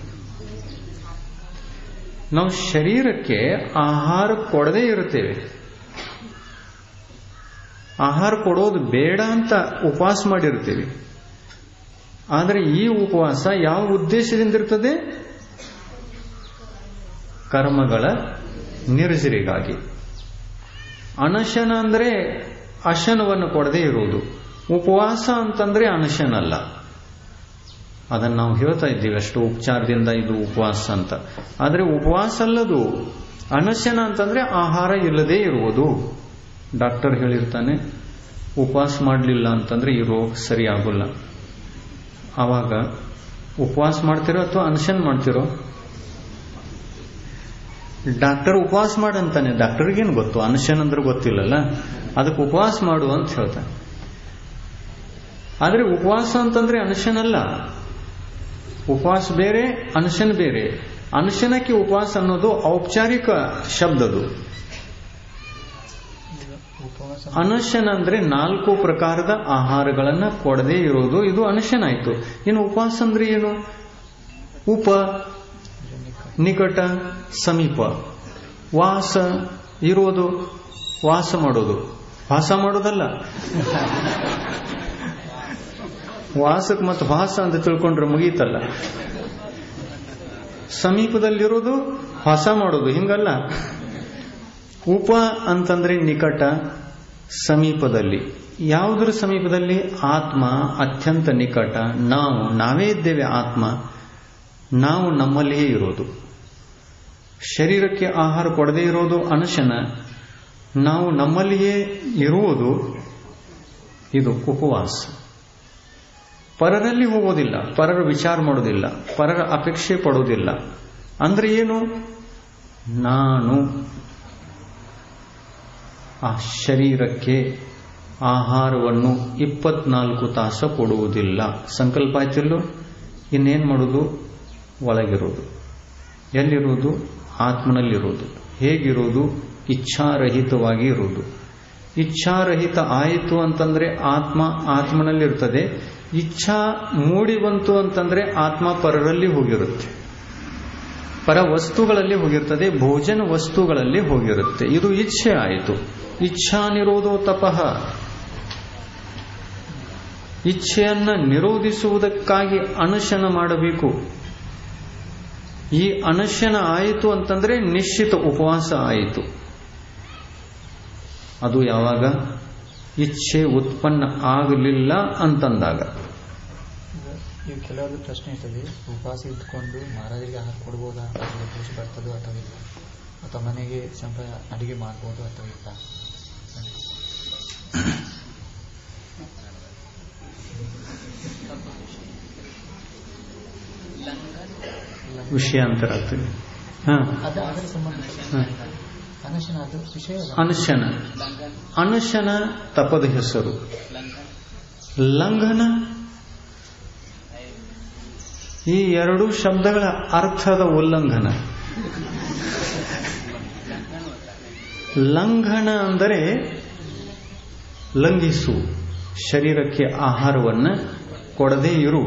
ನಾವು ಶರೀರಕ್ಕೆ ಆಹಾರ ಕೊಡದೇ ಇರುತ್ತೇವೆ ಆಹಾರ ಕೊಡೋದು ಬೇಡ ಅಂತ ಉಪವಾಸ ಮಾಡಿರ್ತೀವಿ ಆದರೆ ಈ ಉಪವಾಸ ಯಾವ ಉದ್ದೇಶದಿಂದ ಇರ್ತದೆ ಕರ್ಮಗಳ ನಿರ್ಜರಿಗಾಗಿ ಅನಶನ ಅಂದ್ರೆ ಅಶನವನ್ನು ಕೊಡದೇ ಇರುವುದು ಉಪವಾಸ ಅಂತಂದ್ರೆ ಅನಶನ ಅಲ್ಲ ಅದನ್ನು ನಾವು ಹೇಳ್ತಾ ಇದ್ದೀವಿ ಅಷ್ಟು ಉಪಚಾರದಿಂದ ಇದು ಉಪವಾಸ ಅಂತ ಆದರೆ ಉಪವಾಸ ಅಲ್ಲದು ಅನಶನ ಅಂತಂದ್ರೆ ಆಹಾರ ಇಲ್ಲದೆ ಇರುವುದು ಡಾಕ್ಟರ್ ಹೇಳಿರ್ತಾನೆ ಉಪವಾಸ ಮಾಡಲಿಲ್ಲ ಅಂತಂದ್ರೆ ಈ ರೋಗ ಸರಿ ಆಗೋಲ್ಲ ಆವಾಗ ಉಪವಾಸ ಮಾಡ್ತಿರೋ ಅಥವಾ ಅನಶನ ಮಾಡ್ತಿರೋ ಡಾಕ್ಟರ್ ಉಪವಾಸ ಮಾಡಂತಾನೆ ಡಾಕ್ಟರ್ಗೇನು ಗೊತ್ತು ಅನಶನ್ ಅಂದ್ರೆ ಗೊತ್ತಿಲ್ಲಲ್ಲ ಅದಕ್ಕೆ ಉಪವಾಸ ಮಾಡು ಅಂತ ಹೇಳ್ತಾನೆ ಆದರೆ ಉಪವಾಸ ಅಂತಂದ್ರೆ ಅನಶನ ಅಲ್ಲ ಉಪವಾಸ ಬೇರೆ ಅನಶನ ಬೇರೆ ಅನಶನಕ್ಕೆ ಉಪವಾಸ ಅನ್ನೋದು ಔಪಚಾರಿಕ ಶಬ್ದದು ಉಪವಾಸ ಅನಶನ ಅಂದ್ರೆ ನಾಲ್ಕು ಪ್ರಕಾರದ ಆಹಾರಗಳನ್ನ ಕೊಡದೇ ಇರೋದು ಇದು ಅನಶನ ಆಯ್ತು ಇನ್ನು ಉಪವಾಸ ಅಂದ್ರೆ ಏನು ಉಪ ನಿಕಟ ಸಮೀಪ ವಾಸ ಇರೋದು ವಾಸ ಮಾಡೋದು ವಾಸ ಮಾಡೋದಲ್ಲ ವಾಸಕ್ಕೆ ಮತ್ತು ವಾಸ ಅಂತ ತಿಳ್ಕೊಂಡ್ರೆ ಮುಗೀತಲ್ಲ ಸಮೀಪದಲ್ಲಿರೋದು ವಾಸ ಮಾಡೋದು ಹಿಂಗಲ್ಲ ಉಪ ಅಂತಂದ್ರೆ ನಿಕಟ ಸಮೀಪದಲ್ಲಿ ಯಾವುದರ ಸಮೀಪದಲ್ಲಿ ಆತ್ಮ ಅತ್ಯಂತ ನಿಕಟ ನಾವು ನಾವೇ ಇದ್ದೇವೆ ಆತ್ಮ ನಾವು ನಮ್ಮಲ್ಲಿಯೇ ಇರೋದು ಶರೀರಕ್ಕೆ ಆಹಾರ ಕೊಡದೇ ಇರೋದು ಅನಶನ ನಾವು ನಮ್ಮಲ್ಲಿಯೇ ಇರುವುದು ಇದು ಉಪವಾಸ ಪರರಲ್ಲಿ ಹೋಗೋದಿಲ್ಲ ಪರರ ವಿಚಾರ ಮಾಡೋದಿಲ್ಲ ಪರರ ಅಪೇಕ್ಷೆ ಪಡೋದಿಲ್ಲ ಅಂದ್ರೆ ಏನು ನಾನು ಆ ಶರೀರಕ್ಕೆ ಆಹಾರವನ್ನು ಇಪ್ಪತ್ನಾಲ್ಕು ತಾಸ ಕೊಡುವುದಿಲ್ಲ ಸಂಕಲ್ಪ ಆಯ್ತಿಲ್ಲೋ ಇನ್ನೇನು ಮಾಡೋದು ಒಳಗಿರೋದು ಎಲ್ಲಿರೋದು ಆತ್ಮನಲ್ಲಿರೋದು ಹೇಗಿರೋದು ಇಚ್ಛಾರಹಿತವಾಗಿ ಇರೋದು ಇಚ್ಛಾರಹಿತ ಆಯಿತು ಅಂತಂದ್ರೆ ಆತ್ಮ ಆತ್ಮನಲ್ಲಿರ್ತದೆ ಇಚ್ಛಾ ಮೂಡಿ ಬಂತು ಅಂತಂದ್ರೆ ಆತ್ಮ ಪರರಲ್ಲಿ ಹೋಗಿರುತ್ತೆ ಪರ ವಸ್ತುಗಳಲ್ಲಿ ಹೋಗಿರ್ತದೆ ಭೋಜನ ವಸ್ತುಗಳಲ್ಲಿ ಹೋಗಿರುತ್ತೆ ಇದು ಇಚ್ಛೆ ಆಯಿತು ಇಚ್ಛಾ ನಿರೋಧೋ ತಪಃ ಇಚ್ಛೆಯನ್ನ ನಿರೋಧಿಸುವುದಕ್ಕಾಗಿ ಅನಶನ ಮಾಡಬೇಕು ಈ ಅನಶನ ಆಯಿತು ಅಂತಂದ್ರೆ ನಿಶ್ಚಿತ ಉಪವಾಸ ಆಯಿತು ಅದು ಯಾವಾಗ ಇಚ್ಛೆ ಉತ್ಪನ್ನ ಆಗಲಿಲ್ಲ ಅಂತಂದಾಗ ಈಗ ಕೆಲವೊಂದು ಪ್ರಶ್ನೆ ಇರ್ತದೆ ಉಪವಾಸ ಇದ್ಕೊಂಡು ಮಹಾರಾಜರಿಗೆ ಆಹಾರ ಕೊಡ್ಬೋದಾ ಅಥವಾ ದೋಷ ಬರ್ತದೋ ಅಥವಾ ಇಲ್ಲ ಅಥವಾ ಮನೆಗೆ ಸಂಪ್ರ ಅಡಿಗೆ ಮಾಡ್ಬೋದು ಅಥವಾ ಇಲ್ಲ ವಿಷಯಾಂತರ ಆಗ್ತದೆ ಹಾ ಅದ ಅದರ ಸಂಬಂಧ ಹಾ. ಅನಶನ ಅದು ವಿಷಯ ಅಲ್ಲ. ಅನಶನ ಅನಶನ ತಪದ ಹೆಸರು ಲಂಘನ ಈ ಎರಡು ಶಬ್ದಗಳ ಅರ್ಥದ ಉಲ್ಲಂಘನ ಲಂಘನ ಅಂದರೆ ಲಂಘಿಸು ಶರೀರಕ್ಕೆ ಆಹಾರವನ್ನ ಕೊಡದೇ ಇರು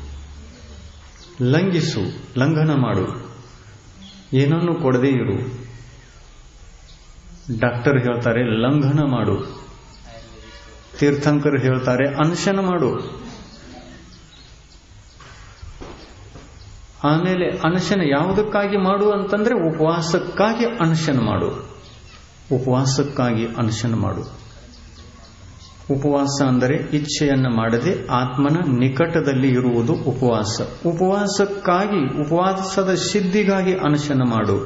ಲಂಘಿಸು ಲಂಘನ ಮಾಡು ಏನನ್ನು ಕೊಡದೇ ಇರು ಡಾಕ್ಟರ್ ಹೇಳ್ತಾರೆ ಲಂಘನ ಮಾಡು ತೀರ್ಥಂಕರು ಹೇಳ್ತಾರೆ ಅನಶನ ಮಾಡು ಆಮೇಲೆ ಅನಶನ ಯಾವುದಕ್ಕಾಗಿ ಮಾಡು ಅಂತಂದ್ರೆ ಉಪವಾಸಕ್ಕಾಗಿ ಅನಶನ ಮಾಡು ಉಪವಾಸಕ್ಕಾಗಿ ಅನಶನ ಮಾಡು ಉಪವಾಸ ಅಂದರೆ ಇಚ್ಛೆಯನ್ನು ಮಾಡದೆ ಆತ್ಮನ ನಿಕಟದಲ್ಲಿ ಇರುವುದು ಉಪವಾಸ ಉಪವಾಸಕ್ಕಾಗಿ ಉಪವಾಸದ ಸಿದ್ಧಿಗಾಗಿ ಅನಶನ ಮಾಡು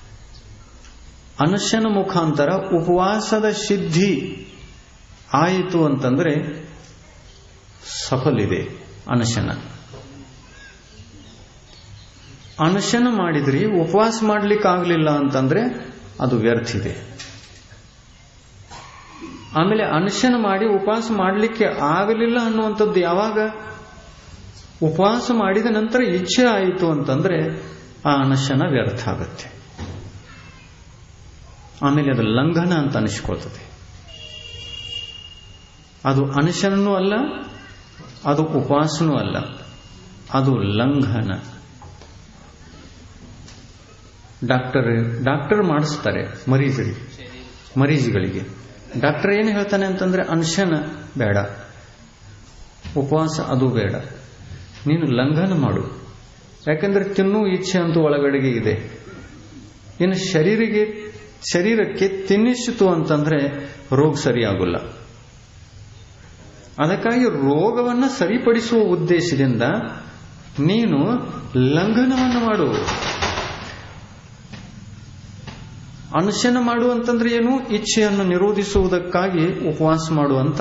ಅನಶನ ಮುಖಾಂತರ ಉಪವಾಸದ ಸಿದ್ಧಿ ಆಯಿತು ಅಂತಂದ್ರೆ ಸಫಲಿದೆ ಅನಶನ ಅನಶನ ಮಾಡಿದ್ರಿ ಉಪವಾಸ ಮಾಡ್ಲಿಕ್ಕಾಗಲಿಲ್ಲ ಅಂತಂದ್ರೆ ಅದು ವ್ಯರ್ಥಿದೆ ಆಮೇಲೆ ಅನಶನ ಮಾಡಿ ಉಪವಾಸ ಮಾಡಲಿಕ್ಕೆ ಆಗಲಿಲ್ಲ ಅನ್ನುವಂಥದ್ದು ಯಾವಾಗ ಉಪವಾಸ ಮಾಡಿದ ನಂತರ ಇಚ್ಛೆ ಆಯಿತು ಅಂತಂದ್ರೆ ಆ ಅನಶನ ವ್ಯರ್ಥ ಆಗುತ್ತೆ ಆಮೇಲೆ ಅದು ಲಂಘನ ಅಂತ ಅನಿಸ್ಕೊಳ್ತದೆ ಅದು ಅನಶನೂ ಅಲ್ಲ ಅದು ಉಪವಾಸನೂ ಅಲ್ಲ ಅದು ಲಂಘನ ಡಾಕ್ಟರ್ ಡಾಕ್ಟರ್ ಮಾಡಿಸ್ತಾರೆ ಮರೀಜರಿಗೆ ಮರೀಜ್ಗಳಿಗೆ ಡಾಕ್ಟರ್ ಏನು ಹೇಳ್ತಾನೆ ಅಂತಂದ್ರೆ ಅನಶನ ಬೇಡ ಉಪವಾಸ ಅದು ಬೇಡ ನೀನು ಲಂಘನ ಮಾಡು ಯಾಕಂದ್ರೆ ತಿನ್ನು ಇಚ್ಛೆ ಅಂತೂ ಒಳಗಡೆಗೆ ಇದೆ ಇನ್ನು ಶರೀರಿಗೆ ಶರೀರಕ್ಕೆ ತಿನ್ನಿಸಿತು ಅಂತಂದ್ರೆ ರೋಗ ಸರಿಯಾಗಲ್ಲ ಅದಕ್ಕಾಗಿ ರೋಗವನ್ನ ಸರಿಪಡಿಸುವ ಉದ್ದೇಶದಿಂದ ನೀನು ಲಂಘನವನ್ನು ಮಾಡು ಅನುಶನ ಮಾಡು ಅಂತಂದ್ರೆ ಏನು ಇಚ್ಛೆಯನ್ನು ನಿರೋಧಿಸುವುದಕ್ಕಾಗಿ ಉಪವಾಸ ಮಾಡು ಅಂತ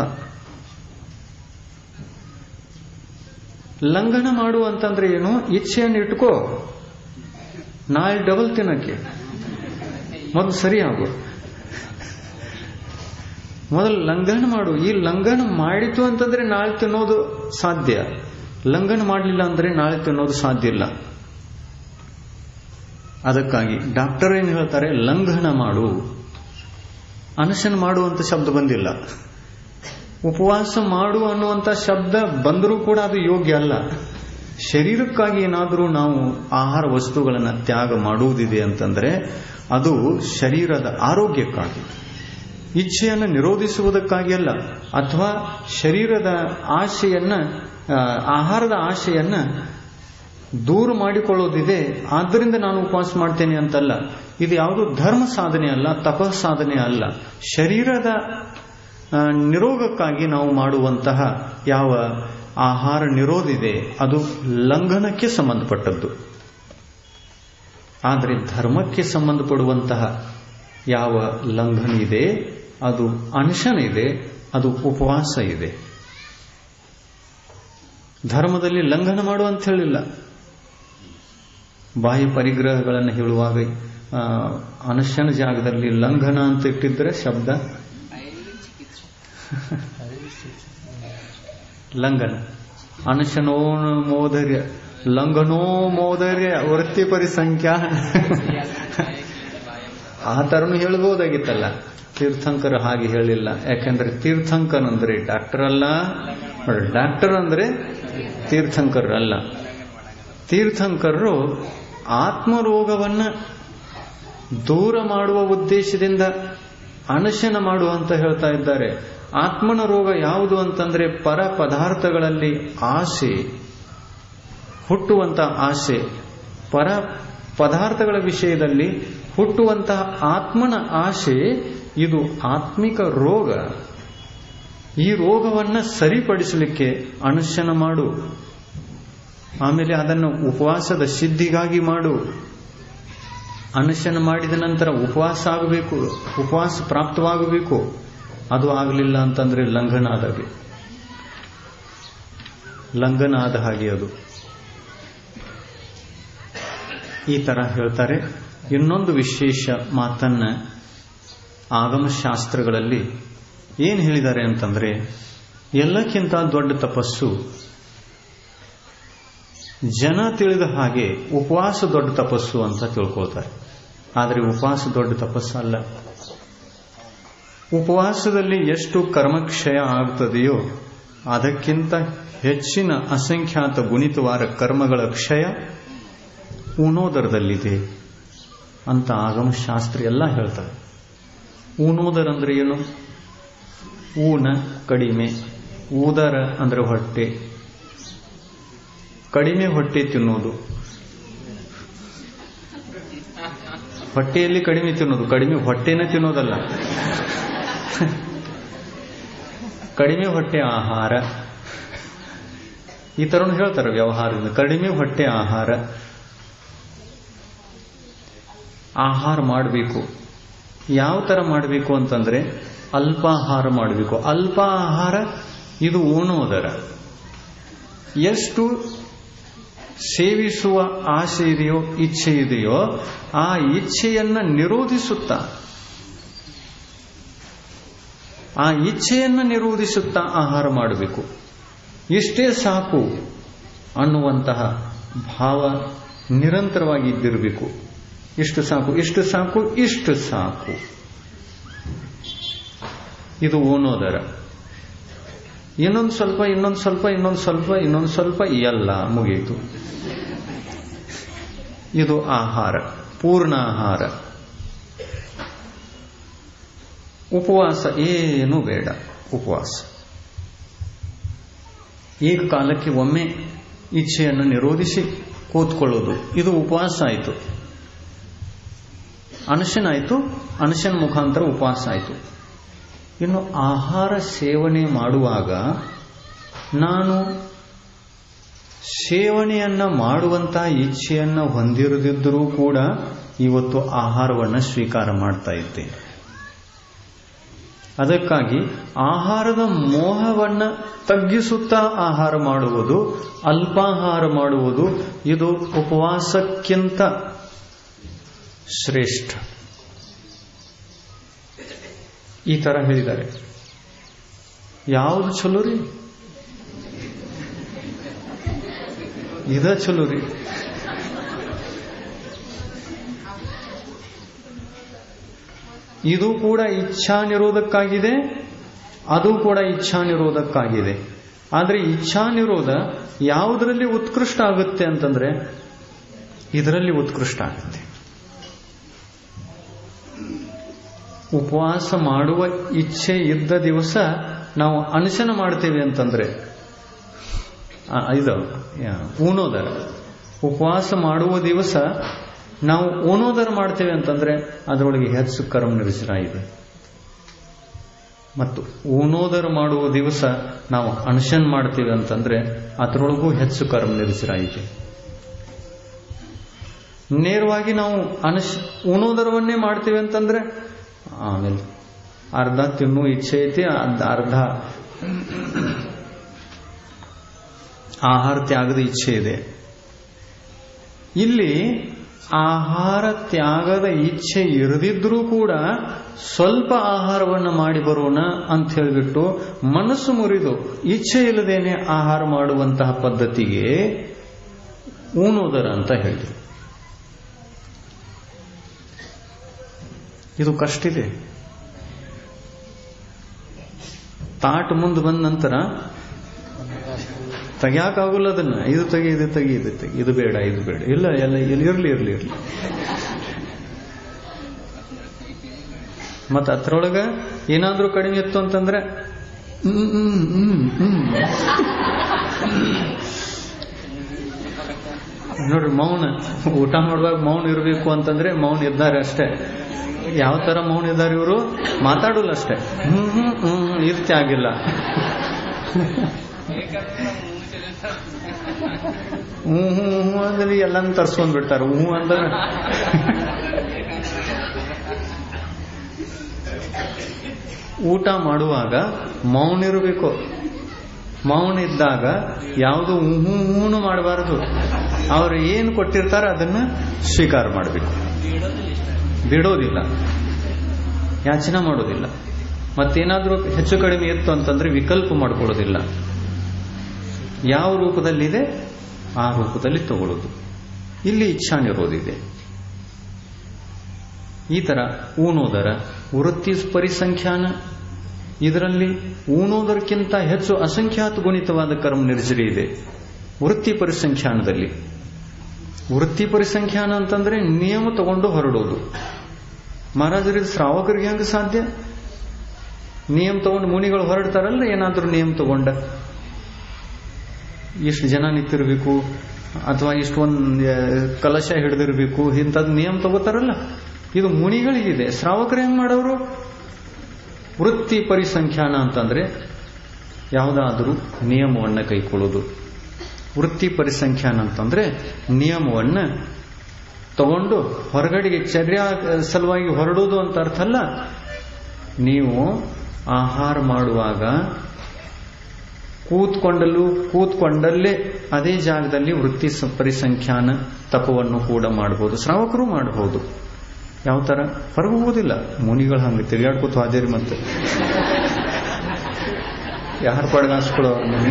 ಲಂಘನ ಮಾಡು ಅಂತಂದ್ರೆ ಏನು ಇಚ್ಛೆಯನ್ನು ಇಟ್ಕೋ ನಾಳೆ ಡಬಲ್ ತಿನ್ನಕ್ಕೆ ಮೊದಲು ಸರಿಯಾಗು ಮೊದಲು ಲಂಘನ ಮಾಡು ಈ ಲಂಘನ ಮಾಡಿತು ಅಂತಂದ್ರೆ ನಾಳೆ ತಿನ್ನೋದು ಸಾಧ್ಯ ಲಂಘನ ಮಾಡಲಿಲ್ಲ ಅಂದ್ರೆ ನಾಳೆ ತಿನ್ನೋದು ಸಾಧ್ಯ ಇಲ್ಲ ಅದಕ್ಕಾಗಿ ಡಾಕ್ಟರ್ ಏನು ಹೇಳ್ತಾರೆ ಲಂಘನ ಮಾಡು ಅನಶನ ಮಾಡುವಂತ ಶಬ್ದ ಬಂದಿಲ್ಲ ಉಪವಾಸ ಮಾಡು ಅನ್ನುವಂಥ ಶಬ್ದ ಬಂದರೂ ಕೂಡ ಅದು ಯೋಗ್ಯ ಅಲ್ಲ ಶರೀರಕ್ಕಾಗಿ ಏನಾದರೂ ನಾವು ಆಹಾರ ವಸ್ತುಗಳನ್ನು ತ್ಯಾಗ ಮಾಡುವುದಿದೆ ಅಂತಂದ್ರೆ ಅದು ಶರೀರದ ಆರೋಗ್ಯಕ್ಕಾಗಿ ಇಚ್ಛೆಯನ್ನು ನಿರೋಧಿಸುವುದಕ್ಕಾಗಿ ಅಲ್ಲ ಅಥವಾ ಶರೀರದ ಆಶೆಯನ್ನ ಆಹಾರದ ಆಶೆಯನ್ನ ದೂರ ಮಾಡಿಕೊಳ್ಳೋದಿದೆ ಆದ್ದರಿಂದ ನಾನು ಉಪವಾಸ ಮಾಡ್ತೇನೆ ಅಂತಲ್ಲ ಇದು ಯಾವುದು ಧರ್ಮ ಸಾಧನೆ ಅಲ್ಲ ತಪ ಸಾಧನೆ ಅಲ್ಲ ಶರೀರದ ನಿರೋಗಕ್ಕಾಗಿ ನಾವು ಮಾಡುವಂತಹ ಯಾವ ಆಹಾರ ನಿರೋಧ ಇದೆ ಅದು ಲಂಘನಕ್ಕೆ ಸಂಬಂಧಪಟ್ಟದ್ದು ಆದರೆ ಧರ್ಮಕ್ಕೆ ಸಂಬಂಧಪಡುವಂತಹ ಯಾವ ಲಂಘನ ಇದೆ ಅದು ಅನಶನ ಇದೆ ಅದು ಉಪವಾಸ ಇದೆ ಧರ್ಮದಲ್ಲಿ ಲಂಘನ ಮಾಡು ಅಂತ ಹೇಳಿಲ್ಲ ಬಾಹ್ಯ ಪರಿಗ್ರಹಗಳನ್ನು ಹೇಳುವಾಗ ಅನಶನ ಜಾಗದಲ್ಲಿ ಲಂಘನ ಅಂತ ಇಟ್ಟಿದ್ರೆ ಶಬ್ದ ಲಂಘನ ಅನಶನೋ ಮೋದರ್ಯ ಲಂಘನೋ ಮೋದರ್ಯ ವೃತ್ತಿಪರಿ ಸಂಖ್ಯಾ ಆ ತರನು ಹೇಳ್ಬೋದಾಗಿತ್ತಲ್ಲ ತೀರ್ಥಂಕರ ಹಾಗೆ ಹೇಳಿಲ್ಲ ಯಾಕಂದ್ರೆ ತೀರ್ಥಂಕರ್ ಅಂದ್ರೆ ಡಾಕ್ಟರ್ ಅಲ್ಲ ಡಾಕ್ಟರ್ ಅಂದ್ರೆ ತೀರ್ಥಂಕರ್ ಅಲ್ಲ ತೀರ್ಥಂಕರರು ಆತ್ಮರೋಗವನ್ನ ದೂರ ಮಾಡುವ ಉದ್ದೇಶದಿಂದ ಅನಶನ ಮಾಡು ಅಂತ ಹೇಳ್ತಾ ಇದ್ದಾರೆ ಆತ್ಮನ ರೋಗ ಯಾವುದು ಅಂತಂದ್ರೆ ಪರ ಪದಾರ್ಥಗಳಲ್ಲಿ ಆಸೆ ಹುಟ್ಟುವಂತಹ ಆಸೆ ಪರ ಪದಾರ್ಥಗಳ ವಿಷಯದಲ್ಲಿ ಹುಟ್ಟುವಂತಹ ಆತ್ಮನ ಆಸೆ ಇದು ಆತ್ಮಿಕ ರೋಗ ಈ ರೋಗವನ್ನ ಸರಿಪಡಿಸಲಿಕ್ಕೆ ಅನುಶನ ಮಾಡು ಆಮೇಲೆ ಅದನ್ನು ಉಪವಾಸದ ಸಿದ್ಧಿಗಾಗಿ ಮಾಡು ಅನುಶನ ಮಾಡಿದ ನಂತರ ಉಪವಾಸ ಆಗಬೇಕು ಉಪವಾಸ ಪ್ರಾಪ್ತವಾಗಬೇಕು ಅದು ಆಗಲಿಲ್ಲ ಅಂತಂದ್ರೆ ಲಂಘನ ಆದಾಗೆ ಲಂಘನ ಆದ ಹಾಗೆ ಅದು ಈ ತರ ಹೇಳ್ತಾರೆ ಇನ್ನೊಂದು ವಿಶೇಷ ಮಾತನ್ನ ಆಗಮಶಾಸ್ತ್ರಗಳಲ್ಲಿ ಏನು ಹೇಳಿದ್ದಾರೆ ಅಂತಂದ್ರೆ ಎಲ್ಲಕ್ಕಿಂತ ದೊಡ್ಡ ತಪಸ್ಸು ಜನ ತಿಳಿದ ಹಾಗೆ ಉಪವಾಸ ದೊಡ್ಡ ತಪಸ್ಸು ಅಂತ ತಿಳ್ಕೊಳ್ತಾರೆ ಆದರೆ ಉಪವಾಸ ದೊಡ್ಡ ತಪಸ್ಸಲ್ಲ ಉಪವಾಸದಲ್ಲಿ ಎಷ್ಟು ಕರ್ಮಕ್ಷಯ ಆಗ್ತದೆಯೋ ಅದಕ್ಕಿಂತ ಹೆಚ್ಚಿನ ಅಸಂಖ್ಯಾತ ಗುಣಿತವಾದ ಕರ್ಮಗಳ ಕ್ಷಯ ಉಣೋದರದಲ್ಲಿದೆ ಅಂತ ಆಗಮಶಾಸ್ತ್ರ ಎಲ್ಲ ಹೇಳ್ತಾರೆ ಉಣೋದರಂದ್ರೆ ಏನು ಊನ ಕಡಿಮೆ ಊದರ ಅಂದ್ರೆ ಹೊಟ್ಟೆ ಕಡಿಮೆ ಹೊಟ್ಟೆ ತಿನ್ನೋದು ಹೊಟ್ಟೆಯಲ್ಲಿ ಕಡಿಮೆ ತಿನ್ನೋದು ಕಡಿಮೆ ಹೊಟ್ಟೆನ ತಿನ್ನೋದಲ್ಲ ಕಡಿಮೆ ಹೊಟ್ಟೆ ಆಹಾರ ಈ ತರ ಹೇಳ್ತಾರೆ ವ್ಯವಹಾರದಿಂದ ಕಡಿಮೆ ಹೊಟ್ಟೆ ಆಹಾರ ಆಹಾರ ಮಾಡಬೇಕು ಯಾವ ತರ ಮಾಡಬೇಕು ಅಂತಂದ್ರೆ ಅಲ್ಪಾಹಾರ ಮಾಡಬೇಕು ಅಲ್ಪ ಆಹಾರ ಇದು ಉಣೋದರ ಎಷ್ಟು ಸೇವಿಸುವ ಆಸೆ ಇದೆಯೋ ಇಚ್ಛೆ ಇದೆಯೋ ಆ ಇಚ್ಛೆಯನ್ನ ನಿರೋಧಿಸುತ್ತಾ ಆ ಇಚ್ಛೆಯನ್ನ ನಿರೋಧಿಸುತ್ತಾ ಆಹಾರ ಮಾಡಬೇಕು ಇಷ್ಟೇ ಸಾಕು ಅನ್ನುವಂತಹ ಭಾವ ನಿರಂತರವಾಗಿ ಇದ್ದಿರಬೇಕು ಇಷ್ಟು ಸಾಕು ಇಷ್ಟು ಸಾಕು ಇಷ್ಟು ಸಾಕು ಇದು ಓನೋದರ ಇನ್ನೊಂದು ಸ್ವಲ್ಪ ಇನ್ನೊಂದು ಸ್ವಲ್ಪ ಇನ್ನೊಂದು ಸ್ವಲ್ಪ ಇನ್ನೊಂದು ಸ್ವಲ್ಪ ಎಲ್ಲ ಮುಗಿಯಿತು ಇದು ಆಹಾರ ಪೂರ್ಣ ಆಹಾರ ಉಪವಾಸ ಏನು ಬೇಡ ಉಪವಾಸ ಈಗ ಕಾಲಕ್ಕೆ ಒಮ್ಮೆ ಇಚ್ಛೆಯನ್ನು ನಿರೋಧಿಸಿ ಕೂತ್ಕೊಳ್ಳೋದು ಇದು ಉಪವಾಸ ಆಯಿತು ಅನಶನ ಆಯಿತು ಅನಶನ ಮುಖಾಂತರ ಉಪವಾಸ ಆಯಿತು ಇನ್ನು ಆಹಾರ ಸೇವನೆ ಮಾಡುವಾಗ ನಾನು ಸೇವನೆಯನ್ನ ಮಾಡುವಂತಹ ಇಚ್ಛೆಯನ್ನ ಹೊಂದಿರದಿದ್ದರೂ ಕೂಡ ಇವತ್ತು ಆಹಾರವನ್ನು ಸ್ವೀಕಾರ ಮಾಡ್ತಾ ಇದ್ದೇನೆ ಅದಕ್ಕಾಗಿ ಆಹಾರದ ಮೋಹವನ್ನ ತಗ್ಗಿಸುತ್ತಾ ಆಹಾರ ಮಾಡುವುದು ಅಲ್ಪಾಹಾರ ಮಾಡುವುದು ಇದು ಉಪವಾಸಕ್ಕಿಂತ ಶ್ರೇಷ್ಠ ಈ ತರ ಹೇಳಿದ್ದಾರೆ ಯಾವುದು ಚಲೋ ರೀ ಇದ ಚಲೋ ರೀ ಇದು ಕೂಡ ಇಚ್ಛಾ ನಿರೋಧಕ್ಕಾಗಿದೆ ಅದು ಕೂಡ ಇಚ್ಛಾ ನಿರೋಧಕ್ಕಾಗಿದೆ ಆದರೆ ಇಚ್ಛಾ ನಿರೋಧ ಯಾವುದರಲ್ಲಿ ಉತ್ಕೃಷ್ಟ ಆಗುತ್ತೆ ಅಂತಂದ್ರೆ ಇದರಲ್ಲಿ ಉತ್ಕೃಷ್ಟ ಆಗುತ್ತೆ ಉಪವಾಸ ಮಾಡುವ ಇಚ್ಛೆ ಇದ್ದ ದಿವಸ ನಾವು ಅನಶನ ಮಾಡ್ತೇವೆ ಅಂತಂದ್ರೆ ಆ, ಇದು ಯಾ- ಊನೋದರ ಉಪವಾಸ ಮಾಡುವ ದಿವಸ ನಾವು ಓನೋದರ ಮಾಡ್ತೇವೆ ಅಂತಂದ್ರೆ ಅದರೊಳಗೆ ಹೆಚ್ಚು ಕರ್ಮ ನಿರ್ಜರ ಇದೆ ಮತ್ತು ಊನೋದರ ಮಾಡುವ ದಿವಸ ನಾವು ಅನಶನ್ ಮಾಡ್ತೇವೆ ಅಂತಂದ್ರೆ ಅದರೊಳಗೂ ಹೆಚ್ಚು ಕರ್ಮ ನಿರ್ಜರ ಇದೆ ನೇರವಾಗಿ ನಾವು ಅನಶ್ ಉಣೋದರವನ್ನೇ ಮಾಡ್ತೀವಿ ಅಂತಂದ್ರೆ ಆಮೇಲೆ ಅರ್ಧ ತಿನ್ನು ಇಚ್ಛೆ ಐತಿ ಅರ್ಧ ಅರ್ಧ ಆಹಾರ ತ್ಯಾಗದ ಇಚ್ಛೆ ಇದೆ ಇಲ್ಲಿ ಆಹಾರ ತ್ಯಾಗದ ಇಚ್ಛೆ ಇರದಿದ್ರೂ ಕೂಡ ಸ್ವಲ್ಪ ಆಹಾರವನ್ನು ಮಾಡಿ ಬರೋಣ ಅಂತ ಹೇಳಿಬಿಟ್ಟು ಮನಸ್ಸು ಮುರಿದು ಇಚ್ಛೆ ಇಲ್ಲದೇನೆ ಆಹಾರ ಮಾಡುವಂತಹ ಪದ್ಧತಿಗೆ ಊನೋದರ ಅಂತ ಹೇಳಿದ್ರು ಇದು ಕಷ್ಟ ಇದೆ ತಾಟ್ ಮುಂದೆ ಬಂದ ನಂತರ ತೆಗ್ಯಾಕಾಗಲ್ಲ ಅದನ್ನ ಇದು ತೆಗಿ ಇದು ತೆಗಿ ಇದು ತೆಗಿ ಇದು ಬೇಡ ಇದು ಬೇಡ ಇಲ್ಲ ಎಲ್ಲ ಇಲ್ಲಿ ಇರ್ಲಿ ಇರ್ಲಿ ಇರ್ಲಿ ಮತ್ತ ಅದ್ರೊಳಗ ಏನಾದ್ರೂ ಕಡಿಮೆ ಇತ್ತು ಅಂತಂದ್ರೆ ಹ್ಮ್ ಹ್ಮ್ ಹ್ಮ್ ಹ್ಮ್ ನೋಡ್ರಿ ಮೌನ ಊಟ ಮಾಡುವಾಗ ಮೌನ ಇರಬೇಕು ಅಂತಂದ್ರೆ ಮೌನ ಇದ್ದಾರೆ ಅಷ್ಟೇ ಯಾವ ತರ ಮೌನ ಇದ್ದಾರೆ ಇವರು ಮಾತಾಡಲ್ಲ ಅಷ್ಟೇ ಹ್ಮ್ ಹ್ಮ್ ಹ್ಮ್ ಇರ್ತಿ ಆಗಿಲ್ಲ ಹ್ಞೂ ಹ್ಞೂ ಹ್ಞೂ ಅಂದ್ರೆ ಎಲ್ಲಾನು ತರ್ಸ್ಕೊಂಡ್ ಬಿಡ್ತಾರೆ ಹ್ಞೂ ಅಂದ್ರೆ ಊಟ ಮಾಡುವಾಗ ಮೌನ ಇರಬೇಕು ಮೌನ ಇದ್ದಾಗ ಯಾವುದು ಹ್ಞೂ ಹೂನು ಮಾಡಬಾರದು ಅವ್ರು ಏನು ಕೊಟ್ಟಿರ್ತಾರ ಅದನ್ನ ಸ್ವೀಕಾರ ಮಾಡಬೇಕು ಬಿಡೋದಿಲ್ಲ ಯಾಚನೆ ಮಾಡೋದಿಲ್ಲ ಮತ್ತೇನಾದ್ರೂ ಹೆಚ್ಚು ಕಡಿಮೆ ಇತ್ತು ಅಂತಂದ್ರೆ ವಿಕಲ್ಪ ಮಾಡ್ಕೊಳ್ಳೋದಿಲ್ಲ ಯಾವ ರೂಪದಲ್ಲಿದೆ ಆ ರೂಪದಲ್ಲಿ ತಗೊಳ್ಳೋದು ಇಲ್ಲಿ ಇಚ್ಛಾ ನಿರೋಧಿದೆ ಈ ತರ ಊನೋದರ ವೃತ್ತಿ ಪರಿಸಂಖ್ಯಾನ ಇದರಲ್ಲಿ ಊನೋದರಕ್ಕಿಂತ ಹೆಚ್ಚು ಅಸಂಖ್ಯಾತ ಗುಣಿತವಾದ ಕರ್ಮ ನಿರ್ಜರಿ ಇದೆ ವೃತ್ತಿ ಪರಿಸಂಖ್ಯಾನದಲ್ಲಿ ವೃತ್ತಿ ಪರಿಸಂಖ್ಯಾನ ಅಂತಂದ್ರೆ ನಿಯಮ ತಗೊಂಡು ಹೊರಡೋದು ಮಹಾರಾಜರಿಗೆ ಶ್ರಾವಕರಿಗೆ ಹೆಂಗ ಸಾಧ್ಯ ನಿಯಮ ತಗೊಂಡು ಮುನಿಗಳು ಹೊರಡ್ತಾರಲ್ಲ ಏನಾದ್ರೂ ನಿಯಮ ತಗೊಂಡ ಇಷ್ಟು ಜನ ನಿಂತಿರ್ಬೇಕು ಅಥವಾ ಇಷ್ಟೊಂದು ಕಲಶ ಹಿಡಿದಿರ್ಬೇಕು ಇಂಥದ್ದು ನಿಯಮ ತಗೋತಾರಲ್ಲ ಇದು ಮುನಿಗಳಿಗಿದೆ ಶ್ರಾವಕರು ಹೆಂಗ್ ಮಾಡೋರು ವೃತ್ತಿ ಪರಿಸಂಖ್ಯಾನ ಅಂತಂದ್ರೆ ಯಾವುದಾದ್ರೂ ನಿಯಮವನ್ನು ಕೈಕೊಳ್ಳೋದು ವೃತ್ತಿ ಪರಿಸಂಖ್ಯಾನ ಅಂತಂದ್ರೆ ನಿಯಮವನ್ನು ತಗೊಂಡು ಹೊರಗಡೆಗೆ ಚರ್ಯ ಸಲುವಾಗಿ ಹೊರಡೋದು ಅಂತ ಅರ್ಥ ಅಲ್ಲ ನೀವು ಆಹಾರ ಮಾಡುವಾಗ ಕೂತ್ಕೊಂಡಲ್ಲೂ ಕೂತ್ಕೊಂಡಲ್ಲೇ ಅದೇ ಜಾಗದಲ್ಲಿ ವೃತ್ತಿ ಸ- ಪರಿಸಂಖ್ಯಾನ ತಪವನ್ನು ಕೂಡ ಮಾಡಬಹುದು ಶ್ರಾವಕರು ಮಾಡಬಹುದು ಯಾವ ತರ ಹೊರಗೆ ಹೋಗೋದಿಲ್ಲ ಮುನಿಗಳು ಹಂಗೆ ತಿರುಗಾಡ್ಕೋತ ಹಾದೇರಿ ಮತ್ತೆ ಯಾರು ಪಡ್ಗಾಸ್ಕೊಳ್ಳೋ ಮುನಿ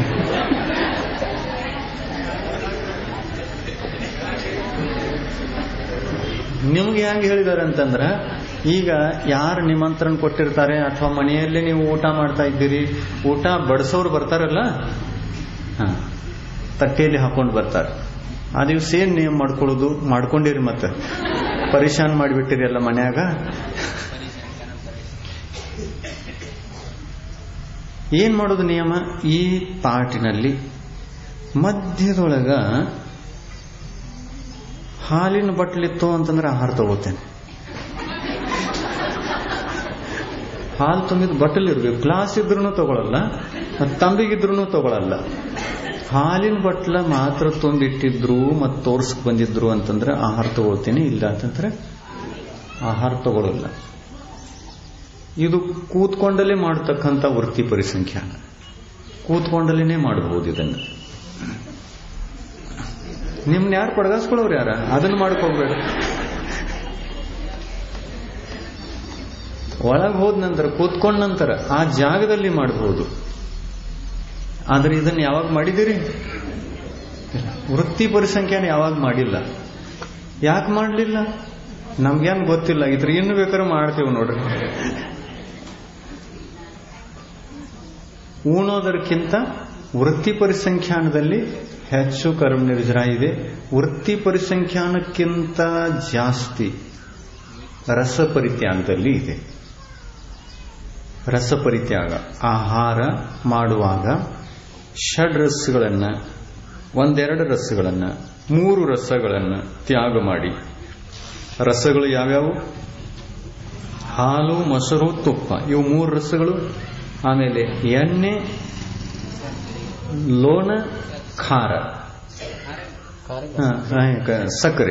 ನಿಮ್ಗೆ ಹೆಂಗೆ ಹೇಳಿದ್ದಾರೆ ಅಂತಂದ್ರ ಈಗ ಯಾರು ನಿಮಂತ್ರಣ ಕೊಟ್ಟಿರ್ತಾರೆ ಅಥವಾ ಮನೆಯಲ್ಲೇ ನೀವು ಊಟ ಮಾಡ್ತಾ ಇದ್ದೀರಿ ಊಟ ಬಡಿಸೋರು ಬರ್ತಾರಲ್ಲ ಹಾ ತಟ್ಟೆಯಲ್ಲಿ ಹಾಕೊಂಡು ಬರ್ತಾರೆ ಆ ದಿವಸ ಏನ್ ನಿಯಮ ಮಾಡ್ಕೊಳ್ಳೋದು ಮಾಡ್ಕೊಂಡಿರಿ ಮತ್ತೆ ಪರಿಶಾನ್ ಮಾಡಿಬಿಟ್ಟಿರಿ ಎಲ್ಲ ಮನ್ಯಾಗ ಏನ್ ಮಾಡೋದು ನಿಯಮ ಈ ತಾಟಿನಲ್ಲಿ ಮಧ್ಯದೊಳಗ ಹಾಲಿನ ಬಟ್ಲಿತ್ತು ಅಂತಂದ್ರೆ ಆಹಾರ ತಗೋತೇನೆ ಹಾಲು ತುಂಬಿದ ಬಟ್ಟಲ್ ಇರ್ಬೇಕು ಗ್ಲಾಸ್ ಇದ್ರೂ ತಗೊಳಲ್ಲ ತಂಬಿಗಿದ್ರೂ ತಗೊಳಲ್ಲ ಹಾಲಿನ ಬಟ್ಲ ಮಾತ್ರ ತುಂಬಿಟ್ಟಿದ್ರು ಮತ್ತು ತೋರ್ಸ್ಕ್ ಬಂದಿದ್ರು ಅಂತಂದ್ರೆ ಆಹಾರ ತಗೊಳ್ತೀನಿ ಇಲ್ಲ ಅಂತಂದ್ರೆ ಆಹಾರ ತಗೊಳ್ಳಲ್ಲ ಇದು ಕೂತ್ಕೊಂಡಲ್ಲೇ ಮಾಡತಕ್ಕಂಥ ವೃತ್ತಿ ಪರಿಸಂಖ್ಯಾನ ಕೂತ್ಕೊಂಡಲ್ಲೇ ಮಾಡಬಹುದು ಇದನ್ನು ನಿಮ್ನ ಯಾರು ಪಡಗಾಸ್ಕೊಳ್ಳೋರು ಯಾರ ಅದನ್ನು ಮಾಡ್ಕೋಬೇಡ ಒಳಗೆ ಹೋದ ನಂತರ ಕೂತ್ಕೊಂಡ ನಂತರ ಆ ಜಾಗದಲ್ಲಿ ಮಾಡಬಹುದು ಆದ್ರೆ ಇದನ್ನು ಯಾವಾಗ ಮಾಡಿದಿರಿ ವೃತ್ತಿ ಪರಿಸಂಖ್ಯಾನ ಯಾವಾಗ ಮಾಡಿಲ್ಲ ಯಾಕೆ ಮಾಡಲಿಲ್ಲ ನಮ್ಗೇನು ಗೊತ್ತಿಲ್ಲ ಇದ್ರ ಇನ್ನು ಬೇಕಾದ್ರೆ ಮಾಡ್ತೇವೆ ನೋಡ್ರಿ ಉಣೋದಕ್ಕಿಂತ ವೃತ್ತಿ ಪರಿಸಂಖ್ಯಾನದಲ್ಲಿ ಹೆಚ್ಚು ಕರ್ಮ ನಿರ್ಜರ ಇದೆ ವೃತ್ತಿ ಪರಿಸಂಖ್ಯಾನಕ್ಕಿಂತ ಜಾಸ್ತಿ ರಸಪರಿತ್ಯಾಗದಲ್ಲಿ ಇದೆ ರಸಪರಿತ್ಯಾಗ ಆಹಾರ ಮಾಡುವಾಗ ಷಡ್ ರಸಗಳನ್ನ ಒಂದೆರಡು ರಸಗಳನ್ನ ಮೂರು ರಸಗಳನ್ನ ತ್ಯಾಗ ಮಾಡಿ ರಸಗಳು ಯಾವ್ಯಾವು ಹಾಲು ಮೊಸರು ತುಪ್ಪ ಇವು ಮೂರು ರಸಗಳು ಆಮೇಲೆ ಎಣ್ಣೆ ಲೋಣ ಖಾರ ಹ, ಹ, ಸಕ್ಕರೆ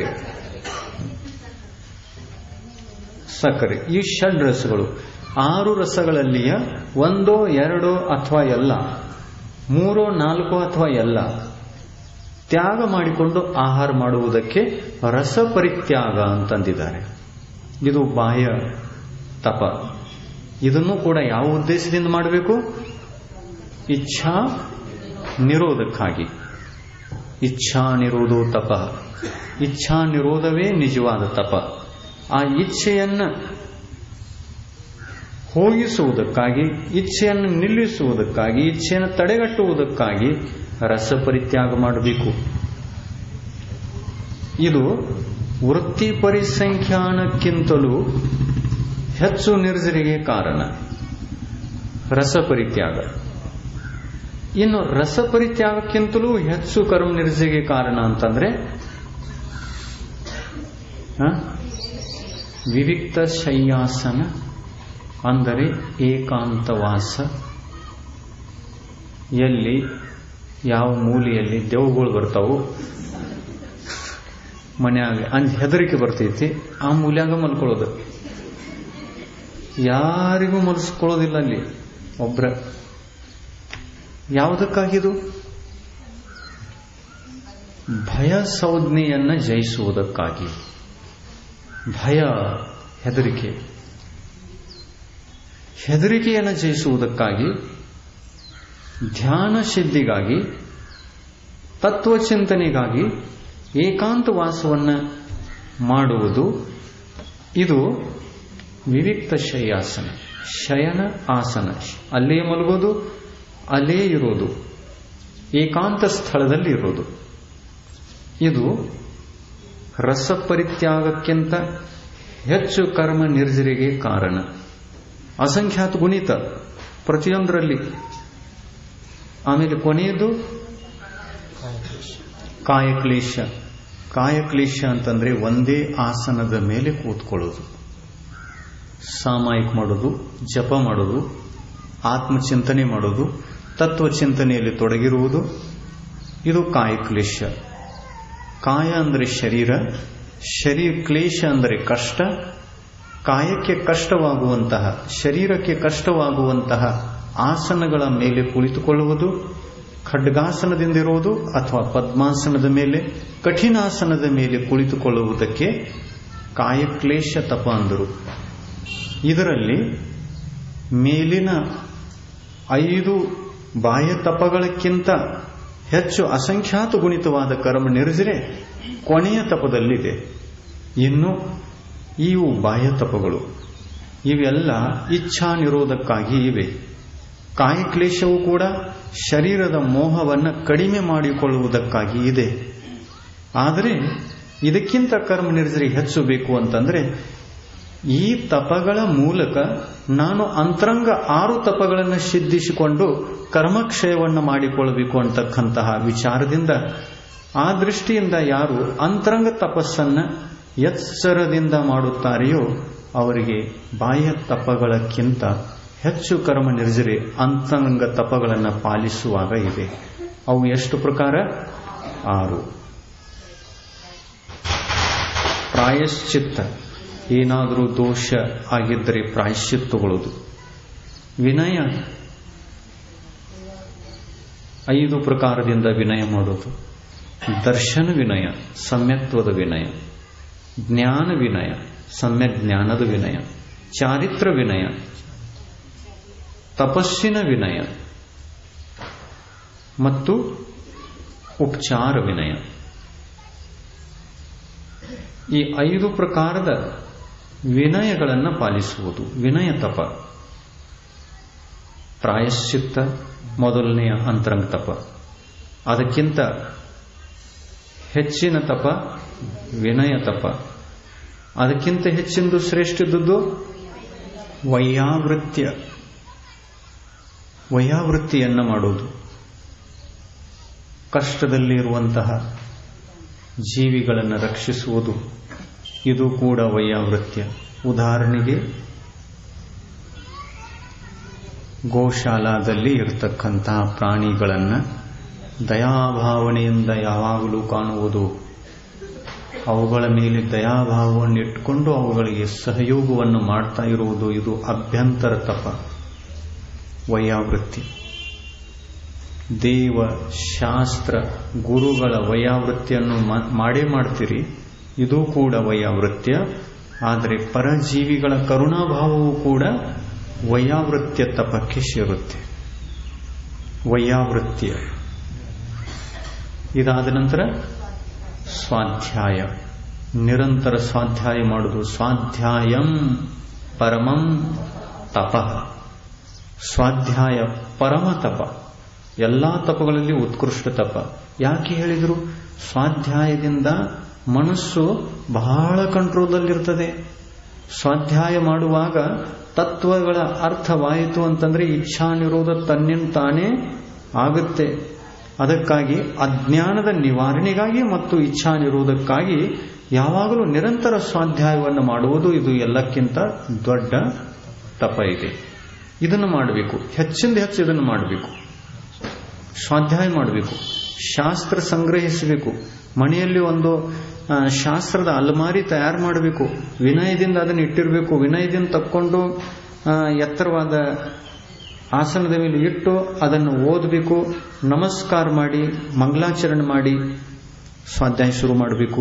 ಸಕ್ಕರೆ ಈ ಷಡ್ ರಸಗಳು ಆರು ರಸಗಳಲ್ಲಿಯ ಒಂದೋ ಎರಡೋ ಅಥವಾ ಎಲ್ಲ ಮೂರೋ ನಾಲ್ಕೋ ಅಥವಾ ಎಲ್ಲ ತ್ಯಾಗ ಮಾಡಿಕೊಂಡು ಆಹಾರ ಮಾಡುವುದಕ್ಕೆ ರಸಪರಿತ್ಯಾಗ ಅಂತಂದಿದ್ದಾರೆ ಇದು ಬಾಹ್ಯ ತಪ ಇದನ್ನು ಕೂಡ ಯಾವ ಉದ್ದೇಶದಿಂದ ಮಾಡಬೇಕು ಇಚ್ಛಾ ನಿರೋಧಕ್ಕಾಗಿ ಇಚ್ಛಾ ನಿರೋಧೋ ತಪ ಇಚ್ಛಾ ನಿರೋಧವೇ ನಿಜವಾದ ತಪ ಆ ಇಚ್ಛೆಯನ್ನ ಹೋಗಿಸುವುದಕ್ಕಾಗಿ ಇಚ್ಛೆಯನ್ನು ನಿಲ್ಲಿಸುವುದಕ್ಕಾಗಿ ಇಚ್ಛೆಯನ್ನು ತಡೆಗಟ್ಟುವುದಕ್ಕಾಗಿ ರಸಪರಿತ್ಯಾಗ ಮಾಡಬೇಕು ಇದು ವೃತ್ತಿ ಪರಿಸಂಖ್ಯಾನಕ್ಕಿಂತಲೂ ಹೆಚ್ಚು ನಿರ್ಜರಿಗೆ ಕಾರಣ ರಸಪರಿತ್ಯಾಗ ಇನ್ನು ರಸಪರಿತ್ಯಾಗಕ್ಕಿಂತಲೂ ಹೆಚ್ಚು ಕರ್ಮ ನಿರ್ಜರಿಗೆ ಕಾರಣ ಅಂತಂದ್ರೆ ಹ? ವಿವಿಕ್ತ ಶಯ್ಯಾಸನ ಅಂದರೆ ಏಕಾಂತವಾಸ ಎಲ್ಲಿ ಯಾವ ಮೂಲೆಯಲ್ಲಿ ದೆವ್ವಗಳು ಬರ್ತಾವು ಮನ್ಯಾಗ ಅಂಜ್ ಹೆದರಿಕೆ ಬರ್ತೈತಿ ಆ ಮೂಲ್ಯಾಗ ಮಲ್ಕೊಳ್ಳೋದು ಯಾರಿಗೂ ಮಲ್ಸ್ಕೊಳ್ಳೋದಿಲ್ಲ ಅಲ್ಲಿ ಒಬ್ರ ಯಾವುದಕ್ಕಾಗಿದು ಭಯ ಸಂಜ್ಞೆಯನ್ನ ಜಯಿಸುವುದಕ್ಕಾಗಿ ಭಯ ಹೆದರಿಕೆ ಹೆದರಿಕೆಯನ್ನು ಜಯಿಸುವುದಕ್ಕಾಗಿ ಧ್ಯಾನ ಸಿದ್ಧಿಗಾಗಿ ತತ್ವಚಿಂತನೆಗಾಗಿ ಏಕಾಂತವಾಸವನ್ನ ಮಾಡುವುದು ಇದು ವಿವಿಕ್ತ ಶಯ್ಯಾಸನ ಶಯನ ಆಸನ ಅಲ್ಲೇ ಮಲಗೋದು ಅಲ್ಲೇ ಇರೋದು ಏಕಾಂತ ಸ್ಥಳದಲ್ಲಿ ಇರೋದು ಇದು ರಸಪರಿತ್ಯಾಗಕ್ಕಿಂತ ಹೆಚ್ಚು ಕರ್ಮ ನಿರ್ಜರಿಗೆ ಕಾರಣ ಅಸಂಖ್ಯಾತ ಗುಣಿತ ಪ್ರತಿಯೊಂದರಲ್ಲಿ ಆಮೇಲೆ ಕೊನೆಯದು ಕಾಯಕ್ಲೇಶ ಕಾಯಕ್ಲೇಶ ಅಂತಂದ್ರೆ ಒಂದೇ ಆಸನದ ಮೇಲೆ ಕೂತ್ಕೊಳ್ಳೋದು ಸಾಮಾಯಿಕ ಮಾಡೋದು ಜಪ ಮಾಡೋದು ಆತ್ಮಚಿಂತನೆ ಮಾಡೋದು ತತ್ವಚಿಂತನೆಯಲ್ಲಿ ತೊಡಗಿರುವುದು ಇದು ಕಾಯಕ್ಲೇಶ ಕಾಯ ಅಂದರೆ ಶರೀರ ಶರೀರ ಕ್ಲೇಶ ಅಂದರೆ ಕಷ್ಟ ಕಾಯಕ್ಕೆ ಕಷ್ಟವಾಗುವಂತಹ ಶರೀರಕ್ಕೆ ಕಷ್ಟವಾಗುವಂತಹ ಆಸನಗಳ ಮೇಲೆ ಕುಳಿತುಕೊಳ್ಳುವುದು ಖಡ್ಗಾಸನದಿಂದಿರುವುದು ಅಥವಾ ಪದ್ಮಾಸನದ ಮೇಲೆ ಕಠಿಣಾಸನದ ಮೇಲೆ ಕುಳಿತುಕೊಳ್ಳುವುದಕ್ಕೆ ಕಾಯಕ್ಲೇಶ ತಪ ಅಂದರು ಇದರಲ್ಲಿ ಮೇಲಿನ ಐದು ಬಾಹ್ಯ ತಪಗಳಕ್ಕಿಂತ ಹೆಚ್ಚು ಅಸಂಖ್ಯಾತ ಗುಣಿತವಾದ ಕರ್ಮ ನಿರ್ಜರೆ ಕೊನೆಯ ತಪದಲ್ಲಿದೆ ಇನ್ನು ಇವು ಬಾಹ್ಯ ತಪಗಳು ಇವೆಲ್ಲ ಇಚ್ಛಾ ನಿರೋಧಕ್ಕಾಗಿ ಇವೆ ಕಾಯಕ್ಲೇಶವು ಕೂಡ ಶರೀರದ ಮೋಹವನ್ನು ಕಡಿಮೆ ಮಾಡಿಕೊಳ್ಳುವುದಕ್ಕಾಗಿ ಇದೆ ಆದರೆ ಇದಕ್ಕಿಂತ ಕರ್ಮ ನಿರ್ಜರಿ ಹೆಚ್ಚು ಬೇಕು ಅಂತಂದ್ರೆ ಈ ತಪಗಳ ಮೂಲಕ ನಾನು ಅಂತರಂಗ ಆರು ತಪಗಳನ್ನು ಸಿದ್ಧಿಸಿಕೊಂಡು ಕರ್ಮಕ್ಷಯವನ್ನು ಮಾಡಿಕೊಳ್ಳಬೇಕು ಅಂತಕ್ಕಂತಹ ವಿಚಾರದಿಂದ ಆ ದೃಷ್ಟಿಯಿಂದ ಯಾರು ಅಂತರಂಗ ತಪಸ್ಸನ್ನ ಎಚ್ಚರದಿಂದ ಮಾಡುತ್ತಾರೆಯೋ ಅವರಿಗೆ ಬಾಹ್ಯ ತಪಗಳಕ್ಕಿಂತ ಹೆಚ್ಚು ಕರ್ಮ ನಿರ್ಜರಿ ಅಂತರಂಗ ತಪಗಳನ್ನು ಪಾಲಿಸುವಾಗ ಇದೆ ಅವು ಎಷ್ಟು ಪ್ರಕಾರ ಆರು ಪ್ರಾಯಶ್ಚಿತ್ತ ಏನಾದರೂ ದೋಷ ಆಗಿದ್ದರೆ ಪ್ರಾಯಶ್ಚಿತ್ತಗೊಳ್ಳುವುದು ವಿನಯ ಐದು ಪ್ರಕಾರದಿಂದ ವಿನಯ ಮಾಡೋದು ದರ್ಶನ ವಿನಯ ಸಮ್ಯಕ್ತ್ವದ ವಿನಯ ಜ್ಞಾನ ವಿನಯ ಸಮ್ಯಕ್ ಜ್ಞಾನದ ವಿನಯ ಚಾರಿತ್ರ ವಿನಯ ತಪಸ್ಸಿನ ವಿನಯ ಮತ್ತು ಉಪಚಾರ ವಿನಯ ಈ ಐದು ಪ್ರಕಾರದ ವಿನಯಗಳನ್ನು ಪಾಲಿಸುವುದು ವಿನಯ ತಪ ಪ್ರಾಯಶ್ಚಿತ್ತ ಮೊದಲನೆಯ ಅಂತರಂಗ ತಪ ಅದಕ್ಕಿಂತ ಹೆಚ್ಚಿನ ತಪ ವಿನಯ ತಪ ಅದಕ್ಕಿಂತ ಹೆಚ್ಚಿನದು ಶ್ರೇಷ್ಠದ್ದು ವೈಯಾವೃತ್ಯ ವೈಯಾವೃತ್ತಿಯನ್ನ ಮಾಡುವುದು ಕಷ್ಟದಲ್ಲಿರುವಂತಹ ಜೀವಿಗಳನ್ನು ರಕ್ಷಿಸುವುದು ಇದು ಕೂಡ ವೈಯಾವೃತ್ಯ ಉದಾಹರಣೆಗೆ ಗೋಶಾಲಾದಲ್ಲಿ ಇರತಕ್ಕಂತಹ ಪ್ರಾಣಿಗಳನ್ನು ದಯಾಭಾವನೆಯಿಂದ ಯಾವಾಗಲೂ ಕಾಣುವುದು ಅವುಗಳ ಮೇಲೆ ದಯಾಭಾವವನ್ನು ಇಟ್ಕೊಂಡು ಅವುಗಳಿಗೆ ಸಹಯೋಗವನ್ನು ಮಾಡ್ತಾ ಇರುವುದು ಇದು ಅಭ್ಯಂತರ ತಪ ವೈಯಾವೃತ್ತಿ ದೇವ ಶಾಸ್ತ್ರ ಗುರುಗಳ ವೈಯಾವೃತ್ತಿಯನ್ನು ಮಾಡೇ ಮಾಡ್ತೀರಿ ಇದು ಕೂಡ ವೈಯಾವೃತ್ಯ ಆದರೆ ಪರಜೀವಿಗಳ ಕರುಣಾಭಾವವು ಕೂಡ ವೈಯಾವೃತ್ಯ ತಪಕ್ಕೆ ಸೇರುತ್ತೆ ವೈಯಾವೃತ್ಯ ಇದಾದ ನಂತರ ಸ್ವಾಧ್ಯಾಯ ನಿರಂತರ ಸ್ವಾಧ್ಯಾಯ ಮಾಡುವುದು ಸ್ವಾಧ್ಯಾಯಂ ಪರಮಂ ತಪ ಸ್ವಾಧ್ಯಾಯ ಪರಮ ತಪ ಎಲ್ಲಾ ತಪಗಳಲ್ಲಿ ಉತ್ಕೃಷ್ಟ ತಪ ಯಾಕೆ ಹೇಳಿದರು ಸ್ವಾಧ್ಯಾಯದಿಂದ ಮನಸ್ಸು ಬಹಳ ಕಂಟ್ರೋಲಲ್ಲಿರ್ತದೆ ಸ್ವಾಧ್ಯಾಯ ಮಾಡುವಾಗ ತತ್ವಗಳ ಅರ್ಥವಾಯಿತು ಅಂತಂದ್ರೆ ಇಚ್ಛಾ ನಿರೋಧ ತನ್ನಿಂದ ತಾನೇ ಆಗುತ್ತೆ ಅದಕ್ಕಾಗಿ ಅಜ್ಞಾನದ ನಿವಾರಣೆಗಾಗಿ ಮತ್ತು ಇಚ್ಛಾ ನಿರೋಧಕ್ಕಾಗಿ ಯಾವಾಗಲೂ ನಿರಂತರ ಸ್ವಾಧ್ಯಾಯವನ್ನು ಮಾಡುವುದು ಇದು ಎಲ್ಲಕ್ಕಿಂತ ದೊಡ್ಡ ತಪ ಇದೆ ಇದನ್ನು ಮಾಡಬೇಕು ಹೆಚ್ಚಿಂದ ಹೆಚ್ಚು ಇದನ್ನು ಮಾಡಬೇಕು ಸ್ವಾಧ್ಯಾಯ ಮಾಡಬೇಕು ಶಾಸ್ತ್ರ ಸಂಗ್ರಹಿಸಬೇಕು ಮನೆಯಲ್ಲಿ ಒಂದು ಶಾಸ್ತ್ರದ ಅಲಮಾರಿ ತಯಾರು ಮಾಡಬೇಕು ವಿನಯದಿಂದ ಅದನ್ನು ಇಟ್ಟಿರಬೇಕು ವಿನಯದಿಂದ ತಕ್ಕೊಂಡು ಎತ್ತರವಾದ ಆಸನದ ಮೇಲೆ ಇಟ್ಟು ಅದನ್ನು ಓದಬೇಕು ನಮಸ್ಕಾರ ಮಾಡಿ ಮಂಗಲಾಚರಣೆ ಮಾಡಿ ಸ್ವಾಧ್ಯಾಯ ಶುರು ಮಾಡಬೇಕು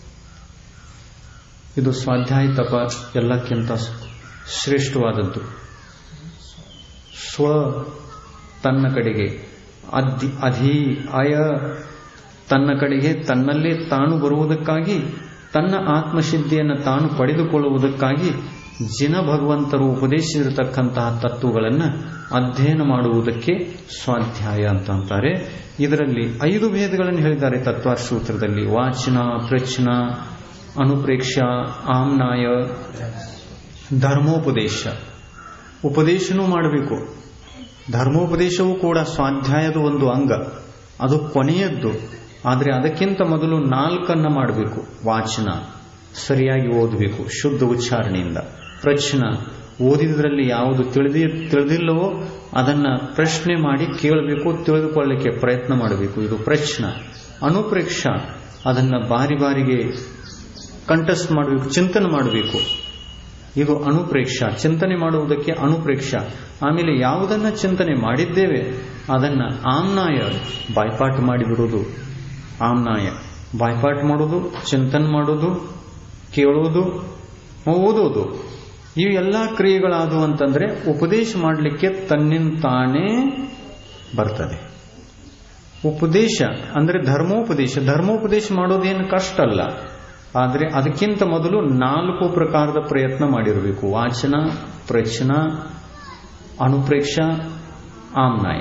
ಇದು ಸ್ವಾಧ್ಯಾಯ ತಪ ಎಲ್ಲಕ್ಕಿಂತ ಶ್ರೇಷ್ಠವಾದದ್ದು ಸ್ವ ತನ್ನ ಕಡೆಗೆ ಅಧಿ ಅಧಿ ಅಯ ತನ್ನ ಕಡೆಗೆ ತನ್ನಲ್ಲಿ ತಾನು ಬರುವುದಕ್ಕಾಗಿ ತನ್ನ ಆತ್ಮಸಿದ್ಧಿಯನ್ನು ತಾನು ಪಡೆದುಕೊಳ್ಳುವುದಕ್ಕಾಗಿ ಜಿನ ಭಗವಂತರು ಉಪದೇಶಿಸಿರತಕ್ಕಂತಹ ತತ್ವಗಳನ್ನು ಅಧ್ಯಯನ ಮಾಡುವುದಕ್ಕೆ ಸ್ವಾಧ್ಯಾಯ ಅಂತ ಅಂತಾರೆ ಇದರಲ್ಲಿ ಐದು ಭೇದಗಳನ್ನು ಹೇಳಿದ್ದಾರೆ ತತ್ವಾರ್ ಸೂತ್ರದಲ್ಲಿ ವಾಚನ ಪ್ರಚನ ಅನುಪ್ರೇಕ್ಷ ಆಮ್ನಾಯ ಧರ್ಮೋಪದೇಶ ಉಪದೇಶನೂ ಮಾಡಬೇಕು ಧರ್ಮೋಪದೇಶವೂ ಕೂಡ ಸ್ವಾಧ್ಯಾಯದ ಒಂದು ಅಂಗ ಅದು ಕೊನೆಯದ್ದು ಆದರೆ ಅದಕ್ಕಿಂತ ಮೊದಲು ನಾಲ್ಕನ್ನ ಮಾಡಬೇಕು ವಾಚನ ಸರಿಯಾಗಿ ಓದಬೇಕು ಶುದ್ಧ ಉಚ್ಚಾರಣೆಯಿಂದ ಪ್ರಶ್ನ ಓದಿದ್ರಲ್ಲಿ ಯಾವುದು ತಿಳಿದಿ ತಿಳಿದಿಲ್ಲವೋ ಅದನ್ನ ಪ್ರಶ್ನೆ ಮಾಡಿ ಕೇಳಬೇಕು ತಿಳಿದುಕೊಳ್ಳಲಿಕ್ಕೆ ಪ್ರಯತ್ನ ಮಾಡಬೇಕು ಇದು ಪ್ರಶ್ನ ಅನುಪ್ರೇಕ್ಷ ಅದನ್ನ ಬಾರಿ ಬಾರಿಗೆ ಕಂಟೆಸ್ಟ್ ಮಾಡಬೇಕು ಚಿಂತನೆ ಮಾಡಬೇಕು ಇದು ಅನುಪ್ರೇಕ್ಷ ಚಿಂತನೆ ಮಾಡುವುದಕ್ಕೆ ಅನುಪ್ರೇಕ್ಷ ಆಮೇಲೆ ಯಾವುದನ್ನ ಚಿಂತನೆ ಮಾಡಿದ್ದೇವೆ ಅದನ್ನ ಆಮ್ನಾಯ ಬಾಯ್ಪಾಠ ಮಾಡಿಬಿಡುವುದು ಆಮ್ನಾಯ ಬಾಯ್ಪಾಠ ಮಾಡೋದು ಚಿಂತನೆ ಮಾಡೋದು ಕೇಳೋದು ಓದೋದು ಇವು ಎಲ್ಲ ಕ್ರಿಯೆಗಳಾದವು ಅಂತಂದ್ರೆ ಉಪದೇಶ ಮಾಡಲಿಕ್ಕೆ ತನ್ನಿಂದ ತಾನೇ ಬರ್ತದೆ ಉಪದೇಶ ಅಂದ್ರೆ ಧರ್ಮೋಪದೇಶ ಧರ್ಮೋಪದೇಶ ಮಾಡೋದೇನು ಕಷ್ಟ ಅಲ್ಲ ಆದರೆ ಅದಕ್ಕಿಂತ ಮೊದಲು ನಾಲ್ಕು ಪ್ರಕಾರದ ಪ್ರಯತ್ನ ಮಾಡಿರಬೇಕು ವಾಚನ ಪ್ರಚನ ಅನುಪ್ರೇಕ್ಷ ಆಮ್ನಾಯ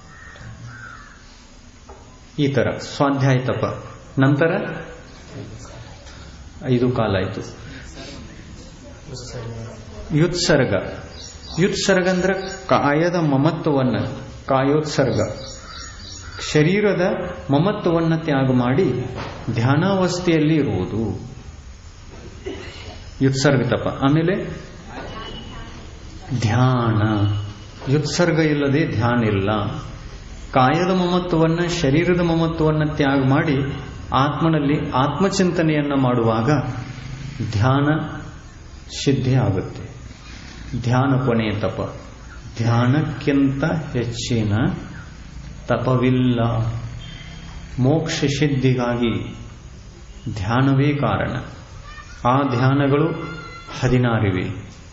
ಈ ತರ ಸ್ವಾಧ್ಯಾಯ ತಪ ನಂತರ ಐದು ಕಾಲ ಆಯಿತು ಯುತ್ಸರ್ಗ ಯುತ್ಸರ್ಗ ಅಂದ್ರೆ ಕಾಯದ ಮಮತ್ವವನ್ನು ಕಾಯೋತ್ಸರ್ಗ ಶರೀರದ ಮಮತ್ವವನ್ನು ತ್ಯಾಗ ಮಾಡಿ ಧ್ಯಾನಾವಸ್ಥೆಯಲ್ಲಿ ಇರುವುದು ಯುತ್ಸರ್ಗ ತಪ ಆಮೇಲೆ ಧ್ಯಾನ ಯುತ್ಸರ್ಗ ಇಲ್ಲದೆ ಧ್ಯಾನ ಇಲ್ಲ ಕಾಯದ ಮಮತ್ವವನ್ನು ಶರೀರದ ಮಮತ್ವವನ್ನು ತ್ಯಾಗ ಮಾಡಿ ಆತ್ಮನಲ್ಲಿ ಆತ್ಮಚಿಂತನೆಯನ್ನ ಮಾಡುವಾಗ ಧ್ಯಾನ ಸಿದ್ಧಿ ಆಗುತ್ತೆ ಧ್ಯಾನ ಕೊನೆಯ ತಪ ಧ್ಯಾನಕ್ಕಿಂತ ಹೆಚ್ಚಿನ ತಪವಿಲ್ಲ ಮೋಕ್ಷ ಸಿದ್ಧಿಗಾಗಿ ಧ್ಯಾನವೇ ಕಾರಣ ಆ ಧ್ಯಾನಗಳು ಹದಿನಾರಿವೆ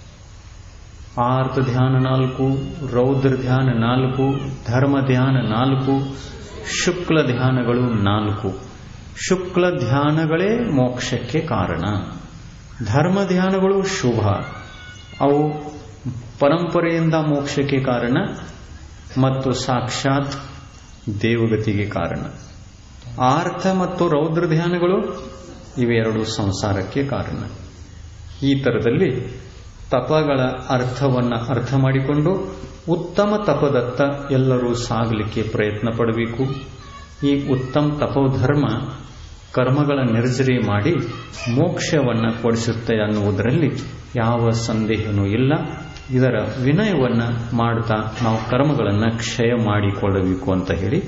ಆರ್ತ ಧ್ಯಾನ ನಾಲ್ಕು ರೌದ್ರ ಧ್ಯಾನ ನಾಲ್ಕು ಧರ್ಮ ಧ್ಯಾನ ನಾಲ್ಕು ಶುಕ್ಲ ಧ್ಯಾನಗಳು ನಾಲ್ಕು ಶುಕ್ಲ ಧ್ಯಾನಗಳೇ ಮೋಕ್ಷಕ್ಕೆ ಕಾರಣ ಧರ್ಮ ಧ್ಯಾನಗಳು ಶುಭ ಅವು ಪರಂಪರೆಯಿಂದ ಮೋಕ್ಷಕ್ಕೆ ಕಾರಣ ಮತ್ತು ಸಾಕ್ಷಾತ್ ದೇವಗತಿಗೆ ಕಾರಣ ಆರ್ಥ ಮತ್ತು ರೌದ್ರ ಧ್ಯಾನಗಳು ಇವೆರಡು ಸಂಸಾರಕ್ಕೆ ಕಾರಣ ಈ ತರದಲ್ಲಿ ತಪಗಳ ಅರ್ಥವನ್ನು ಅರ್ಥ ಮಾಡಿಕೊಂಡು ಉತ್ತಮ ತಪದತ್ತ ಎಲ್ಲರೂ ಸಾಗಲಿಕ್ಕೆ ಪ್ರಯತ್ನ ಪಡಬೇಕು ಈ ಉತ್ತಮ ತಪೋಧರ್ಮ ಕರ್ಮಗಳ ನಿರ್ಜರಿ ಮಾಡಿ ಮೋಕ್ಷವನ್ನು ಕೊಡಿಸುತ್ತೆ ಅನ್ನುವುದರಲ್ಲಿ ಯಾವ ಸಂದೇಹನೂ ಇಲ್ಲ ಇದರ ವಿನಯವನ್ನು ಮಾಡ್ತಾ ನಾವು ಕರ್ಮಗಳನ್ನು ಕ್ಷಯ ಮಾಡಿಕೊಳ್ಳಬೇಕು ಅಂತ ಹೇಳಿ